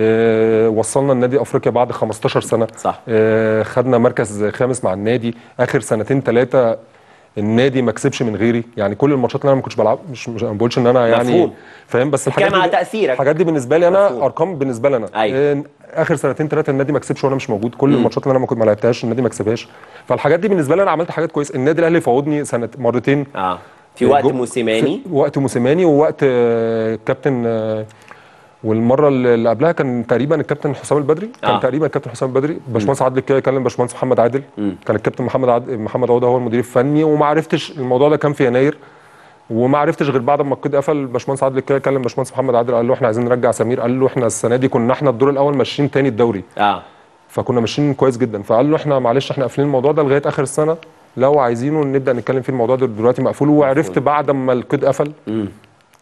اه وصلنا النادي افريقيا بعد 15 سنه صح. اه خدنا مركز خامس مع النادي اخر سنتين ثلاثه النادي ما كسبش من غيري يعني كل الماتشات اللي انا ما كنتش بلعب مش مش أنا ما بقولش ان انا يعني مفهوم. فاهم بس بتتكلم الحاجات على دي تأثيرك. الحاجات دي بالنسبه لي انا مفهوم. ارقام بالنسبه لي انا أيوة. اه اخر سنتين ثلاثه النادي ما كسبش وانا مش موجود كل الماتشات اللي انا ما كنت ما لعبتهاش النادي ما كسبهاش فالحاجات دي بالنسبه لي انا عملت حاجات كويسه النادي الاهلي فوضني سنه مرتين اه في وقت جو- موسيماني في وقت موسيماني ووقت آه، كابتن آه، والمره اللي اللي قبلها كان تقريبا الكابتن حسام البدري كان آه. تقريبا الكابتن حسام البدري باشمهندس عادل كده كلم باشمهندس محمد عادل كان الكابتن محمد عاد... محمد عوده هو المدير الفني وما عرفتش الموضوع ده كان في يناير وما عرفتش غير بعد ما القيد قفل باشمهندس عادل كده كلم باشمهندس محمد عادل قال له احنا عايزين نرجع سمير قال له احنا السنه دي كنا احنا الدور الاول ماشيين تاني الدوري اه فكنا ماشيين كويس جدا فقال له احنا معلش احنا قافلين الموضوع ده لغايه اخر السنه لو عايزينه نبدا نتكلم فيه الموضوع ده دلوقتي مقفول وعرفت بعد ما القيد قفل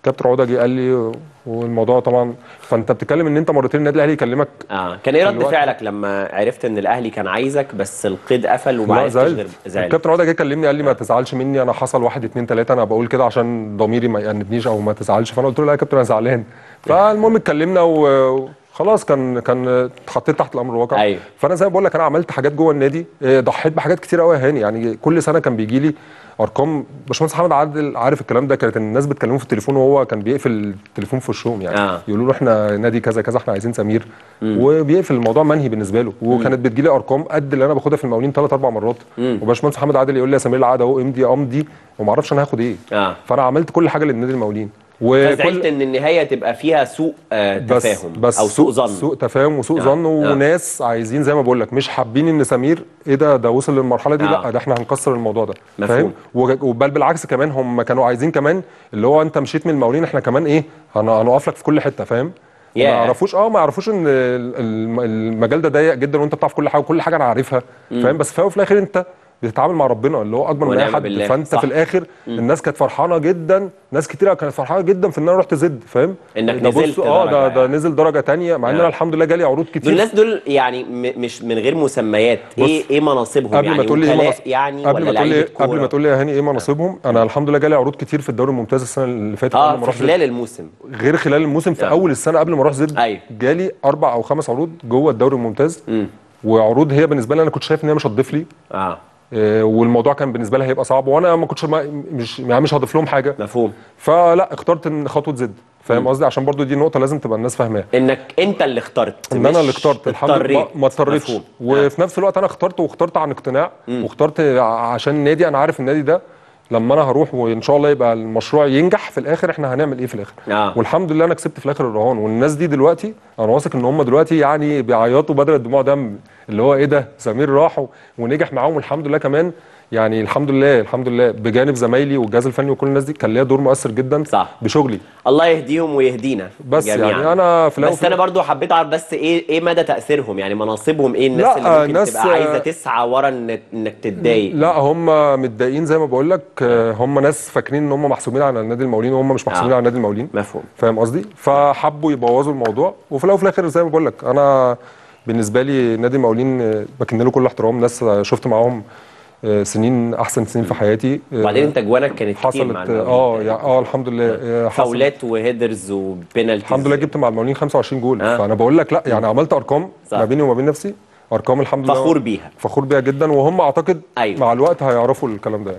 كابتن عوده جه قال لي والموضوع طبعا فانت بتتكلم ان انت مرتين النادي الاهلي يكلمك اه كان ايه في رد الوقت- فعلك لما عرفت ان الاهلي كان عايزك بس القيد قفل وما لا عرفتش غير زعلت زعلت الكابتن عوده جه كلمني قال لي ما تزعلش مني انا حصل واحد اتنين تلاته انا بقول كده عشان ضميري ما يأنبنيش او ما تزعلش فانا قلت له لا يا كابتن انا زعلان فالمهم اتكلمنا و- وخلاص كان كان اتحطيت تحت الامر الواقع أيوة. فانا زي ما بقول لك انا عملت حاجات جوه النادي اه، ضحيت بحاجات كتير قوي يا هاني يعني كل سنه كان بيجي لي ارقام باشمهندس محمد عادل عارف الكلام ده كانت الناس بتكلمه في التليفون وهو كان بيقفل التليفون في وشهم يعني آه. يقولوا له احنا نادي كذا كذا احنا عايزين سمير وبيقفل الموضوع منهي بالنسبه له وكانت بتجيلي ارقام قد اللي انا باخدها في المقاولين ثلاث اربع مرات وباشمهندس محمد عادل يقول لي يا سمير العقد اهو امضي امضي وما اعرفش انا هاخد ايه اه فانا عملت كل حاجه للنادي المقاولين فزعلت ان النهايه تبقى فيها سوء آه بس تفاهم بس او سوء ظن سوء تفاهم وسوء آه، ظن آه. وناس عايزين زي ما بقول لك مش حابين ان سمير ايه ده ده وصل للمرحله دي آه. لا ده احنا هنكسر الموضوع ده مفهوم. فاهم وج- وبل بالعكس كمان هم كانوا عايزين كمان اللي هو انت مشيت من المقاولين احنا كمان ايه هن- هنقف لك في كل حته فاهم ما ياه. يعرفوش اه ما يعرفوش ان ال- الم- المجال ده ضيق جدا وانت بتعرف كل حاجه وكل حاجه انا عارفها فاهم بس في الأول وفي الاخر انت بتتعامل مع ربنا اللي هو اكبر من اي ونعم حد بالله. فانت صح. في الاخر الناس كانت فرحانه جدا ناس كتيره كانت فرحانه جدا في ان انا رحت زد فاهم إنك ده بص- نزلت اه ده درجة ده يعني. نزل درجه تانية مع ان آه. انا الحمد لله جالي عروض دول كتير الناس دول يعني م- مش من غير مسميات بص، ايه ايه مناصبهم قبل يعني ما تقول لي ايه وكلاء مناصب يعني قبل ولا ما تقول لي لعيبه قبل ما كورة؟ تقول لي يا هاني ايه مناصبهم انا الحمد لله جالي عروض كتير في الدوري الممتاز السنه اللي فاتت قبل اه ما في اروح زد. خلال الموسم غير خلال الموسم في آه. اول السنه قبل ما اروح زد أيوة. جالي اربع او خمس عروض جوه الدوري الممتاز مم. وعروض هي بالنسبه لي انا كنت شايف ان هي مش هتضيف لي اه آه، والموضوع كان بالنسبه لي هيبقى صعب وانا ما كنتش ما مش يعني مش هضيف لهم حاجه مفهوم فلا اخترت ان خطوه زد فاهم قصدي عشان برضو دي نقطه لازم تبقى الناس فاهماها انك انت اللي اخترت ان انا مش اللي اخترت الحمد لله اضطريت. ما- ما اضطريتش مفهوم. وفي نفس الوقت انا اخترت واخترت عن اقتناع واخترت ع- عشان النادي انا عارف النادي ده لما انا هروح وان شاء الله يبقى المشروع ينجح في الاخر احنا هنعمل ايه في الاخر آه. والحمد لله انا كسبت في الاخر الرهان والناس دي دلوقتي انا واثق ان هم دلوقتي يعني بيعيطوا بدل الدموع دم اللي هو ايه ده سمير راح و- ونجح معاهم والحمد لله كمان يعني الحمد لله الحمد لله بجانب زمايلي والجهاز الفني وكل الناس دي كان ليا دور مؤثر جدا صح. بشغلي الله يهديهم ويهدينا بس جميعا. يعني أنا في الأول بس وفي انا برضو حبيت اعرف بس ايه ايه مدى تاثيرهم يعني مناصبهم ايه الناس لا، اللي ممكن ناس- تبقى عايزه تسعى ورا إن- انك تتضايق لا هم متضايقين زي ما بقول لك آه، هم ناس فاكرين ان هم محسوبين على النادي المقاولين وهم مش محسوبين آه. على النادي المقاولين مفهوم فاهم قصدي فحبوا يبوظوا الموضوع وفي الاول وفي الاخر زي ما بقول لك انا بالنسبه لي نادي المقاولين آه، بكن له كل احترام ناس آه، شفت معاهم آه، سنين احسن سنين في حياتي آه، وبعدين انت جوانك كانت كتير مع حصلت المقاولين اه تقريباً. يعني اه الحمد لله آه، حصل فاولات وهيدرز وبينالتيز الحمد لله جبت مع المقاولين 25 جول آه. فانا بقول لك لا يعني عملت ارقام صح. ما بيني وما بين نفسي ارقام الحمد لله فخور بيها فخور بيها جدا وهم اعتقد أيوة. مع الوقت هيعرفوا الكلام ده يعني.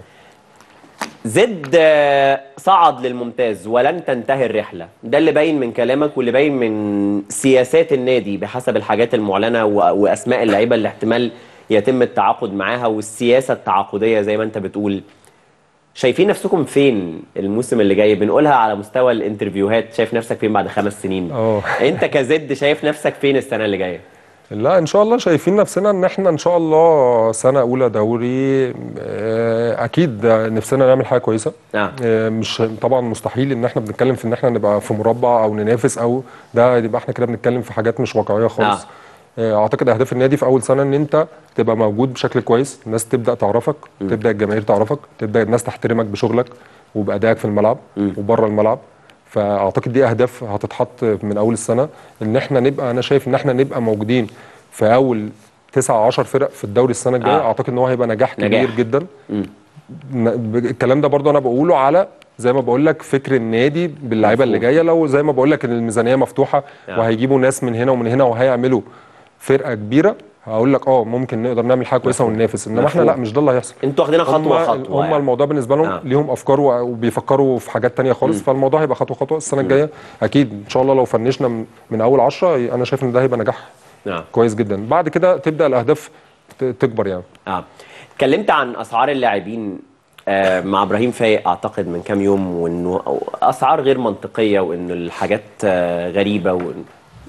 زد آه، صعد للممتاز ولن تنتهي الرحله ده اللي باين من كلامك واللي باين من سياسات النادي بحسب الحاجات المعلنه و- واسماء اللعيبه اللي احتمال يتم التعاقد معاها والسياسه التعاقديه زي ما انت بتقول شايفين نفسكم فين الموسم اللي جاي بنقولها على مستوى الانترفيوهات شايف نفسك فين بعد خمس سنين اه انت كزد شايف نفسك فين السنه اللي جايه لا ان شاء الله شايفين نفسنا ان احنا ان شاء الله سنه اولى دوري آه، اكيد نفسنا نعمل حاجه كويسه آه. آه، مش طبعا مستحيل ان احنا بنتكلم في ان احنا نبقى في مربع او ننافس او ده يبقى احنا كده بنتكلم في حاجات مش واقعيه خالص آه، اعتقد اهداف النادي في اول سنه ان انت تبقى موجود بشكل كويس الناس تبدا تعرفك تبدا الجماهير تعرفك تبدا الناس تحترمك بشغلك وبادائك في الملعب وبره الملعب فاعتقد دي اهداف هتتحط من اول السنه ان احنا نبقى انا شايف ان احنا نبقى موجودين في اول 9 10 فرق في الدوري السنه الجايه آه. اعتقد ان هو هيبقى نجاح نجاح. كبير جدا مم. ن- ب- الكلام ده برضه انا بقوله على زي ما بقول لك فكر النادي باللعيبه اللي مفهوم. جايه لو زي ما بقول لك ان الميزانيه مفتوحه آه. وهيجيبوا ناس من هنا ومن هنا وهيعملوا فرقه كبيره هقول لك اه ممكن نقدر نعمل حاجه كويسه مفهوم. وننافس انما احنا مفهوم. لا مش ده اللي هيحصل انتوا واخدينها خطوه هم خطوه هم يعني. الموضوع بالنسبه لهم آه. آه. ليهم افكار و- وبيفكروا في حاجات تانية خالص فالموضوع هيبقى خطوه خطوه السنه الجايه اكيد ان شاء الله لو فنشنا من, من اول 10 انا شايف ان ده هيبقى نجاح نعم كويس جدا بعد كده تبدا الاهداف ت- تكبر يعني اه اتكلمت عن اسعار اللاعبين آه، مع ابراهيم فايق اعتقد من كام يوم وانه اسعار غير منطقيه وانه الحاجات آه، غريبه وإن...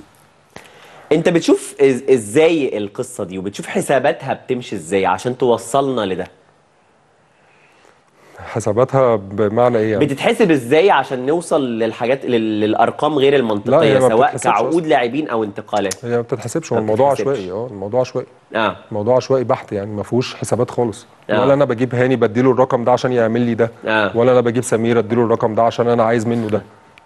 انت بتشوف إز- ازاي القصه دي وبتشوف حساباتها بتمشي ازاي عشان توصلنا لده حساباتها بمعنى ايه يعني بتتحسب ازاي عشان نوصل للحاجات لل- للارقام غير لا، المنطقيه هي ما سواء بتتحسبش كعقود أصلاً. لاعبين او انتقالات هي ما بتتحسبش هو ما الموضوع بتتحسبش. عشوائي اه الموضوع عشوائي اه الموضوع عشوائي بحت يعني ما فيهوش حسابات خالص آه. ولا انا بجيب هاني بديله الرقم ده عشان يعمل لي ده آه. ولا انا بجيب سمير اديله الرقم ده عشان انا عايز منه ده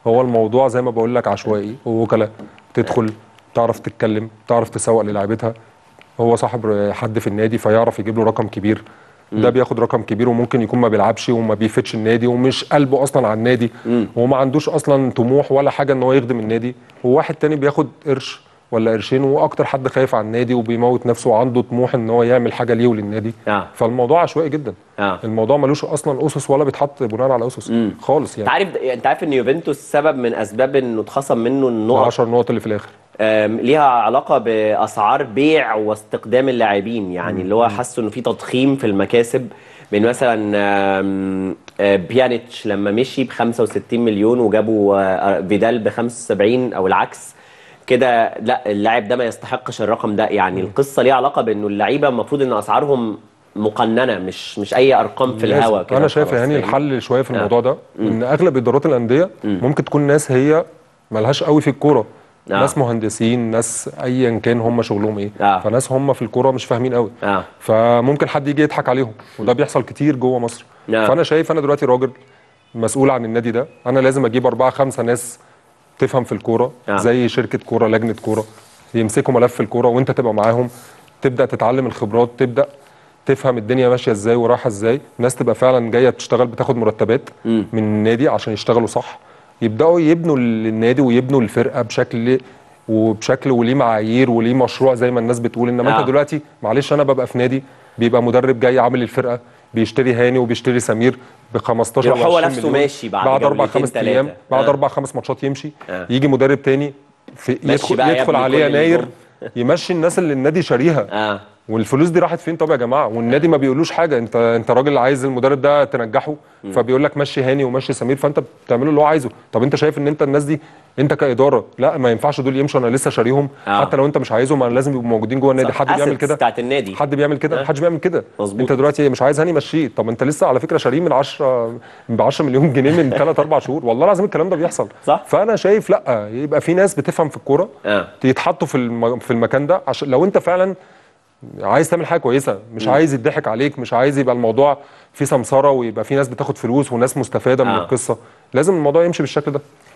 هو الموضوع زي ما بقول لك عشوائي ووكلاء تدخل تعرف تتكلم تعرف تسوق للاعيبتها هو صاحب حد في النادي فيعرف يجيب له رقم كبير ده بياخد رقم كبير وممكن يكون ما بيلعبش وما بيفيدش النادي ومش قلبه اصلا على النادي وما عندوش اصلا طموح ولا حاجه ان هو يخدم النادي وواحد تاني بياخد قرش ولا قرشين واكتر حد خايف على النادي وبيموت نفسه وعنده طموح ان هو يعمل حاجه ليه وللنادي آه. فالموضوع عشوائي جدا آه. الموضوع ملوش اصلا اسس ولا بيتحط بناء على اسس خالص انت يعني عارف انت عارف ان يوفنتوس سبب من اسباب انه اتخصم منه النقط 10 نقط اللي في الاخر آم، ليها علاقه باسعار بيع واستقدام اللاعبين يعني اللي هو حسوا انه في تضخيم في المكاسب بين مثلا آم، آه، بيانيتش لما مشي ب 65 مليون وجابوا آه، فيدال ب 75 او العكس كده لا اللاعب ده ما يستحقش الرقم ده يعني القصه ليها علاقه بانه اللعيبه المفروض ان اسعارهم مقننه مش مش اي ارقام في لازم. الهواء كده انا شايف خلاص، يعني فاهم؟ الحل شويه في آه. الموضوع ده ان اغلب ادارات الانديه ممكن تكون ناس هي ملهاش قوي في الكوره آه. ناس مهندسين ناس ايا كان هم شغلهم ايه آه. فناس هم في الكوره مش فاهمين قوي اه فممكن حد يجي يضحك عليهم وده بيحصل كتير جوه مصر نعم. فانا شايف انا دلوقتي راجل مسؤول عن النادي ده انا لازم اجيب اربعه خمسه ناس تفهم في الكوره نعم. زي شركه كوره لجنه كوره يمسكوا ملف الكوره وانت تبقى معاهم تبدا تتعلم الخبرات تبدا تفهم الدنيا ماشيه ازاي ورايحه ازاي الناس تبقى فعلا جايه بتشتغل بتاخد مرتبات مم. من النادي عشان يشتغلوا صح يبداوا يبنوا النادي ويبنوا الفرقه بشكل وبشكل وليه معايير وليه مشروع زي ما الناس بتقول انما آه. انت دلوقتي معلش انا ببقى في نادي بيبقى مدرب جاي عامل الفرقه بيشتري هاني وبيشتري سمير ب 15 يروح و هو 20 نفسه مليون. ماشي بعد بعد اربع جولتين خمس تلاتة. ايام بعد آه. اربع خمس ماتشات يمشي آه. يجي مدرب تاني في مشي يدخل بقى يا يدخل ابني عليه كل يناير النجوم. يمشي الناس اللي النادي شاريها اه والفلوس دي راحت فين طب يا جماعه والنادي ما بيقولوش حاجه انت انت راجل عايز المدرب ده تنجحه فبيقول لك مشي هاني ومشي سمير فانت بتعمله اللي هو عايزه طب انت شايف ان انت الناس دي انت كاداره لا ما ينفعش دول يمشوا انا لسه شاريهم آه. حتى لو انت مش عايزهم انا لازم يبقوا موجودين جوه النادي صح. حد بيعمل Assets كده بتاعت النادي حد بيعمل كده آه. محدش بيعمل كده مظبوط. انت دلوقتي مش عايز هاني مشيه طب انت لسه على فكره شاريه من 10 ب 10 مليون جنيه من 3 4 شهور والله العظيم الكلام ده بيحصل صح. فانا شايف لا يبقى في ناس بتفهم في الكوره اه يتحطوا في الم... في المكان ده عشان لو انت فعلا عايز تعمل حاجه كويسه مش عايز يضحك عليك مش عايز يبقى الموضوع فيه سمسره ويبقى في ناس بتاخد فلوس وناس مستفاده من آه. القصه لازم الموضوع يمشي بالشكل ده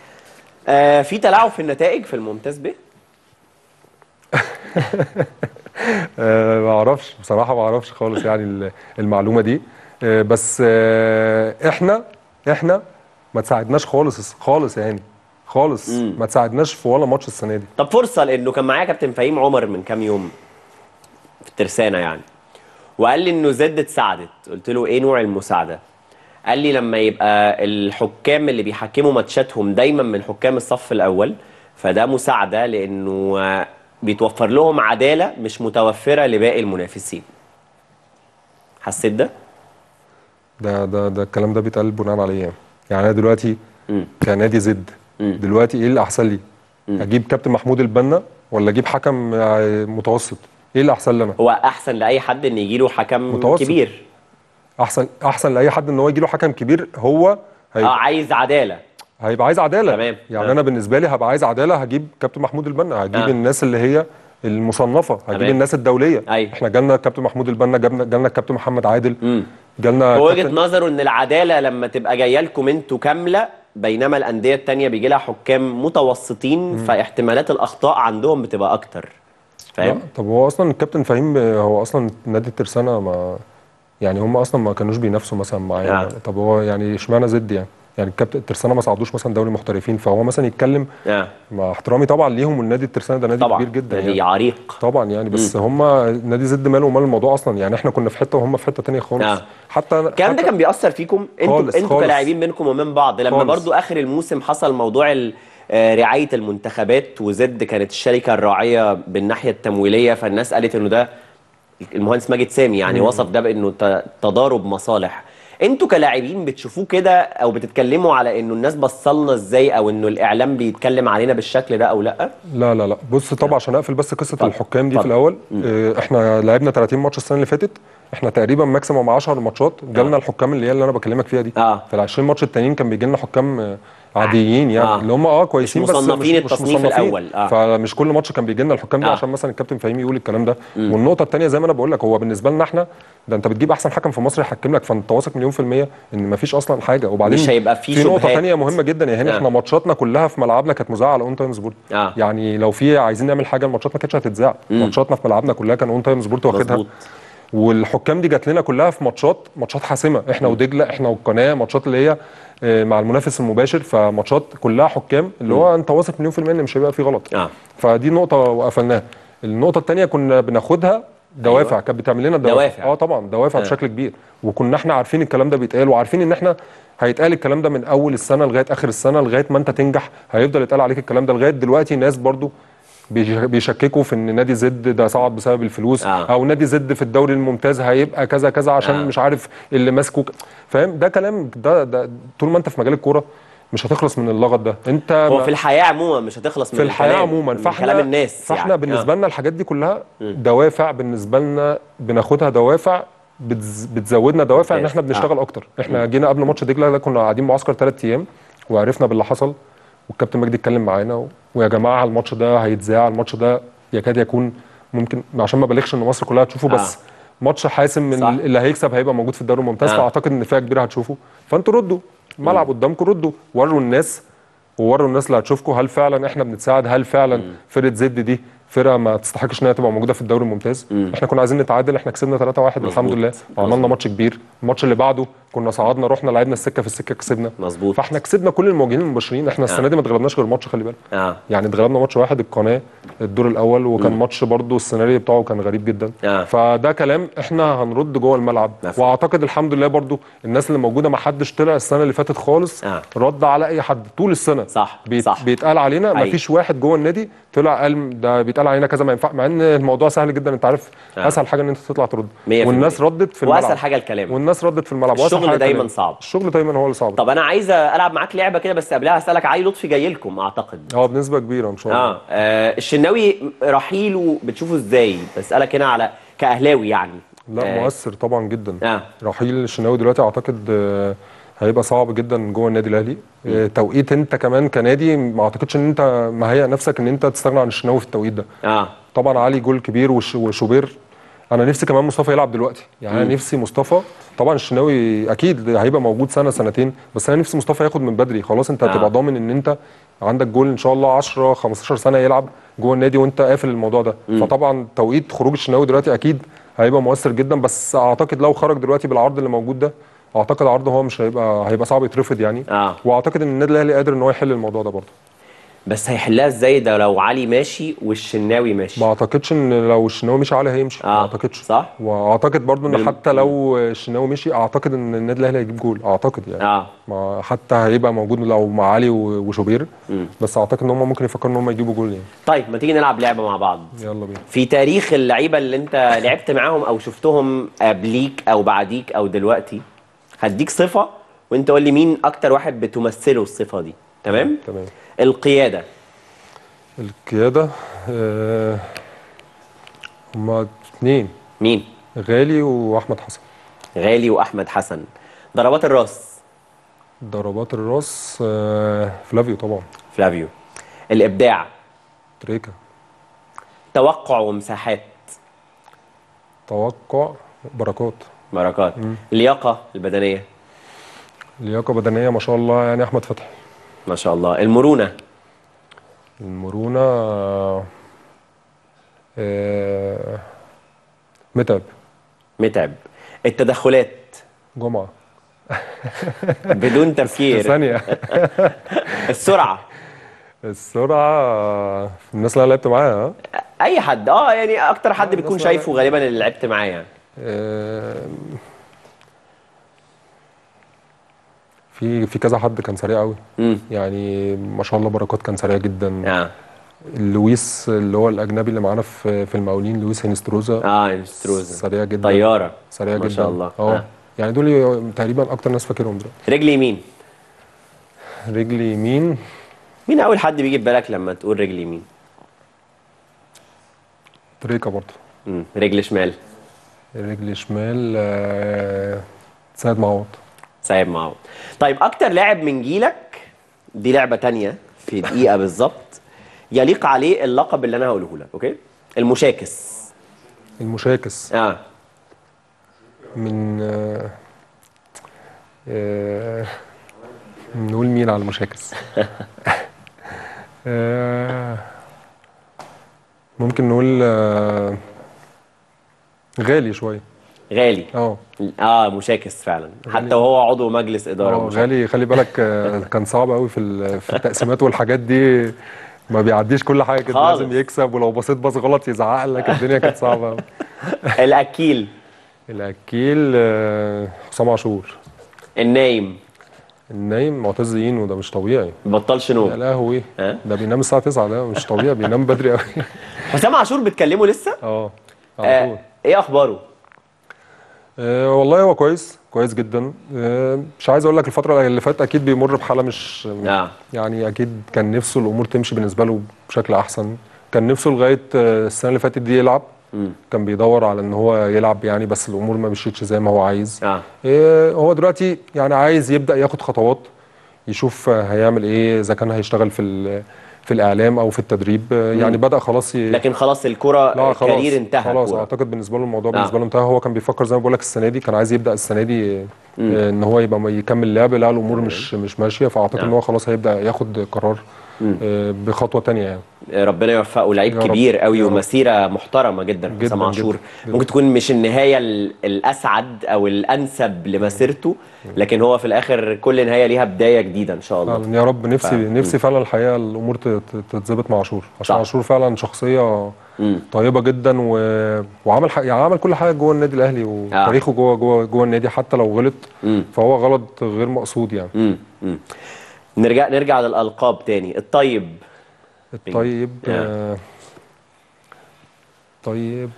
آه، في تلاعب في النتائج في الممتاز ب أه ما اعرفش بصراحه ما اعرفش خالص يعني ال- المعلومه دي أه بس أه احنا احنا ما تساعدناش خالص خالص يعني خالص ما تساعدناش في ولا ماتش السنه دي طب فرصه لانه كان معايا كابتن فهيم عمر من كام يوم في الترسانه يعني وقال لي انه زد اتساعدت قلت له ايه نوع المساعده قال لي لما يبقى الحكام اللي بيحكموا ماتشاتهم دايما من حكام الصف الاول فده مساعده لانه آه، بيتوفر لهم عداله مش متوفره لباقي المنافسين حسيت ده ده ده ده الكلام ده بيتقال بناء على ايه يعني؟ يعني انا دلوقتي مم. كنادي زد مم. دلوقتي ايه اللي احسن لي؟ اجيب كابتن محمود البنا ولا اجيب حكم آه، متوسط؟ ايه اللي احسن لي انا؟ هو احسن لاي حد ان يجي له حكم متوسط. كبير احسن احسن لاي حد ان هو يجي له حكم كبير هو اه هيبقى, عايز عداله هيبقى عايز عداله تمام. يعني آه. انا بالنسبه لي هبقى عايز عداله هجيب كابتن محمود البنا هجيب آه. الناس اللي هي المصنفه هجيب تمام. الناس الدوليه أيوة. احنا جالنا الكابتن محمود البنا جالنا جالنا الكابتن محمد عادل امم جالنا هو وجهه كابتن- نظره ان العداله لما تبقى جايه لكم انتوا كامله بينما الانديه التانيه بيجي لها حكام متوسطين فاحتمالات الاخطاء عندهم بتبقى اكتر فاهم لا، طب هو اصلا الكابتن فهيم آه، هو اصلا نادي الترسانه ما يعني هم اصلا ما كانوش بينافسوا مثلا معايا آه. طب هو يعني اشمعنى زد يعني يعني الكابتن الترسانه ما صعدوش مثلا دوري محترفين فهو مثلا يتكلم آه. مع احترامي طبعا ليهم والنادي الترسانه ده نادي طبعا كبير جدا نادي يعني عريق طبعا يعني بس هم نادي زد ماله ومال الموضوع اصلا يعني احنا كنا في حته وهم في حته تانية خالص آه. حتى الكلام ده حتى- كان بيأثر فيكم انتوا خالص، انتوا خالص. كلاعبين بينكم وبين بعض لما خالص. برضو اخر الموسم حصل موضوع ال- آه، رعايه المنتخبات وزد كانت الشركه الراعيه بالناحيه التمويليه فالناس قالت انه ده المهندس ماجد سامي يعني وصف ده بانه ت- تضارب مصالح انتوا كلاعبين بتشوفوه كده او بتتكلموا على انه الناس بصلنا ازاي او انه الاعلام بيتكلم علينا بالشكل ده او لا لا لا لا بص طبعا عشان اقفل بس قصه اتفضل. الحكام دي اتفضل. في الاول اه احنا لعبنا 30 ماتش السنه اللي فاتت احنا تقريبا ماكسيموم 10 ماتشات جالنا الحكام اللي هي اللي انا بكلمك فيها دي آه. في ال 20 ماتش التانيين كان بيجي لنا حكام آه، عاديين يعني آه. اللي هم اه كويسين مش بس مصنفين مش التصنيف مصنفين. الأول. آه. فمش كل ماتش كان بيجي لنا الحكام دي آه. عشان مثلا الكابتن فهيم يقول الكلام ده والنقطه الثانيه زي ما انا بقول لك هو بالنسبه لنا احنا ده انت بتجيب احسن حكم في مصر يحكم لك فانت واثق مليون في الميه ان مفيش اصلا حاجه وبعدين مش هيبقى في في نقطه شبهات. ثانيه مهمه جدا يا هاني آه. احنا ماتشاتنا كلها في ملعبنا كانت مذاعه على اون تايم سبورت آه. يعني لو في عايزين نعمل حاجه الماتشات ما كانتش هتتذاع ماتشاتنا في ملعبنا كلها كان اون تايم سبورت واخدها مظبوط والحكام دي جات لنا كلها في ماتشات ماتشات حاسمه احنا ودجله احنا والقناه ماتشات اللي هي آه، مع المنافس المباشر فماتشات كلها حكام اللي هو انت واثق مليون في الميه ان مش هيبقى في غلط اه فدي نقطه وقفلناها النقطه الثانيه كنا بناخدها دوافع أيوة. كانت بتعمل لنا دوافع, دوافع. اه طبعا دوافع آه. بشكل كبير وكنا احنا عارفين الكلام ده بيتقال وعارفين ان احنا هيتقال الكلام ده من اول السنه لغايه اخر السنه لغايه ما انت تنجح هيفضل يتقال عليك الكلام ده لغايه دلوقتي ناس برضو بيش- بيشككوا في ان نادي زد ده صعد بسبب الفلوس آه. او نادي زد في الدوري الممتاز هيبقى كذا كذا عشان آه. مش عارف اللي ماسكه ك- فاهم ده كلام ده ده طول ما انت في مجال الكوره مش هتخلص من اللغط ده انت هو ما- في الحياه عموما مش هتخلص من في الحياه الكلام، عموما من فاحنا كلام الناس فاحنا يعني. بالنسبه آه. لنا الحاجات دي كلها دوافع بالنسبه لنا بناخدها دوافع بتز... بتزودنا دوافع ان ممتاز. احنا بنشتغل اكتر احنا جينا قبل ماتش دجله ده كنا قاعدين معسكر ثلاث ايام وعرفنا باللي حصل والكابتن مجدي اتكلم معانا و... ويا جماعه الماتش ده هيتذاع الماتش ده يكاد يكون ممكن عشان ما بلغش ان مصر كلها تشوفه بس آه. ماتش حاسم من صح. اللي هيكسب هيبقى موجود في الدوري الممتاز آه. فاعتقد ان فئه كبيره هتشوفه فانتوا ردوا الملعب قدامكم ردوا وروا الناس ووروا الناس اللي هتشوفكم هل فعلا احنا بنتساعد هل فعلا فرقه زد دي فرقه ما تستحقش انها تبقى موجوده في الدوري الممتاز احنا كنا عايزين نتعادل احنا كسبنا 3-1 الحمد لله وعملنا ماتش كبير الماتش اللي بعده كنا صعدنا رحنا لعبنا السكه في السكه كسبنا مظبوط فاحنا كسبنا كل المواجهين المباشرين احنا السنه دي ما اتغلبناش غير ماتش خلي بالك اه يعني اتغلبنا ماتش واحد القناه الدور الاول وكان ماتش برضو السيناريو بتاعه كان غريب جدا آه. فده كلام احنا هنرد جوه الملعب مفهوم. واعتقد الحمد لله برضو الناس اللي موجوده ما حدش طلع السنه اللي فاتت خالص آه. رد على اي حد طول السنه صح بيت صح بيتقال علينا ما حقيقي. فيش واحد جوه النادي طلع قال ده بيتقال علينا كذا ما ينفع مع ان الموضوع سهل جدا انت عارف آه. اسهل حاجه ان انت تطلع ترد مية في والناس المية. ردت في الملعب واسهل حاجه الكلام والناس ردت في الملعب وأسهل الشغل حاجة دايما الكلام. صعب الشغل دايما هو اللي صعب طب انا عايز العب معاك لعبه كده بس قبلها هسالك علي لطفي جاي لكم اعتقد اه بنسبه كبيره ان شاء الله اه, آه الشناوي رحيله بتشوفه ازاي بسالك هنا على كاهلاوي يعني لا آه، مؤثر طبعا جدا اه رحيل الشناوي دلوقتي اعتقد آه، هيبقى صعب جدا جوه النادي الاهلي آه، توقيت انت كمان كنادي ما اعتقدش ان انت مهيئ نفسك ان انت تستغنى عن الشناوي في التوقيت ده اه طبعا علي جول كبير وش- وشوبير انا نفسي كمان مصطفى يلعب دلوقتي يعني انا نفسي مصطفى طبعا الشناوي اكيد هيبقى موجود سنه سنتين بس انا نفسي مصطفى ياخد من بدري خلاص انت آه. هتبقى ضامن ان انت عندك جول ان شاء الله 10 15 سنه يلعب جوه النادي وانت قافل الموضوع ده فطبعا توقيت خروج الشناوي دلوقتي اكيد هيبقى مؤثر جدا بس اعتقد لو خرج دلوقتي بالعرض اللي موجود ده اعتقد عرضه هو مش هيبقى هيبقى صعب يترفض يعني اه واعتقد ان النادي الاهلي قادر ان هو يحل الموضوع ده برضه بس هيحلها ازاي ده لو علي ماشي والشناوي ماشي ما اعتقدش ان لو الشناوي مشي علي هيمشي آه. ما اعتقدش صح واعتقد برضو ان بال- حتى لو الشناوي مشي اعتقد ان النادي الاهلي هيجيب جول اعتقد يعني اه ما حتى هيبقى موجود لو مع علي و- وشوبير مم. بس اعتقد ان هم ممكن يفكروا ان هم يجيبوا جول يعني طيب ما تيجي نلعب لعبه مع بعض يلا بينا في تاريخ اللعيبه اللي انت لعبت معاهم او شفتهم قبليك او بعديك او دلوقتي هديك صفه وانت قول لي مين اكتر واحد بتمثله الصفه دي تمام تمام القياده القياده آه هما اتنين مين غالي واحمد حسن غالي واحمد حسن ضربات الراس ضربات الراس آه فلافيو طبعا فلافيو الابداع تريكا توقع ومساحات توقع بركات بركات اللياقه البدنيه لياقه بدنيه ما شاء الله يعني احمد فتحي ما شاء الله المرونه المرونه آه متعب متعب التدخلات جمعه بدون في تفكير ثانيه السرعه السرعه الناس اللي انا لعبت معاها ها؟ اي حد اه يعني اكتر حد آه، بتكون بس شايفه غالبا اللي لعبت معاه يعني آه، في في كذا حد كان سريع قوي امم يعني ما شاء الله بركات كان سريع جدا اه لويس اللي هو الاجنبي اللي معانا في في المقاولين لويس هينستروزا اه انستروزا سريع جدا طياره سريع ما جدا شاء الله. اه آه. يعني دول تقريبا اكتر ناس فاكرهم دلوقتي رجل يمين رجل يمين مين اول حد بيجي في بالك لما تقول رجل يمين تريكا برضه مم. رجل شمال رجل شمال آه، سيد معوض سايب معاهم طيب اكتر لاعب من جيلك دي لعبه تانية في دقيقه بالظبط يليق عليه اللقب اللي انا هقوله لك اوكي المشاكس المشاكس اه من آه، آه، نقول مين على المشاكس آه، ممكن نقول آه، غالي شويه غالي اه اه مشاكس فعلا حتى وهو عضو مجلس اداره اه مشاكس. غالي خلي بالك آه، كان صعب قوي في ال- في التقسيمات والحاجات دي ما بيعديش كل حاجه كده خالص. لازم يكسب ولو بصيت بص غلط يزعق لك الدنيا كانت صعبه قوي الاكيل الاكيل آه، حسام عاشور النايم النايم معتز اينو ده مش طبيعي بطلش يا نوم لهوي ها؟ ده بينام الساعه 9 ده مش طبيعي بينام بدري قوي حسام عاشور بتكلمه لسه اه على طول آه ايه اخباره آه والله هو كويس كويس جدا آه مش عايز اقول لك الفتره اللي فاتت اكيد بيمر بحاله مش آه. يعني اكيد كان نفسه الامور تمشي بالنسبه له بشكل احسن كان نفسه لغايه آه، السنه اللي فاتت دي يلعب كان بيدور على ان هو يلعب يعني بس الامور ما مشيتش زي ما هو عايز اه آه هو دلوقتي يعني عايز يبدا ياخد خطوات يشوف آه، هيعمل ايه اذا كان هيشتغل في ال- في الاعلام او في التدريب آه، يعني بدا خلاص ي... لكن خلاص الكره لا خلاص كارير انتهى خلاص كورة. اعتقد بالنسبه له الموضوع آه. بالنسبه له انتهى هو كان بيفكر زي ما بقول لك السنه دي كان عايز يبدا السنه دي آه، ان هو يبقى ما يكمل لعب لا الامور مش مش ماشيه فاعتقد ان هو خلاص هيبدا ياخد قرار آه، بخطوه تانية يعني ربنا يوفقه لعيب يا رب. كبير قوي يا رب. ومسيره محترمه جدا جداً، حسام عاشور جداً، جداً. ممكن تكون مش النهايه ال- الاسعد او الانسب لمسيرته لكن هو في الاخر كل نهايه ليها بدايه جديده ان شاء الله فعلا يا رب نفسي ف- نفسي فعلا الحقيقه الامور ت- ت- تتظبط مع عاشور عشان صح. عاشور فعلا شخصيه مم. طيبه جدا و... وعمل ح... يعني عمل كل حاجه جوه النادي الاهلي وتاريخه جوه جوه جوه النادي حتى لو غلط مم. فهو غلط غير مقصود يعني مم. مم. نرجع نرجع للالقاب تاني الطيب طيب يا. آه طيب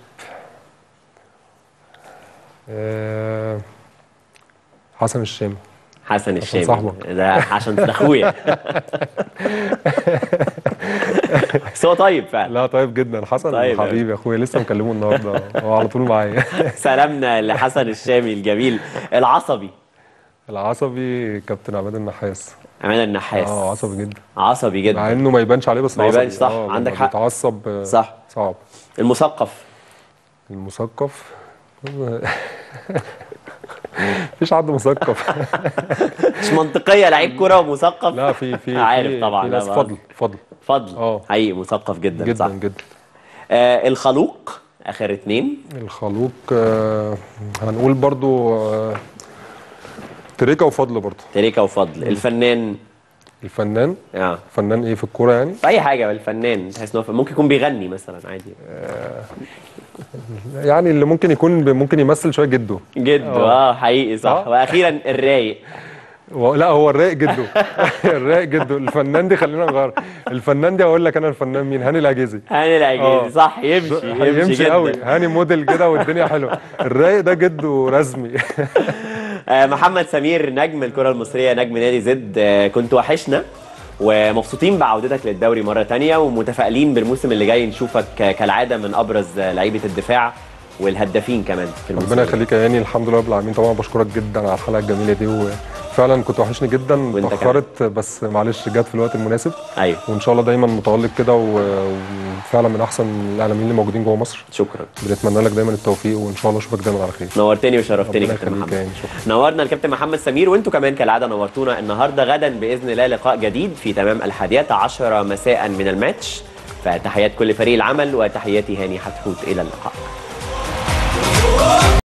آه حسن الشامي حسن الشامي صاحبك. ده عشان اخويا بس هو طيب فعلا لا طيب جدا حسن طيب أوي. حبيبي اخويا لسه مكلمه النهارده هو على طول معايا سلامنا لحسن الشامي الجميل العصبي العصبي كابتن عماد النحاس عماد النحاس اه عصبي جدا عصبي مع جدا انه ما يبانش عليه بس ما عصبي. يبانش، صح، آه، عندك لما حق. بيتعصب آه، صح. صعب المثقف المثقف مفيش حد مثقف مش منطقيه لعيب كوره ومثقف لا في في عارف في- طبعا في لا ناس بقى. فضل فضل فضل اه. حقيقي مثقف جدا, جدا صح جدا آه الخلوق اخر اتنين الخلوق آه، هنقول برضو آه، تريكا وفضل برضو تريكا وفضل الفنان الفنان اه فنان ايه في الكوره يعني في اي حاجه الفنان تحس ان هو ممكن يكون بيغني مثلا عادي يعني اللي ممكن يكون ب- ممكن يمثل شويه جده جد اه. اه حقيقي صح اه. واخيرا الرايق و- لا هو الرايق جده الرايق جده الفنان دي خلينا نغير الفنان دي اقول لك انا الفنان مين هاني العجيزي هاني العجيزي اه. صح يمشي يمشي, يمشي جدا قوي هاني موديل كده والدنيا حلوه الرايق ده جده رسمي آه محمد سمير نجم الكره المصريه نجم نادي زد آه كنت وحشنا ومبسوطين بعودتك للدوري مره تانية ومتفائلين بالموسم اللي جاي نشوفك آه، كالعاده من ابرز آه، لعيبه الدفاع والهدافين كمان في الموسم ربنا اللي جاي. يخليك يا هاني الحمد لله رب العالمين طبعا بشكرك جدا على الحلقه الجميله دي وفعلا كنت وحشني جدا وانت كمان. اتاخرت بس معلش جت في الوقت المناسب ايوه وان شاء الله دايما متالق كده و- وفعلا من احسن الاعلاميين اللي موجودين جوه مصر شكرا بنتمنى لك دايما التوفيق وان شاء الله اشوفك دايما على خير نورتني وشرفتني ربنا كابتن يخليك محمد يا هاني شكرا نورنا الكابتن محمد سمير وانتم كمان كالعاده نورتونا النهارده غدا باذن الله لقاء جديد في تمام الحادية عشرة مساء من الماتش فتحيات كل فريق العمل وتحياتي هاني حتحوت الى اللقاء